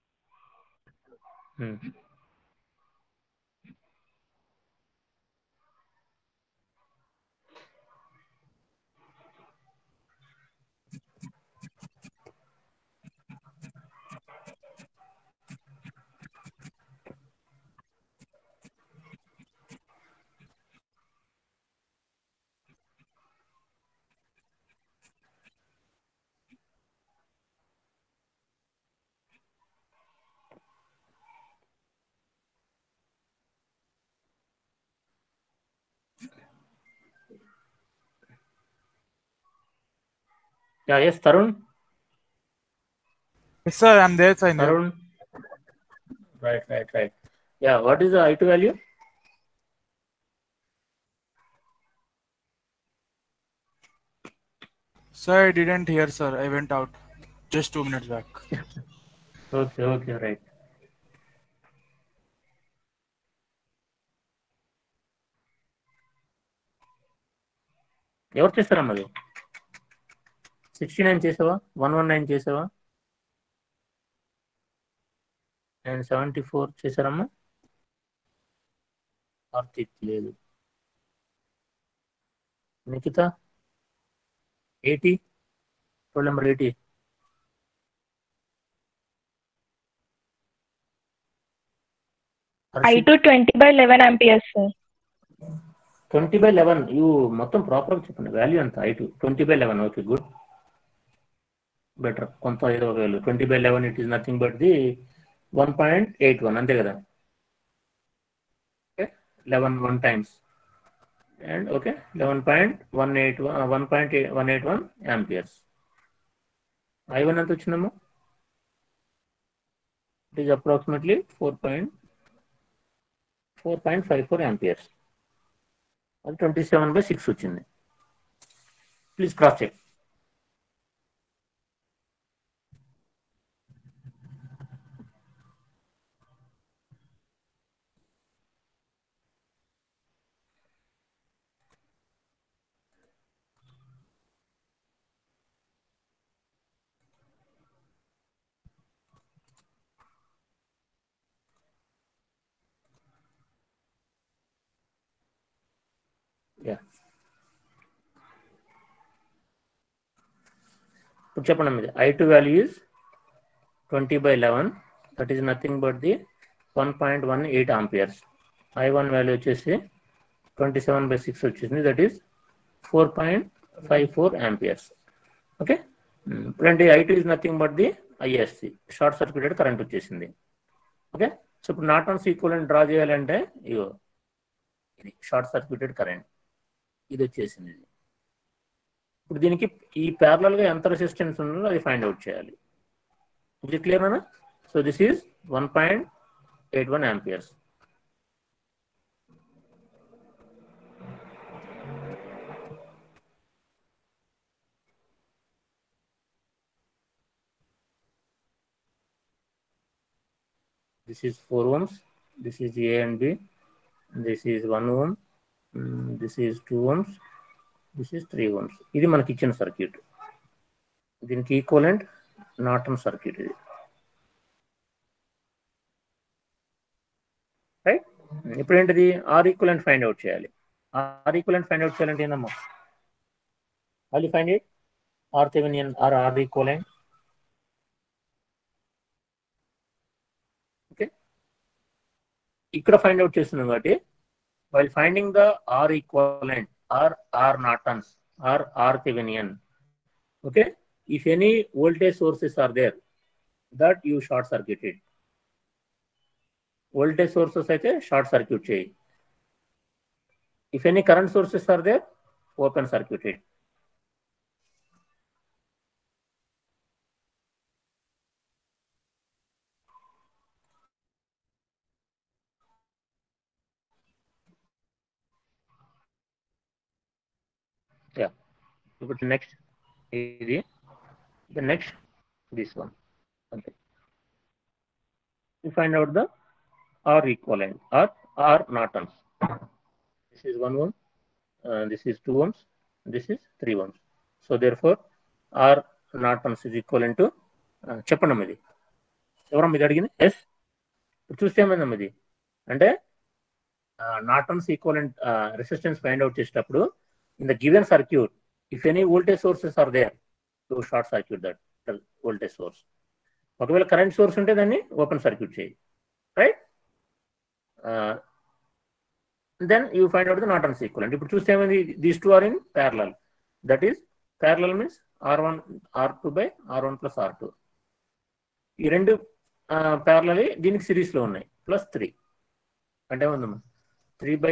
Yeah, yes, Tarun. Yes, sir, I'm there, sir. now. Tarun. Right, right, right. Yeah, what is the I2 value? Sir, I didn't hear, sir. I went out just two minutes back. Okay, okay, right. ఎవరు చేస్తారమ్మా అది sixty nine చేసావా one one nine చేసావా and seventy four చేశారమ్మా కార్తీక్ లేదు Nikhita eighty roll number eighty I2 20 by 11 amperes, sir. Twenty by eleven ఇవి మొత్తం ప్రాపర్గా చెప్పండి వాల్యూ ఎంత I two twenty by eleven okay good better కొంత ఏదో ఒక value twenty by eleven it is nothing but the one point eight one అంతే కదా okay eleven one times and okay eleven point one eight one one point one eight one amperes I one ఎంత వచ్చిందమ్మా it is approximately four point four point five four amperes అది twenty seven by six వచ్చింది please cross check yeah ఇప్పుడు చెప్పండి మీది I two value is twenty by eleven that is nothing but the one point one eight amperes I one value వచ్చేసి twenty seven by six వచ్చింది that is four point five four amperes okay ఇప్పుడంటే I two is nothing but the ISC short circuited current వచ్చేసింది okay so ఇప్పుడు not equal draw చేయాలంటే ఇగో ఇది short circuited current ఇది వచ్చేసింది ఇది ఇప్పుడు దీనికి ఈ ప్యారలల్ గా ఎంత రెసిస్టెన్స్ ఉందో అది ఫైండ్ అవుట్ చేయాలి ఇది క్లియర్ అనా so this is one point eight one amperes this is 4 ohms this is a and b this is 1 ohm mm, this is 2 ohms this is 3 ohms ఇది మనకి ఇచ్చిన సర్క్యూట్ దీనికి equivalent Norton circuit ఇది right ఇప్పుడు ఏంటిది R equivalent find out చేయాలి R equivalent find out చేయాలంటే ఏందమ్మా అది find it R Thevenin R R equivalent okay ఇక్కడ ఫైండ్ అవుట్ చేస్తున్నాం కాబట్టి while finding the R equivalent R R Nortons R R Thevenin okay if any voltage sources are there that you short circuited voltage sources అయితే short circuit చేయి if any current sources are there, open circuited. Yeah. Look at next area. The next, this one. Okay. You find out the R equivalent or R Nortons. This is one ohm, uh, this is two ohms, this is three ohms. So therefore, R Nortons is equivalent to uh, చెప్పండి ఇది ఎవరమ్మా ఇది అడిగింది yes చూస్తే ఏమైందమ్మా ఇది అంటే Nortons equivalent resistance find out చేసేటప్పుడు in the given circuit if any voltage sources are there to short circuit that voltage source ఒకవేళ కరెంట్ సోర్స్ ఉంటే దాన్ని ఓపెన్ సర్క్యూట్ చేయి right then you find out the Nortons equivalent ఇప్పుడు చూస్తే ఏమైంది these two are in parallel that is parallel means R one R two by R one plus R two ఈ రెండు parallel దీనికి series లో ఉన్నాయి plus three అంటే ఏముందమ్మా త్రీ బై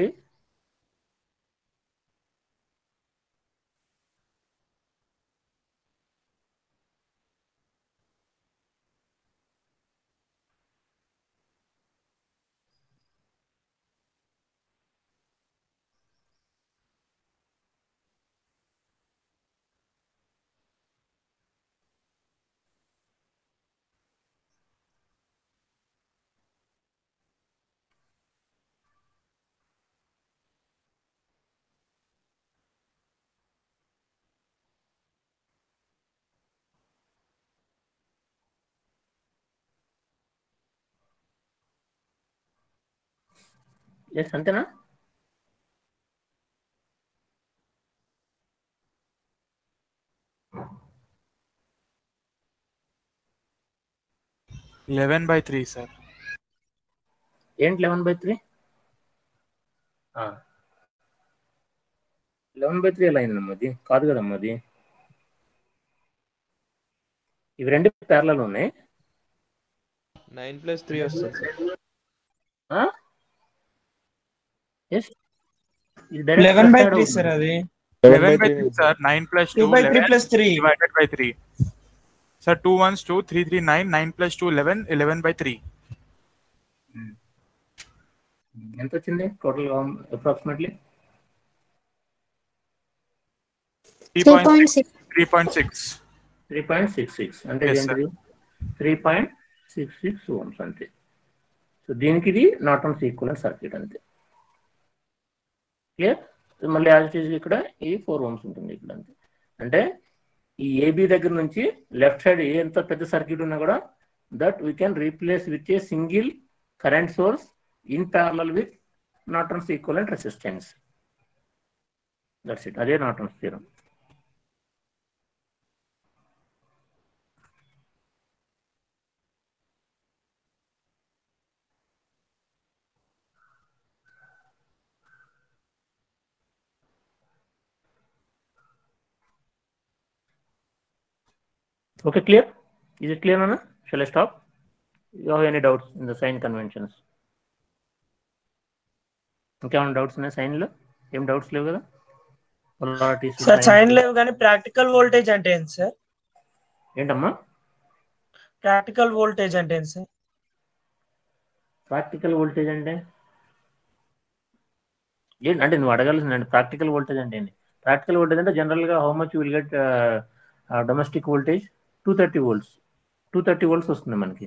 ఎస్ అంతేనా లెవెన్ బై త్రీ సార్ ఏంటి eleven by three eleven by three ఎలా అయిందమ్మా అది కాదు కదమ్మా అది ఇవి రెండు పేర్లలో ఉన్నాయి నైన్ ప్లస్ త్రీ వస్తుంది sir yes eleven by three sir అది eleven by three sir nine plus two two by three plus three divided by three sir two ones two three three nine nine plus two eleven eleven by three ఎంత వచ్చింది total approximately three two point point six three point six three point six six అంటే Yes, ఏంటిది three point six six ohms అంతే so దీనికి ఇది not on equal circuit అంతే clear మళ్ళీ as it is ఇక్కడ ఈ ఫోర్ ఓమ్స్ ఉంటుంది ఇక్కడ అంతే అంటే ఈ ఏబి దగ్గర నుంచి లెఫ్ట్ సైడ్ ఎంత పెద్ద సర్క్యూట్ ఉన్నా కూడా that we can replace with a single current source in parallel with Nortons equivalent resistance that's it అదే Nortons theorem Okay, clear? Is it clear, Nana? Shall I stop? You have any doubts in the sign conventions? ఇంకేమైనా doubts ఉన్నాయి sign లో ఏం doubts లేవు కదా Polarities, sir signs. Sign లేవు కానీ practical voltage అంటే ఏంటి సార్ ఏంటమ్మా ప్రాక్టికల్ వోల్టేజ్ అంటే ఏంటి సార్ ప్రాక్టికల్ వోల్టేజ్ అంటే ఏంటి అంటే నువ్వు అడగాల్సిందండి ప్రాక్టికల్ వోల్టేజ్ అంటే ఏంటి ప్రాక్టికల్ వోల్టేజ్ అంటే జనరల్ గా how much will get domestic voltage two thirty volts two thirty volts వస్తుంది మనకి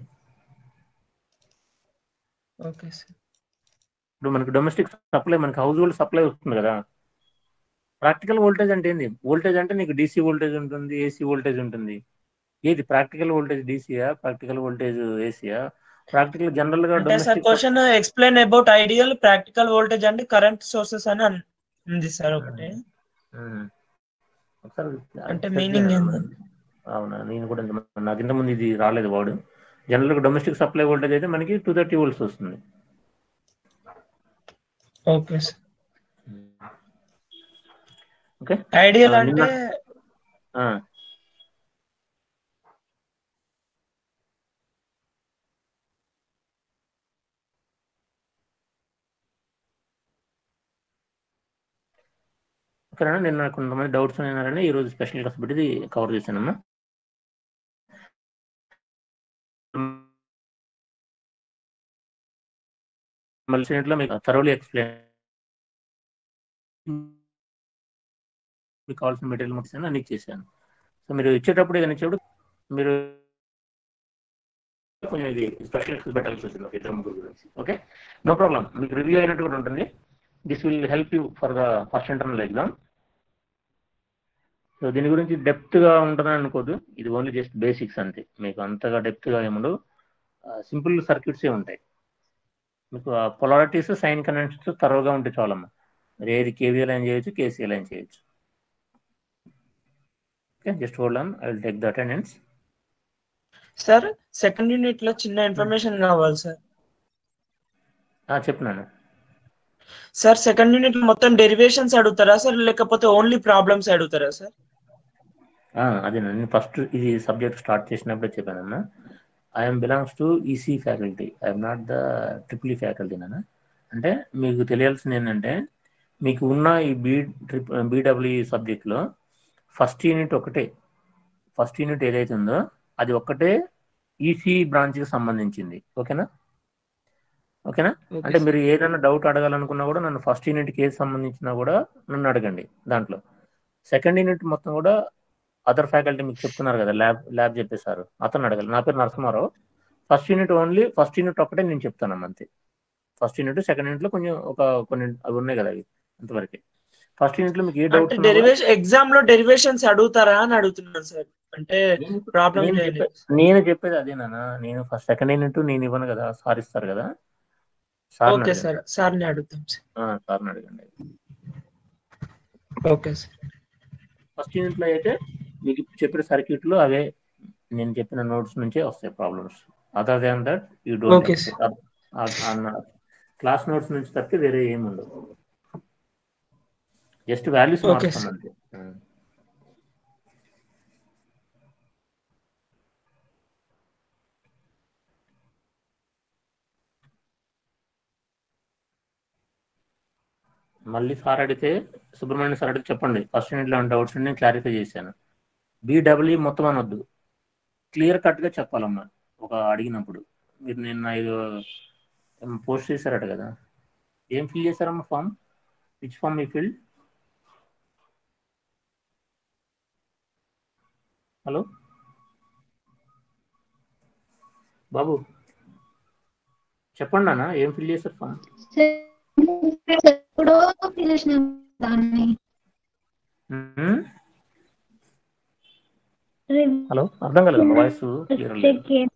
ఓకే సార్ ఇప్పుడు మనకి డొమెస్టిక్ సప్లై మనకి హౌస్ హోల్డ్ సప్లై వస్తుంది కదా ప్రాక్టికల్ వోల్టేజ్ అంటే ఏంది వోల్టేజ్ అంటే నీకు డీసీ వోల్టేజ్ ఉంటుంది ఏసీ వోల్టేజ్ ఉంటుంది ఏది ప్రాక్టికల్ వోల్టేజ్ డీసీయా ప్రాక్టికల్ వోల్టేజ్ ఏసీయా ప్రాక్టికల్ జనరల్ గా అంటే sir domestic question explain about ideal practical voltage అంటే కరెంట్ సోర్సెస్ అని అన్- ఉంది సార్ ఒకటి ఒకసారి అంటే check meaning చేయాలి. ఏంది? అవునా నేను కూడా ఇంత- నాకు ఇంత ముందు ఇది రాలేదు వాడు జనరల్ గా డొమెస్టిక్ సప్లై వోల్టేజ్ అయితే మనకి టూ థర్టీ వోల్ట్స్ వస్తుంది ఓకే సార్ ఓకే ఐడియల్ ఆ, అంటే నిన్న- ఆ, ఓకేనా నిన్న కొంతమంది డౌట్స్ ఉన్నారని ఈ రోజు స్పెషల్ క్లాస్ పెట్టి ఇది కవర్ చేశానమ్మా మళ్ళీ ఇంట్లో మీకు థరోలీ ఎక్స్ప్లెయిన్ మీకు కావాల్సిన మెటీరియల్ మొత్తం అన్ని చేశాను సో మీరు ఇచ్చేటప్పుడు ఏదైనా ఇచ్చేటప్పుడు మీరు కొంచెం ఇది స్పెషల్ పెట్టాల్సి వచ్చింది ఒక ఇద్దరు ముగ్గురు గురించి ఓకే నో ప్రాబ్లం మీకు రివ్యూ అయినట్టు కూడా ఉంటుంది this will help you for the first internal exam so దీని గురించి డెప్త్ గా ఉంటుందని అనుకోదు ఇది ఓన్లీ జస్ట్ బేసిక్స్ అంతే మీకు అంతగా డెప్త్ గా ఏముండవు సింపుల్ సర్క్యూట్సే ఉంటాయి మీకు పొలారిటీస్ సైన్ కనెక్షన్స్ తరువుగా ఉంటే చాలమ్మా మీరు ఏది కేవీఎల్ అయినా చేయొచ్చు కేసీఎల్ అయినా చేయొచ్చు okay just hold on I will take the attendance sir second unit లో చిన్న ఇన్ఫర్మేషన్ కావాలి సార్ చెప్పినాను సార్ సెకండ్ యూనిట్ మొత్తం డెరివేషన్స్ అడుగుతారా సార్ లేకపోతే ఓన్లీ ప్రాబ్లమ్స్ అడుగుతారా సార్ అదే నేను ఫస్ట్ ఇది సబ్జెక్ట్ స్టార్ట్ చేసినప్పుడే చెప్పానన్నా I'm belongs to EC faculty I'm not the triple E faculty నాన్న అంటే మీకు తెలియాల్సింది ఏంటంటే మీకు ఉన్న ఈ బీ ట్రిప్ బీడబ్ల్యూ సబ్జెక్ట్లో ఫస్ట్ యూనిట్ ఒకటే ఫస్ట్ యూనిట్ ఏదైతే ఉందో అది ఒక్కటే ఈసీ బ్రాంచ్కి సంబంధించింది ఓకేనా ఓకేనా అంటే మీరు ఏదైనా డౌట్ అడగాలనుకున్నా కూడా నన్ను ఫస్ట్ యూనిట్కి ఏది సంబంధించినా కూడా నన్ను అడగండి దాంట్లో సెకండ్ యూనిట్ మొత్తం కూడా అదర్ ఫ్యాకల్టీ మీకు చెప్తున్నారు కదా ల్యాబ్ ల్యాబ్ చెప్పేశారు అతను అడగాలి నా పేరు Narasimharao first unit only first unit ఒకటే నేను చెప్తాను అంతే ఫస్ట్ యూనిట్ సెకండ్ యూనిట్ లో కొంచెం ఒక కొన్ని అవి ఉన్నాయి కదా అవి అంతవరకే ఫస్ట్ యూనిట్ లో మీకు ఏ డౌట్ అంటే డెరివేషన్ ఎగ్జామ్ లో డెరివేషన్స్ అడుగుతారా అని అడుగుతున్నాను సార్ అంటే ప్రాబ్లం నేను చెప్పేది అదేనా నేను ఫస్ట్ సెకండ్ యూనిట్ నేను ఇవ్వను కదా సార్ ఇస్తారు కదా సార్ ఓకే సార్ సార్ని అడుగుతాం సార్ సార్ని అడగండి ఓకే సార్ ఫస్ట్ యూనిట్ లో అయితే మీకు చెప్పిన సర్క్యూట్ లో అవే నేను చెప్పిన నోట్స్ నుంచే వస్తాయి problems other than that you Okay, don't class notes నుంచి తప్పితే వేరే ఏమి ఉండవు జస్ట్ వాల్యూస్ Okay, మార్చుతాం sir. అంతే మళ్ళీ సార్ అడిగితే సుబ్రహ్మణ్యం సార్ అడిగితే చెప్పండి ఫస్ట్ యూనిట్లో ఉన్న డౌట్స్ నేను క్లారిఫై చేశాను బీడబ్ల్యూ మొత్తం అనొద్దు క్లియర్ కట్గా చెప్పాలమ్మా ఒక అడిగినప్పుడు మీరు నిన్న ఐదు పోస్ట్ చేశారట కదా ఏం ఫిల్ చేశారమ్మా ఫామ్ విచ్ ఫామ్ మీ ఫిల్ హలో బాబు చెప్పండి అన్న ఏం ఫిల్ చేశారు ఫామ్ ఎప్పుడో ఫిల్ చేసిన దాన్ని హలో అర్థం కాలేదు వాయిస్ క్లియర్ లేదు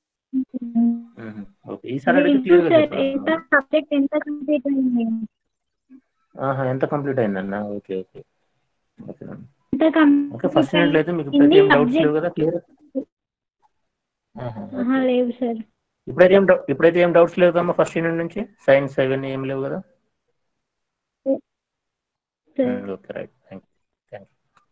ఓకే ఈసారి అడిగితే క్లియర్ గా చెప్పాలి సబ్జెక్ట్ ఎంత కంప్లీట్ అయింది ఆహా ఎంత కంప్లీట్ అయిందన్న ఓకే ఓకే ఓకే ఎంత ఓకే ఫస్ట్ యూనిట్ అయితే మీకు ఇప్పుడైతే ఏం డౌట్స్ లేవు కదా క్లియర్ లేవు సార్ ఇప్పుడైతే ఏం డౌ- ఇప్పుడైతే ఏం డౌట్స్ లేవు కదమ్మా ఫస్ట్ యూనిట్ నుంచి సైన్స్ అవన్నీ ఏం లేవు కదా okay right thank thank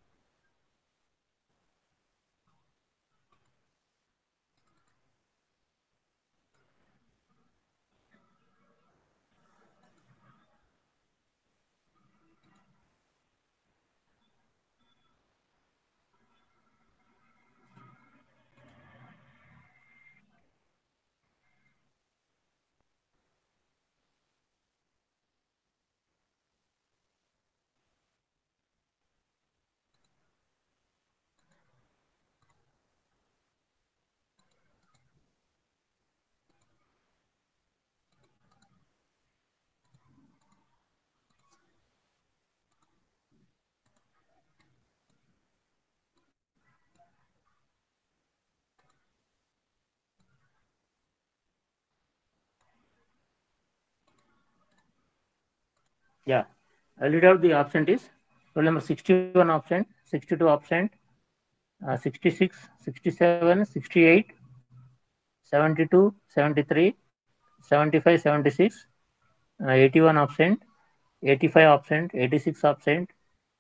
Yeah, I'll read out the absentees. Roll number 61 absent, 62 absent, uh, 66, 67, 68, 72, 73, 75, 76, uh, 81 absent, 85 absent, 86 absent,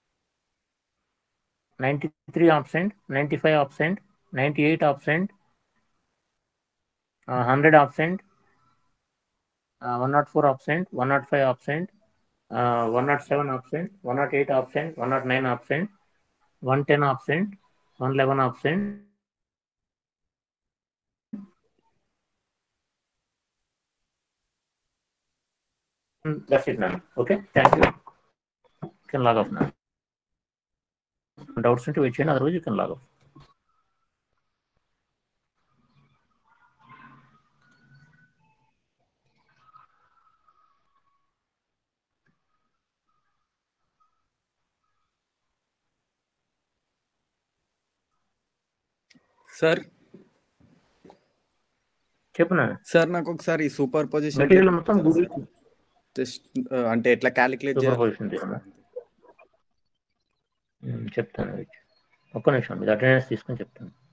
93 absent, 95 absent, 98 absent, uh, 100 absent, uh, 104 absent, 105 absent, one nought seven absent one nought eight absent one nought nine absent one ten absent one eleven absent that's it నన్ను okay thank you can log off నన్ను doubts ఉంటే wait చేయండి otherwise you can log off sir చెప్పు నాన్న sir నాకు ఒకసారి superposition material మొత్తం Google just అంటే ఎట్లా క్యాలిక్యులేట్ సూపర్ పొజిషన్ తీయమ్మా చెప్తాను wait. ఒక్క నిమిషం ఇది అటెండెన్స్ తీసుకొని చెప్తాను